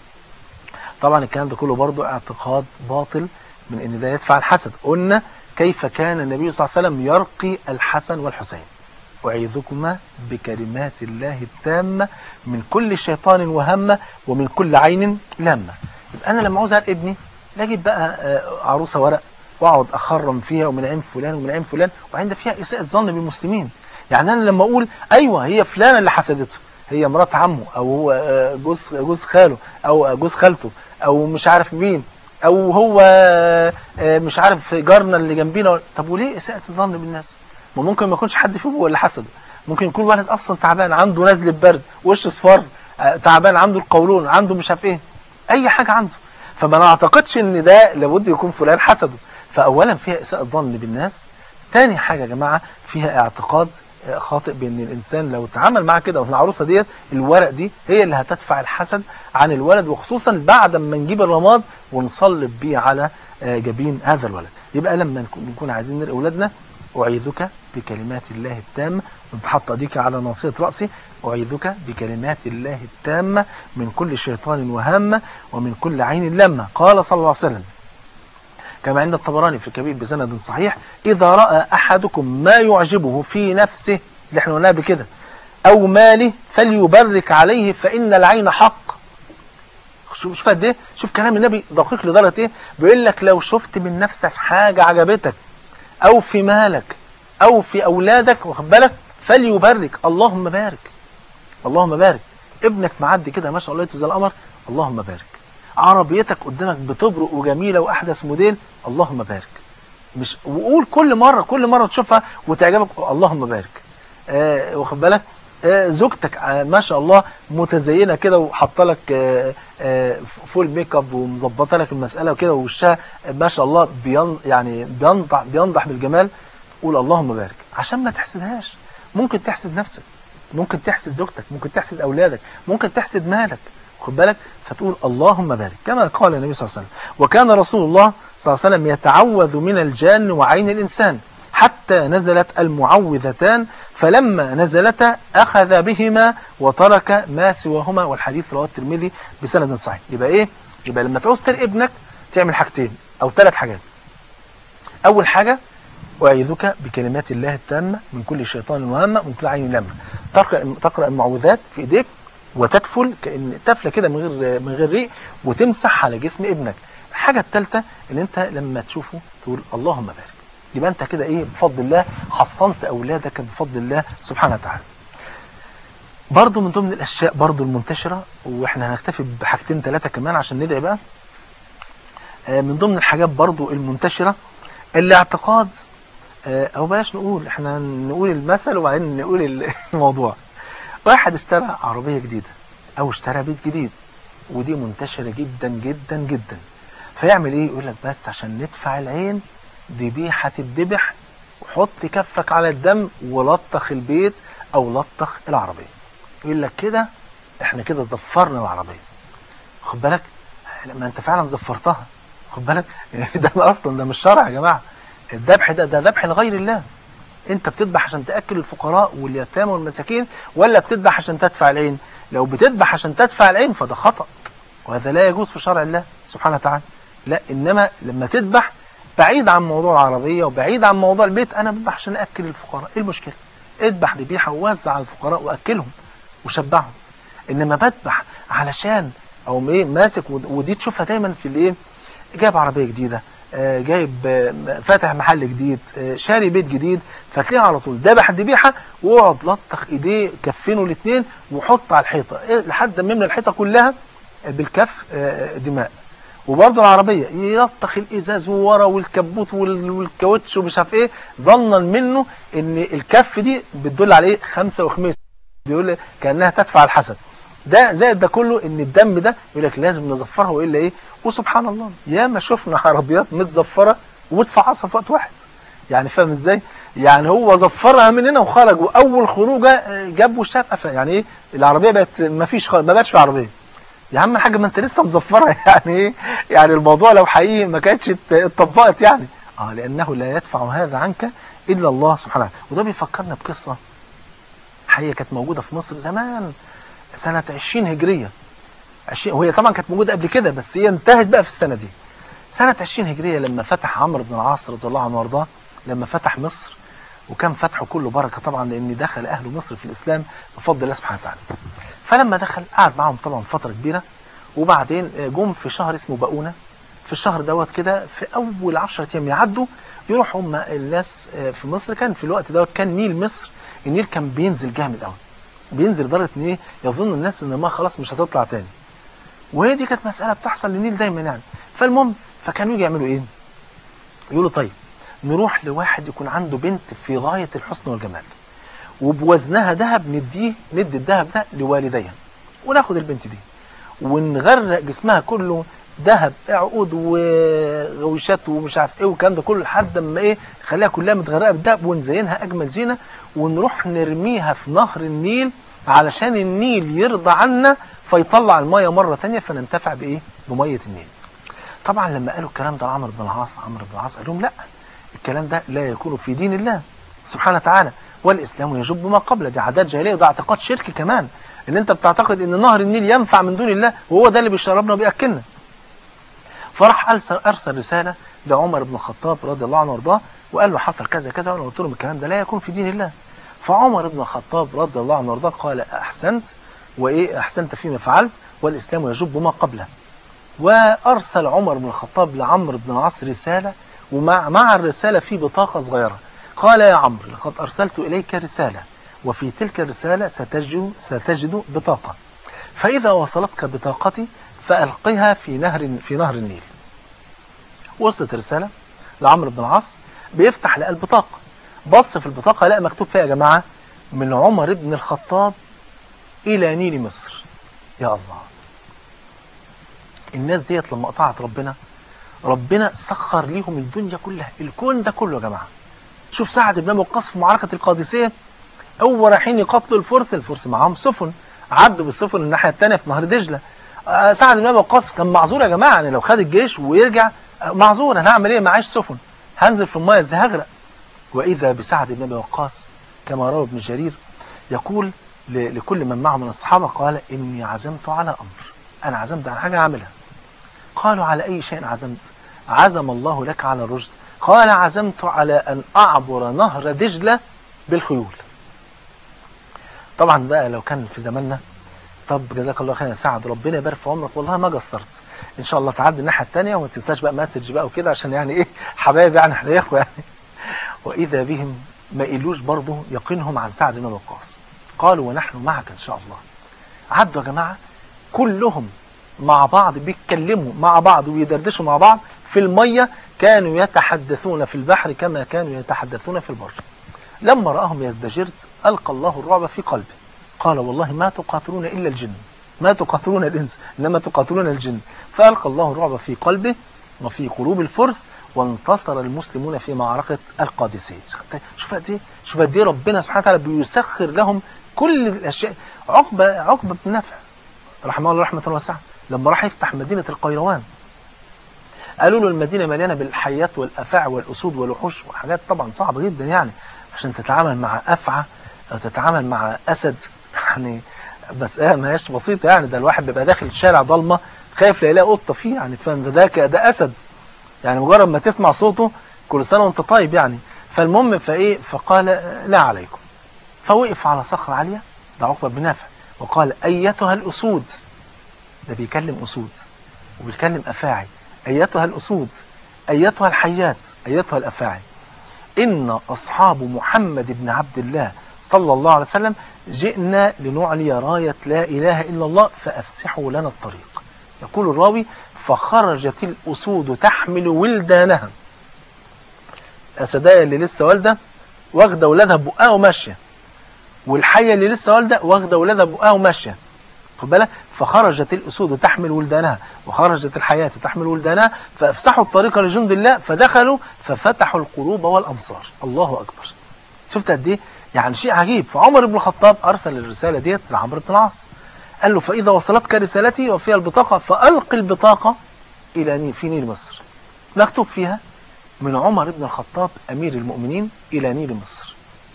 طبعا الكلام ده كله برضو اعتقاد باطل من ان ده يدفع الحسد قلنا كيف كان النبي صلى الله عليه وسلم يرقي الحسن والحسين أعيذكما بكلمات الله التامة من كل شيطان وهمة ومن كل عين لامة يبقى أنا لما عاوز أرقي ابني لا أجيب بقى آه، عروسة ورق وأقعد أخرم فيها ومن عين فلان ومن عين فلان وعند فيها إساءة ظن بالمسلمين يعني أنا لما أقول أيوه هي فلانة اللي حسدته هي مرات عمه أو هو آه، جوز جوز خاله أو آه، جوز خالته أو مش عارف مين او هو آه، مش عارف جارنا اللي جنبينا طب وليه اساءة الظن بالناس ما ممكن ما يكونش حد فيهم هو اللي حسده ممكن يكون ولد اصلا تعبان عنده نزله برد وش اصفر آه، تعبان عنده القولون عنده مش عارف ايه اي حاجه عنده فما نعتقدش ان ده لابد يكون فلان حسده فاولا فيها اساءة ظن بالناس تاني حاجه يا جماعه فيها اعتقاد آه، خاطئ بان الانسان لو تعامل معاه كده وفي العروسه ديت الورق دي هي اللي هتدفع الحسد عن الولد وخصوصا بعد ما نجيب الرماد ونصلب بيه على آه، جبين هذا الولد يبقى لما نكون نكون عايزين نرقي اولادنا اعيذك بكلمات الله التامه وانت حاطه ايديك على ناصيه راسي اعيذك بكلمات الله التامه من كل شيطان وهامه ومن كل عين لامه قال صلى الله عليه وسلم كما عند الطبراني في الكبير بسند صحيح إذا رأى أحدكم ما يعجبه في نفسه اللي احنا قلناها بكده أو ماله فليبرك عليه فإن العين حق شوف شوف قد ايه شوف كلام النبي دقيق لدرجه ايه بيقول لك لو شفت من نفسك حاجه عجبتك او في مالك او في اولادك واخد بالك فليبرك اللهم بارك اللهم بارك ابنك معدي كده ما شاء الله زي القمر اللهم بارك عربيتك قدامك بتبرق وجميله واحدث موديل اللهم بارك مش وقول كل مره كل مره تشوفها وتعجبك اللهم بارك آه واخد بالك آه زوجتك آه ما شاء الله متزينه كده وحاطه لك آه آه فول ميك اب ومظبطه لك المساله وكده ووشها ما شاء الله بين يعني بينضح بينضح بالجمال قول اللهم بارك عشان ما تحسدهاش ممكن تحسد نفسك ممكن تحسد زوجتك ممكن تحسد اولادك ممكن تحسد مالك خد بالك فتقول اللهم بارك كما قال النبي صلى الله عليه وسلم وكان رسول الله صلى الله عليه وسلم يتعوذ من الجان وعين الإنسان حتى نزلت المعوذتان فلما نزلتا أخذ بهما وترك ما سواهما والحديث رواه الترمذي بسند صحيح يبقى إيه؟ يبقى لما تعوز ترقي ابنك تعمل حاجتين أو ثلاث حاجات أول حاجة أعيذك بكلمات الله التامة من كل شيطان وهمة من كل عين لامة تقرأ تقرأ المعوذات في إيديك وتدفل كأن تفلة كده من غير من غير ريق وتمسح على جسم ابنك الحاجة الثالثة ان انت لما تشوفه تقول اللهم بارك يبقى انت كده ايه بفضل الله حصنت اولادك بفضل الله سبحانه وتعالى برضو من ضمن الاشياء برضو المنتشرة واحنا هنكتفي بحاجتين ثلاثة كمان عشان ندعي بقى آه، من ضمن الحاجات برضو المنتشرة الاعتقاد آه، او بلاش نقول احنا نقول المثل وبعدين نقول الموضوع واحد اشترى عربية جديدة او اشترى بيت جديد ودي منتشرة جدا جدا جدا فيعمل ايه يقول لك بس عشان ندفع العين ذبيحة الذبح وحط كفك على الدم ولطخ البيت او لطخ العربية يقول لك كده احنا كده زفرنا العربية خد بالك ما انت فعلا زفرتها خد بالك ده اصلا ده مش شرع يا جماعة الذبح ده ده ذبح لغير الله انت بتذبح عشان تاكل الفقراء واليتامى والمساكين ولا بتذبح عشان تدفع العين لو بتذبح عشان تدفع العين فده خطأ وهذا لا يجوز في شرع الله سبحانه وتعالى لا انما لما تذبح بعيد عن موضوع العربية وبعيد عن موضوع البيت انا بذبح عشان اكل الفقراء ايه المشكلة اذبح ذبيحة ووزع على الفقراء واكلهم وشبعهم انما بذبح علشان او ايه ماسك ودي تشوفها دايما في الايه جايب عربية جديدة آه، جايب آه، فاتح محل جديد آه، شاري بيت جديد فتلاقيه على طول ذبح الذبيحه واقعد لطخ ايديه كفينه الاثنين وحط على الحيطه إيه، لحد ما يملى الحيطه كلها بالكف آه، دماء وبرضه العربيه يلطخ الازاز وورا والكبوت وال- والكاوتش ومش عارف ايه ظنا منه ان الكف دي بتدل عليه خمسه وخميس بيقول لي كانها تدفع الحسد ده زائد ده كله ان الدم ده يقول لك لازم نزفرها والا ايه وسبحان الله يا ما شفنا عربيات متزفره ومتفعصه في وقت واحد يعني فاهم ازاي يعني هو زفرها من هنا وخرج واول خروجه آه، جاب وشاف قفا يعني ايه العربيه بقت ما فيش خالص ما بقاش في عربيه يا عم حاجه ما انت لسه مزفرها يعني ايه يعني الموضوع لو حقيقي ما كانتش ات- اتطبقت يعني اه لانه لا يدفع هذا عنك الا الله سبحانه وتعالى وده بيفكرنا بقصه حقيقه كانت موجوده في مصر زمان سنه 20 هجريه 20 وهي طبعا كانت موجوده قبل كده بس هي انتهت بقى في السنه دي سنه 20 هجريه لما فتح عمرو بن العاص رضي الله عنه وارضاه لما فتح مصر وكان فتحه كله بركه طبعا لان دخل اهل مصر في الاسلام بفضل الله سبحانه وتعالى فلما دخل قعد معهم طبعا فتره كبيره وبعدين جم في شهر اسمه بقونه في الشهر دوت كده في اول 10 ايام يعدوا يروحوا هم الناس في مصر كان في الوقت دوت كان نيل مصر النيل كان بينزل جامد قوي بينزل لدرجه ان ايه يظن الناس ان ما خلاص مش هتطلع تاني وهي دي كانت مساله بتحصل للنيل دايما يعني فالمهم فكانوا يجي يعملوا ايه يقولوا طيب نروح لواحد يكون عنده بنت في غايه الحسن والجمال وبوزنها ذهب نديه ندي الذهب ده لوالديها وناخد البنت دي ونغرق جسمها كله ذهب عقود وغويشات ومش عارف ايه والكلام ده كله لحد ما ايه نخليها كلها متغرقه بالذهب ونزينها اجمل زينه ونروح نرميها في نهر النيل علشان النيل يرضى عنا فيطلع الميه مره ثانيه فننتفع بايه؟ بميه النيل. طبعا لما قالوا الكلام ده لعمرو بن العاص عمرو بن العاص قال لهم لا الكلام ده لا يكون في دين الله سبحانه وتعالى والاسلام يجب ما قبله دي عادات جاهليه وده اعتقاد شرك كمان ان انت بتعتقد ان نهر النيل ينفع من دون الله وهو ده اللي بيشربنا وبياكلنا فراح ارسل ارسل رساله لعمر بن الخطاب رضي الله عنه وارضاه وقال له حصل كذا كذا وانا قلت لهم الكلام ده لا يكون في دين الله فعمر بن الخطاب رضي الله عنه وارضاه قال احسنت وايه احسنت فيما فعلت والاسلام يجب ما قبله وارسل عمر بن الخطاب لعمرو بن العاص رساله ومع مع الرساله في بطاقه صغيره قال يا عمرو لقد ارسلت اليك رساله وفي تلك الرساله ستجد ستجد بطاقه فاذا وصلتك بطاقتي فالقها في نهر في نهر النيل وصلت الرساله لعمرو بن العاص بيفتح لقى البطاقه بص في البطاقه لقى مكتوب فيها يا جماعه من عمر بن الخطاب الى نيل مصر يا الله الناس ديت لما قطعت ربنا ربنا سخر ليهم الدنيا كلها الكون ده كله يا جماعه شوف سعد بن ابي وقاص في معركه القادسيه اول رايحين يقاتلوا الفرس الفرس معاهم سفن عدوا بالسفن الناحيه الثانيه في نهر دجله آه سعد بن ابي وقاص كان معذور يا جماعه يعني لو خد الجيش ويرجع آه معذور انا هعمل ايه معايش سفن هنزل في المايه ازاي هغرق واذا بسعد بن ابي وقاص كما روى ابن جرير يقول لكل من معه من الصحابه قال اني عزمت على امر انا عزمت على حاجه اعملها قالوا على اي شيء عزمت عزم الله لك على الرشد قال عزمت على أن أعبر نهر دجلة بالخيول طبعا بقى لو كان في زماننا طب جزاك الله خير يا سعد ربنا يبارك في عمرك والله ما قصرت ان شاء الله تعدي الناحيه الثانيه وما تنساش بقى مسج بقى وكده عشان يعني ايه حبايب يعني احنا يا اخوه يعني واذا بهم ما يقلوش برضه يقينهم عن سعد بن وقاص قالوا ونحن معك ان شاء الله عدوا يا جماعه كلهم مع بعض بيتكلموا مع بعض ويدردشوا مع بعض في الميه كانوا يتحدثون في البحر كما كانوا يتحدثون في البر لما راهم يزدجرت القى الله الرعب في قلبه قال والله ما تقاتلون إلا الجن ما تقاتلون الإنس إنما تقاتلون الجن فألقى الله الرعب في قلبه وفي قلوب الفرس وانتصر المسلمون في معركة القادسية شوف قد ايه شوف قد ايه ربنا سبحانه وتعالى بيسخر لهم كل الأشياء عقبة عقبة بن نافع رحمه الله رحمة واسعة لما راح يفتح مدينة القيروان قالوا له المدينة مليانة بالحيات والأفاعي والأسود والوحوش وحاجات طبعا صعبة جدا يعني عشان تتعامل مع أفعى أو تتعامل مع أسد يعني بس اه ما هيش بسيطة يعني ده الواحد بيبقى داخل الشارع ضلمة خايف لا يلاقي قطة فيه يعني فاهم ده ده أسد يعني مجرد ما تسمع صوته كل سنة وانت طيب يعني فالمهم فايه فقال لا عليكم فوقف على صخرة عالية ده عقبة بن نافع وقال أيتها الأسود ده بيكلم أسود وبيكلم أفاعي أيتها الأسود أيتها الحيات أيتها الأفاعي إن أصحاب محمد بن عبد الله صلى الله عليه وسلم جئنا لنعلي راية لا إله إلا الله فأفسحوا لنا الطريق يقول الراوي فخرجت الأسود تحمل ولدانها الأسداية اللي لسه والدة واخدة ولادها بقها وماشية والحية اللي لسه والدة واخدة ولادها بقها وماشية خد بالك فخرجت الأسود تحمل ولدانها وخرجت الحياة تحمل ولدانها فأفسحوا الطريق لجند الله فدخلوا ففتحوا القلوب والأمصار الله أكبر شفت قد ايه يعني شيء عجيب فعمر بن الخطاب أرسل الرسالة ديت لعمرو بن العاص قال له فإذا وصلتك رسالتي وفيها البطاقة فألق البطاقة إلى نيل في نيل مصر مكتوب فيها من عمر بن الخطاب أمير المؤمنين إلى نيل مصر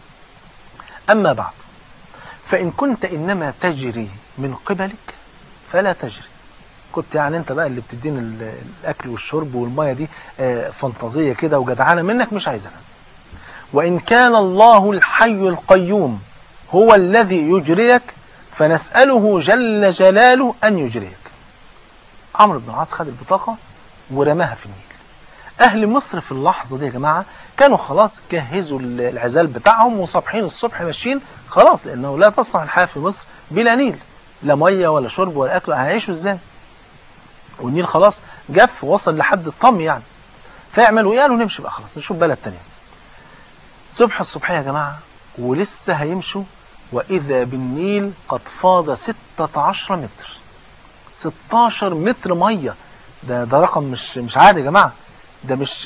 أما بعد فإن كنت إنما تجري من قبلك فلا تجري كنت يعني انت بقى اللي بتديني الاكل والشرب والميه دي فانتازيه كده وجدعانه منك مش عايزها وان كان الله الحي القيوم هو الذي يجريك فنساله جل جلاله ان يجريك عمرو بن العاص خد البطاقه ورماها في النيل اهل مصر في اللحظه دي يا جماعه كانوا خلاص جهزوا العزال بتاعهم وصبحين الصبح ماشيين خلاص لانه لا تصلح الحياه في مصر بلا نيل لا ميه ولا شرب ولا اكل هيعيشوا ازاي والنيل خلاص جف وصل لحد الطم يعني فيعملوا ايه قالوا نمشي بقى خلاص نشوف بلد تانية صبح الصبح يا جماعة ولسه هيمشوا وإذا بالنيل قد فاض 16 متر 16 متر مية ده ده رقم مش مش عادي يا جماعة ده مش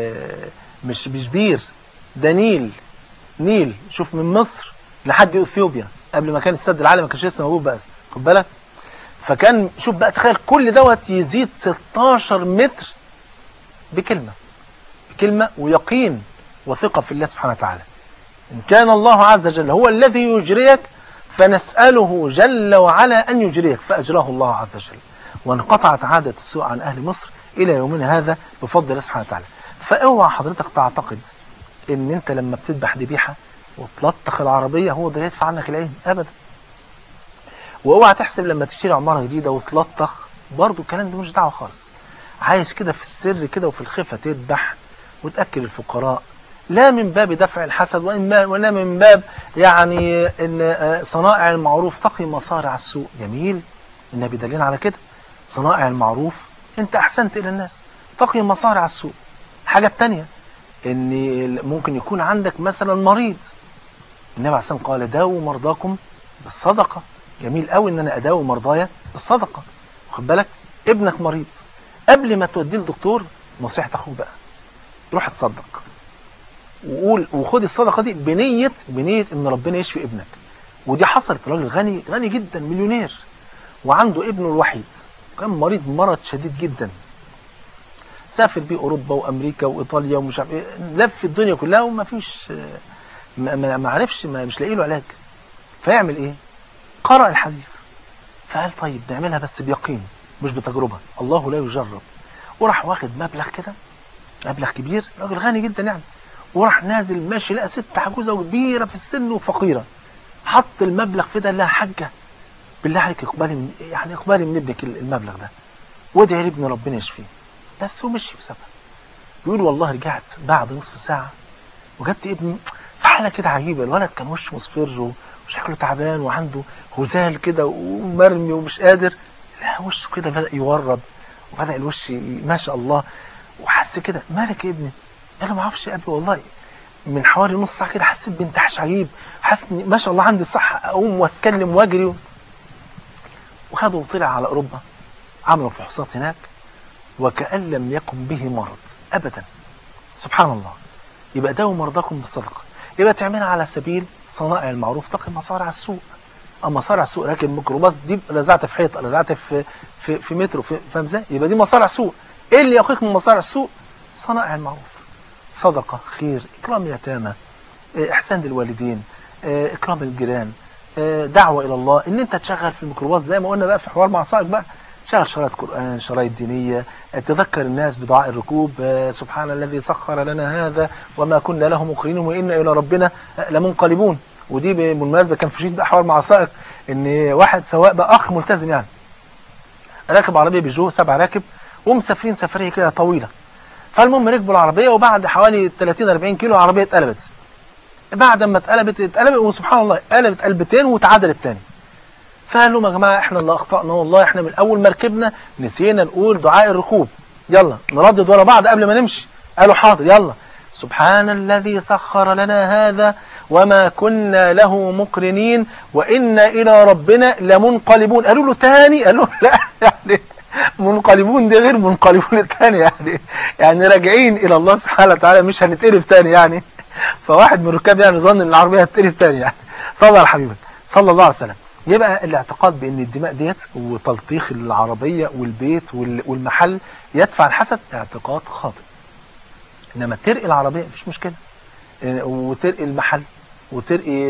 مش مش بير ده نيل نيل شوف من مصر لحد اثيوبيا قبل ما كان السد العالي ما كانش لسه موجود بقى خد بالك فكان شوف بقى تخيل كل دوت يزيد 16 متر بكلمة بكلمة ويقين وثقة في الله سبحانه وتعالى إن كان الله عز وجل هو الذي يجريك فنسأله جل وعلا أن يجريك فأجراه الله عز وجل وانقطعت عادة السوء عن أهل مصر إلى يومنا هذا بفضل الله سبحانه وتعالى فاوعى حضرتك تعتقد ان انت لما بتذبح ذبيحه وتلطخ العربيه هو ده يدفع عنك العين ابدا واوعى تحسب لما تشتري عماره جديده وتلطخ برضه الكلام ده مش دعوه خالص عايز كده في السر كده وفي الخفه تذبح وتاكل الفقراء لا من باب دفع الحسد وإن ولا من باب يعني ان صنائع المعروف تقي مصارع السوء جميل النبي دلنا على كده صنائع المعروف انت احسنت الى الناس تقي مصارع السوء حاجة تانية ان ممكن يكون عندك مثلا مريض النبي عليه الصلاه قال داووا مرضاكم بالصدقه جميل قوي ان انا اداوي مرضايا بالصدقه واخد بالك ابنك مريض قبل ما توديه للدكتور نصيحه اخوك بقى روح تصدق وقول وخد الصدقه دي بنيه بنيه ان ربنا يشفي ابنك ودي حصلت راجل غني غني جدا مليونير وعنده ابنه الوحيد كان مريض مرض شديد جدا سافر بيه اوروبا وامريكا وايطاليا ومش عارف ايه لف الدنيا كلها وما فيش ما, ما عرفش ما مش لاقي له علاج فيعمل ايه قرأ الحديث فقال طيب نعملها بس بيقين مش بتجربة الله لا يجرب وراح واخد مبلغ كده مبلغ كبير راجل غني جدا يعني وراح نازل ماشي لقى ست عجوزه كبيره في السن وفقيره حط المبلغ في ده لها حاجه بالله عليك اقبالي من يعني اقبالي من ابنك المبلغ ده وادعي لابن ربنا يشفيه بس هو مشي بسبب بيقول والله رجعت بعد نصف ساعه وجدت ابني في حاله كده عجيبه الولد كان وشه مصفر وشكله تعبان وعنده هزال كده ومرمي ومش قادر لا وشه كده بدا يورد وبدا الوش ما شاء الله وحس كده مالك يا ابني قال له ما اعرفش يا ابي والله من حوالي نص ساعه كده حسيت بانتعاش عجيب حاسس اني ما شاء الله عندي صحه اقوم واتكلم واجري وخده وطلع على اوروبا عملوا فحوصات هناك وكأن لم يكن به مرض ابدا سبحان الله يبقى داووا مرضاكم بالصدقه يبقى تعملها على سبيل صنائع المعروف تقي مصارع السوء اما مصارع السوء لكن الميكروباص دي لزعت في حيطه لزعت في في في مترو في فاهم ازاي يبقى دي مصارع سوء ايه اللي يقيك من مصارع السوء صنائع المعروف صدقه خير اكرام اليتامى احسان للوالدين اكرام الجيران دعوه الى الله ان انت تشغل في الميكروباص زي ما قلنا بقى في حوار مع صاحبك بقى شغل شرايط قرآن شرايط دينية تذكر الناس بدعاء الركوب سبحان الذي سخر لنا هذا وما كنا له مقرنين وإنا إلى ربنا لمنقلبون ودي بالمناسبة كان في شيء بقى حوار مع سائق ان واحد سواق بقى اخ ملتزم يعني راكب عربية بيجو سبع راكب ومسافرين سفرية كده طويلة فالمهم ركبوا العربية وبعد حوالي 30 40 كيلو العربية اتقلبت بعد ما اتقلبت اتقلبت وسبحان الله قلبت قلبتين وتعادلت تاني فقال لهم يا جماعه احنا اللي اخطانا والله احنا من اول ما ركبنا نسينا نقول دعاء الركوب يلا نردد ورا بعض قبل ما نمشي قالوا حاضر يلا سبحان الذي سخر لنا هذا وما كنا له مقرنين وإنا إلى ربنا لمنقلبون قالوا له تاني قالوا لا يعني منقلبون دي غير منقلبون التاني يعني يعني راجعين إلى الله سبحانه وتعالى مش هنتقلب تاني يعني فواحد من الركاب يعني ظن ان العربية هتقلب تاني يعني صلى على حبيبك صلى الله عليه وسلم يبقى الاعتقاد بان الدماء ديت وتلطيخ العربية والبيت والمحل يدفع الحسد اعتقاد خاطئ انما ترقي العربية مفيش مشكلة وترقي المحل وترقي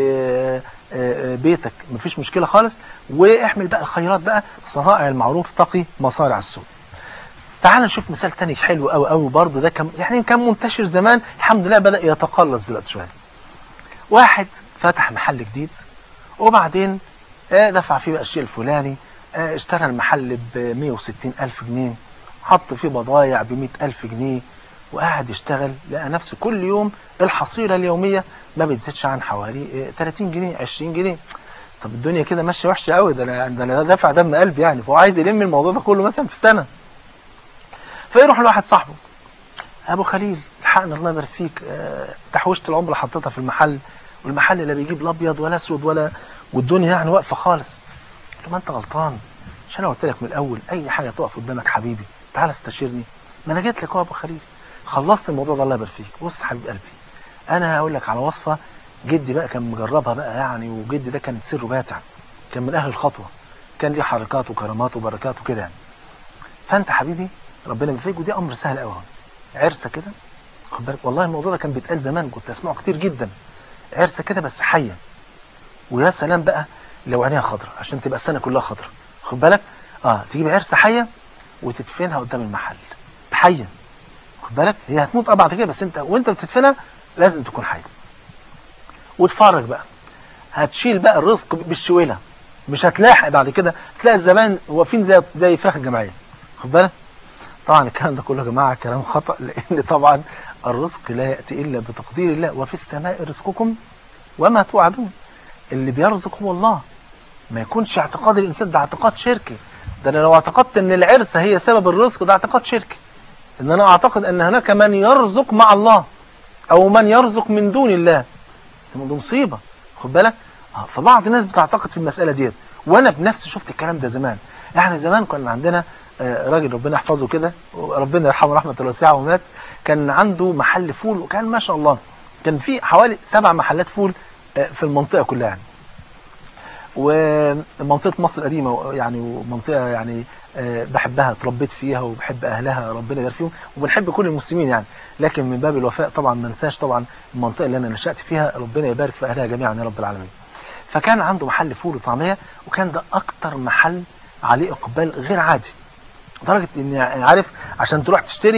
بيتك مفيش مشكلة خالص واحمل بقى الخيرات بقى صنائع المعروف تقي مصارع السوء تعال نشوف مثال تاني حلو قوي قوي برضه ده كان يعني كان منتشر زمان الحمد لله بدأ يتقلص دلوقتي شوية واحد فتح محل جديد وبعدين دفع فيه بقى الشيء الفلاني اشترى المحل ب 160 ألف جنيه حط فيه بضايع ب 100 ألف جنيه وقاعد يشتغل لقى نفسه كل يوم الحصيلة اليومية ما بتزيدش عن حوالي 30 جنيه 20 جنيه طب الدنيا كده ماشيه وحشه قوي ده انا ده انا دافع دم قلبي يعني فهو عايز يلم الموضوع ده كله مثلا في سنه فيروح لواحد صاحبه ابو خليل الحقنا الله يبارك فيك اه تحويشه العمر حطيتها في المحل والمحل لا بيجيب لا ابيض ولا اسود ولا والدنيا يعني واقفه خالص قلت له ما انت غلطان مش انا قلت لك من الاول اي حاجه تقف قدامك حبيبي تعال استشيرني ما انا جيت لك اهو يا ابو خليل خلصت الموضوع ده الله يبارك فيك بص حبيب قلبي انا هقول لك على وصفه جدي بقى كان مجربها بقى يعني وجدي ده كان سره باتع كان من اهل الخطوه كان ليه حركات وكرامات وبركات وكده يعني فانت حبيبي ربنا يبارك فيك ودي امر سهل قوي عرسه كده خد بالك والله الموضوع ده كان بيتقال زمان كنت اسمعه كتير جدا عرسه كده بس حيه ويا سلام بقى لو عينيها خضراء عشان تبقى السنه كلها خضراء خد بالك اه تجيب عرسه حيه وتدفنها قدام المحل بحيه خد بالك هي هتموت اه بعد كده بس انت وانت بتدفنها لازم تكون حي واتفرج بقى هتشيل بقى الرزق بالشويله مش هتلاحق بعد كده تلاقي الزمان واقفين زي زي فراخ الجمعيه خد بالك طبعا الكلام ده كله يا جماعه كلام خطا لان طبعا الرزق لا ياتي الا بتقدير الله وفي السماء رزقكم وما توعدون اللي بيرزق هو الله ما يكونش اعتقاد الانسان ده اعتقاد شركي ده انا لو اعتقدت ان العرسه هي سبب الرزق ده اعتقاد شركي ان انا اعتقد ان هناك من يرزق مع الله او من يرزق من دون الله دي مصيبه خد بالك آه فبعض الناس بتعتقد في المساله ديت وانا بنفسي شفت الكلام ده زمان يعني زمان كان عندنا آه راجل ربنا يحفظه كده ربنا يرحمه رحمه واسعه ومات كان عنده محل فول وكان ما شاء الله كان في حوالي سبع محلات فول آه في المنطقه كلها يعني ومنطقه مصر القديمه يعني ومنطقه يعني بحبها اتربيت فيها وبحب اهلها ربنا يبارك فيهم وبنحب كل المسلمين يعني لكن من باب الوفاء طبعا ما ننساش طبعا المنطقه اللي انا نشات فيها ربنا يبارك في اهلها جميعا يا رب العالمين فكان عنده محل فول وطعميه وكان ده اكتر محل عليه اقبال غير عادي لدرجه ان يعني عارف عشان تروح تشتري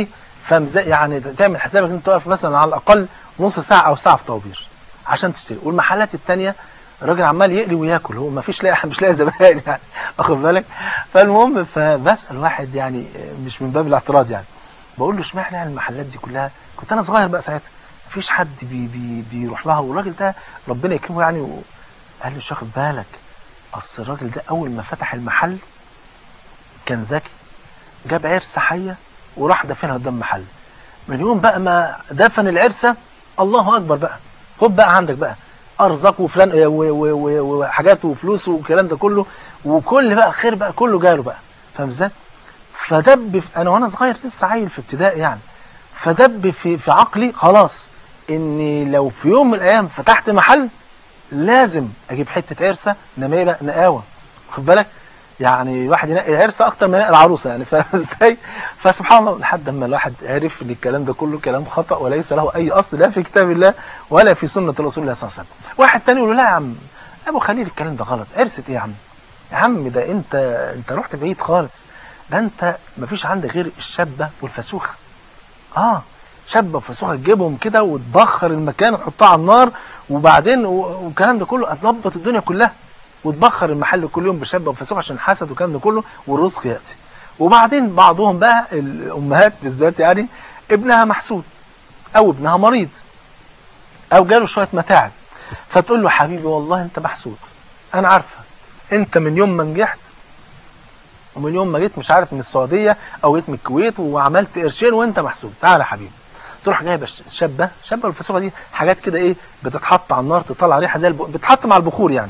فمزاي يعني تعمل حسابك ان انت واقف مثلا على الاقل نص ساعه او ساعه في طوابير عشان تشتري والمحلات التانية الراجل عمال يقلي وياكل هو ما فيش لاقي مش لاقي زبائن يعني واخد بالك فالمهم فبسال واحد يعني مش من باب الاعتراض يعني بقول له اشمعنى يعني المحلات دي كلها كنت انا صغير بقى ساعتها مفيش حد بي بي بيروح لها والراجل ده ربنا يكرمه يعني و... قال لي مش واخد بالك اصل الراجل ده اول ما فتح المحل كان ذكي جاب عرسه حيه وراح دفنها قدام محل من يوم بقى ما دفن العرسه الله اكبر بقى خد بقى عندك بقى ارزاق وفلان و- و- و- وحاجات وفلوس والكلام ده كله وكل بقى الخير بقى كله جاله بقى فاهم ازاي؟ فدب في انا وانا صغير لسه عيل في ابتدائي يعني فدب في في عقلي خلاص اني لو في يوم من الايام فتحت محل لازم اجيب حته عرسه انما ايه بقى نقاوه خد بالك يعني الواحد ينقي العرسه اكتر من ينقي العروسه يعني فاهم ازاي فسبحان الله لحد اما الواحد عرف ان الكلام ده كله كلام خطا وليس له اي اصل لا في كتاب الله ولا في سنه رسول الله صلى الله عليه وسلم واحد تاني يقول له لا يا عم ابو خليل الكلام ده غلط عرسه ايه يا عم يا عم ده انت انت رحت بعيد خالص ده انت مفيش عندك غير الشابه والفسوخه اه شابه وفسوخه تجيبهم كده وتبخر المكان وتحطها على النار وبعدين و- والكلام ده كله هتظبط الدنيا كلها وتبخر المحل كل يوم بشابه وفسوخه عشان حسد والكلام ده كله والرزق ياتي وبعدين بعضهم بقى الامهات بالذات يعني ابنها محسود او ابنها مريض او جاله شويه متاعب فتقول له حبيبي والله انت محسود انا عارفه انت من يوم ما نجحت ومن يوم ما جيت مش عارف من السعوديه او جيت من الكويت وعملت قرشين وانت محسود تعالى يا حبيبي تروح جايبه الشابه الشابه والفسوخه دي حاجات كده ايه بتتحط على النار تطلع ريحه زي الب... بتتحط مع البخور يعني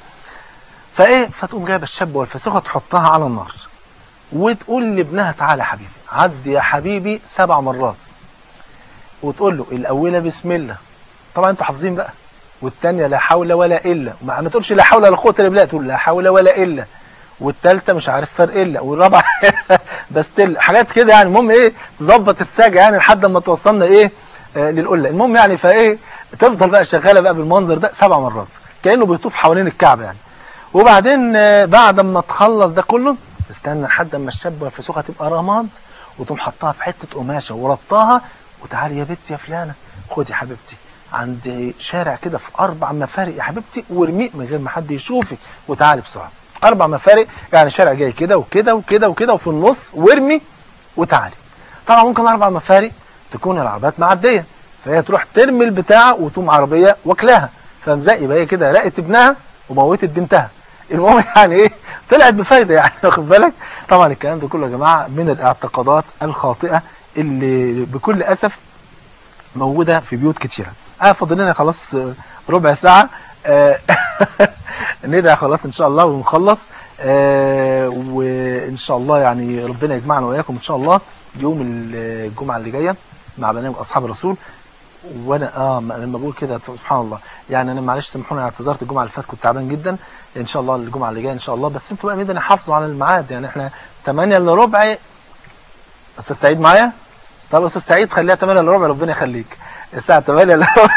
فايه فتقوم جايبه الشابه والفسوخه تحطها على النار وتقول لابنها تعالى يا حبيبي عد يا حبيبي سبع مرات وتقول له الاولى بسم الله طبعا انتوا حافظين بقى والثانيه لا حول ولا الا ما ما تقولش لا حول ولا قوه الا بالله تقول لا حول ولا الا والثالثه مش عارف فرق الا والرابعه بستل حاجات كده يعني المهم ايه تظبط الساجه يعني لحد ما توصلنا ايه آه للقله المهم يعني فايه تفضل بقى شغاله بقى بالمنظر ده سبع مرات كانه بيطوف حوالين الكعبه يعني وبعدين آه، بعد ما تخلص ده كله استنى لحد اما الشابه والفسوخه تبقى رماد وتقوم حطها في حته قماشه وربطها وتعالي يا بنتي يا فلانه خدي يا حبيبتي عند شارع كده في اربع مفارق يا حبيبتي وارميه من غير ما حد يشوفك وتعالي بسرعه اربع مفارق يعني شارع جاي كده وكده وكده وكده وفي النص وارمي وتعالي طبعا ممكن اربع مفارق تكون العربيات معديه فهي تروح ترمي البتاع وتقوم عربيه واكلاها فاهم ازاي يبقى هي كده لقت ابنها وموتت بنتها المهم يعني ايه طلعت بفايده يعني واخد بالك طبعا الكلام ده كله يا جماعه من الاعتقادات الخاطئه اللي بكل اسف موجوده في بيوت كتيره اه فاضل لنا خلاص آه، ربع ساعه آه، ندعي خلاص ان شاء الله ونخلص آه، وان شاء الله يعني ربنا يجمعنا واياكم ان شاء الله يوم الجمعه اللي جايه مع برنامج اصحاب الرسول وانا اه ما- لما بقول كده سبحان الله يعني انا معلش سامحوني انا اعتذرت الجمعه اللي فاتت كنت تعبان جدا ان شاء الله الجمعه اللي جايه ان شاء الله بس انتوا بقى ميدان حافظوا على الميعاد يعني احنا 8 الا ربع استاذ سعيد معايا طب استاذ سعيد خليها 8 الا ربع ربنا يخليك الساعه 8 الا ربع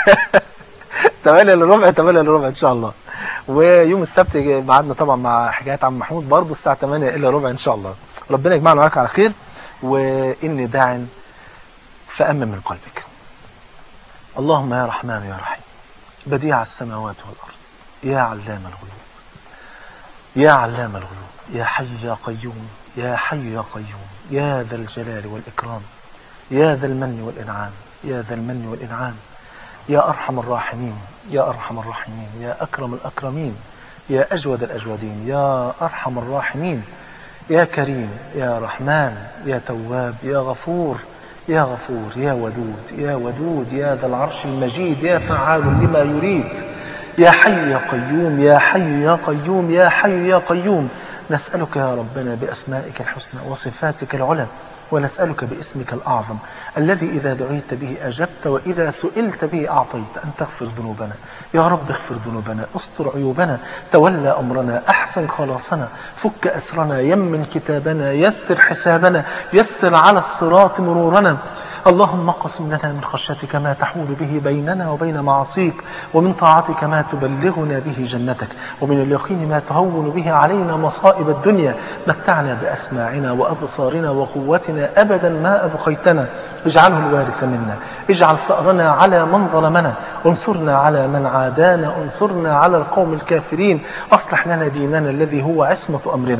8 الا ربع 8 الا ربع ان شاء الله ويوم السبت ميعادنا طبعا مع حكايات عم محمود برضه الساعه 8 الا ربع ان شاء الله ربنا يجمعنا معاك على خير واني داع فامن من قلبك اللهم يا رحمن يا رحيم بديع السماوات والارض يا علام الغيوب يا علام الغيوب يا حي يا قيوم يا حي يا قيوم يا ذا الجلال والإكرام يا ذا المن والإنعام يا ذا المن والإنعام يا أرحم الراحمين يا أرحم الراحمين يا أكرم الأكرمين يا أجود الأجودين يا أرحم الراحمين يا كريم يا رحمن يا تواب يا غفور يا غفور يا ودود يا ودود يا ذا العرش المجيد يا فعال لما يريد يا حي يا قيوم يا حي يا قيوم يا حي يا قيوم نسألك يا ربنا بأسمائك الحسنى وصفاتك العلى ونسألك باسمك الأعظم الذي إذا دعيت به أجبت وإذا سئلت به أعطيت أن تغفر ذنوبنا يا رب اغفر ذنوبنا استر عيوبنا تولى أمرنا أحسن خلاصنا فك أسرنا يمن كتابنا يسر حسابنا يسر على الصراط مرورنا اللهم اقسم لنا من خشيتك ما تحول به بيننا وبين معاصيك ومن طاعتك ما تبلغنا به جنتك ومن اليقين ما تهون به علينا مصائب الدنيا متعنا بأسماعنا وأبصارنا وقوتنا أبدا ما أبقيتنا اجعله الوارث منا اجعل ثأرنا على من ظلمنا انصرنا على من عادانا انصرنا على القوم الكافرين أصلح لنا ديننا الذي هو عصمة أمرنا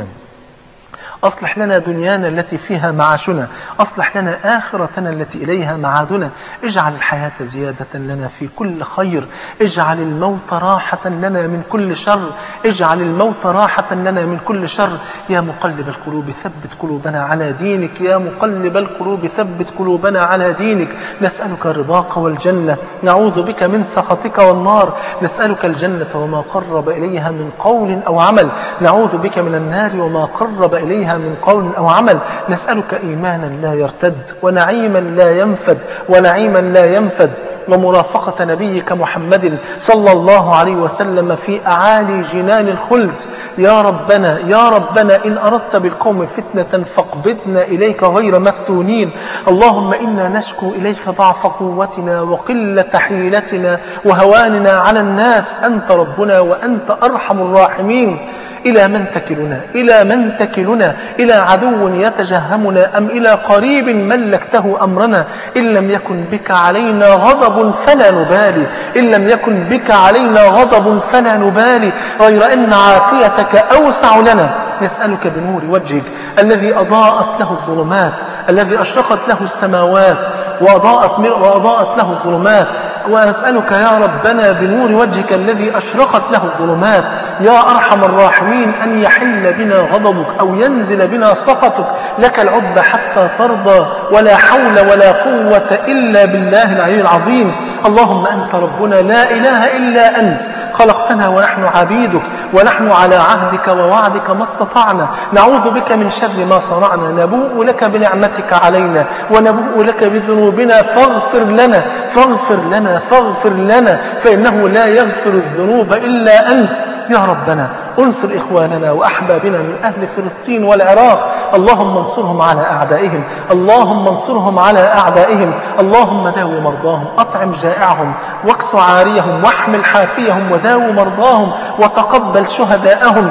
أصلح لنا دنيانا التي فيها معاشنا أصلح لنا آخرتنا التي إليها معادنا اجعل الحياة زيادة لنا في كل خير اجعل الموت راحة لنا من كل شر اجعل الموت راحة لنا من كل شر يا مقلب القلوب ثبت قلوبنا على دينك يا مقلب القلوب ثبت قلوبنا على دينك نسألك رضاك والجنة نعوذ بك من سخطك والنار نسألك الجنة وما قرب إليها من قول أو عمل نعوذ بك من النار وما قرب إليها من قول أو عمل نسألك إيمانا لا يرتد ونعيما لا ينفد ونعيما لا ينفد ومرافقة نبيك محمد صلى الله عليه وسلم في أعالي جنان الخلد يا ربنا يا ربنا إن أردت بالقوم فتنة فاقبضنا إليك غير مفتونين اللهم إنا نشكو إليك ضعف قوتنا وقلة حيلتنا وهواننا على الناس أنت ربنا وأنت أرحم الراحمين إلى من تكلنا إلى من تكلنا إلى عدو يتجهمنا أم إلى قريب ملكته أمرنا إن لم يكن بك علينا غضب فلا نبالي إن لم يكن بك علينا غضب فلا نبالي غير أن عافيتك أوسع لنا نسألك بنور وجهك الذي أضاءت له الظلمات الذي أشرقت له السماوات وأضاءت, وأضاءت له الظلمات وأسألك يا ربنا بنور وجهك الذي أشرقت له الظلمات يا أرحم الراحمين أن يحل بنا غضبك أو ينزل بنا سخطك لك العب حتى ترضى ولا حول ولا قوة إلا بالله العلي العظيم اللهم أنت ربنا لا إله إلا أنت خلقتنا ونحن عبيدك ونحن على عهدك ووعدك ما استطعنا نعوذ بك من شر ما صنعنا نبوء لك بنعمتك علينا ونبوء لك بذنوبنا فاغفر لنا فاغفر لنا فاغفر لنا فإنه لا يغفر الذنوب إلا أنت يا ربنا انصر إخواننا وأحبابنا من أهل فلسطين والعراق اللهم انصرهم على أعدائهم اللهم انصرهم على أعدائهم اللهم داو مرضاهم أطعم جائعهم واكس عاريهم واحمل حافيهم وداو مرضاهم وتقبل شهداءهم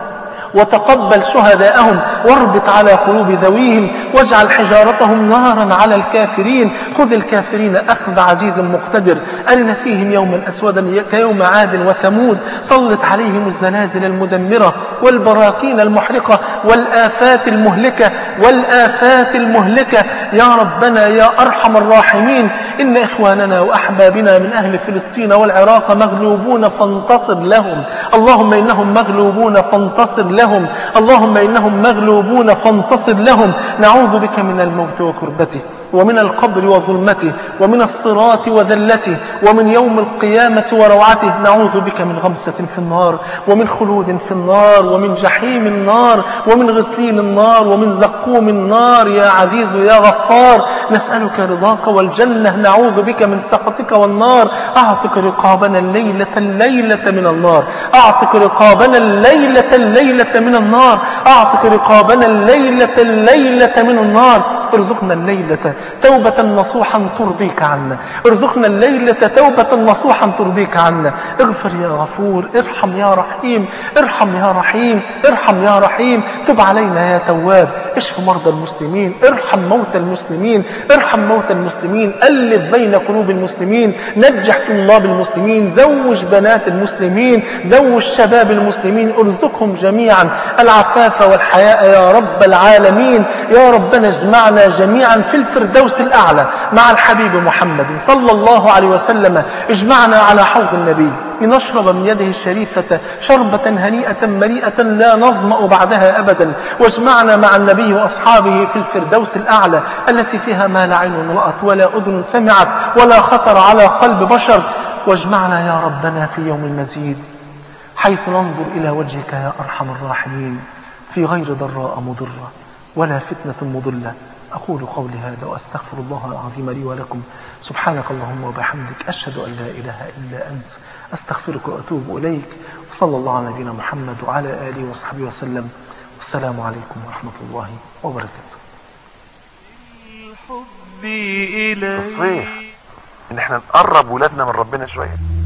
وتقبل شهداءهم واربط على قلوب ذويهم واجعل حجارتهم نارا على الكافرين خذ الكافرين أخذ عزيز مقتدر أرنا فيهم يوما أسودا كيوم عاد وثمود سلط عليهم الزلازل المدمرة والبراكين المحرقة والآفات المهلكة والآفات المهلكة يا ربنا يا أرحم الراحمين إن إخواننا وأحبابنا من أهل فلسطين والعراق مغلوبون فانتصر لهم اللهم إنهم مغلوبون فانتصر لهم اللهم إنهم مغلوبون فانتصر لهم نعوذ بك من الموت وكربته ومن القبر وظلمته ومن الصراط وذلته ومن يوم القيامة وروعته نعوذ بك من غمسة في النار ومن خلود في النار ومن جحيم النار ومن غسلين النار ومن زقوم النار يا عزيز يا غفار نسألك رضاك والجنة نعوذ بك من سخطك والنار أعتق رقابنا الليلة الليلة من النار أعتق رقابنا الليلة الليلة من النار أعتق رقابنا الليلة الليلة من النار ارزقنا الليلة توبة نصوحا ترضيك عنا ارزقنا الليلة توبة نصوحا ترضيك عنا اغفر يا غفور ارحم يا رحيم ارحم يا رحيم ارحم يا رحيم تب علينا يا تواب اشف مرضى المسلمين ارحم موتى المسلمين ارحم موتى المسلمين ألف بين قلوب المسلمين نجح طلاب المسلمين زوج بنات المسلمين زوج شباب المسلمين ارزقهم جميعا العفاف والحياء يا رب العالمين يا ربنا اجمعنا جميعا في الفردوس الأعلى مع الحبيب محمد صلى الله عليه وسلم اجمعنا على حوض النبي لنشرب من يده الشريفة شربة هنيئة مريئة لا نظمأ بعدها أبدا واجمعنا مع النبي وأصحابه في الفردوس الأعلى التي فيها ما لا عين رأت ولا أذن سمعت ولا خطر على قلب بشر واجمعنا يا ربنا في يوم المزيد حيث ننظر إلى وجهك يا أرحم الراحمين في غير ضراء مضرة ولا فتنة مضلة أقول قولي هذا وأستغفر الله العظيم لي ولكم سبحانك اللهم وبحمدك أشهد أن لا إله إلا أنت أستغفرك وأتوب إليك وصلى الله على نبينا محمد وعلى آله وصحبه وسلم والسلام عليكم ورحمة الله وبركاته
حبي إليك
الصيف ان احنا نقرب ولادنا من ربنا شوية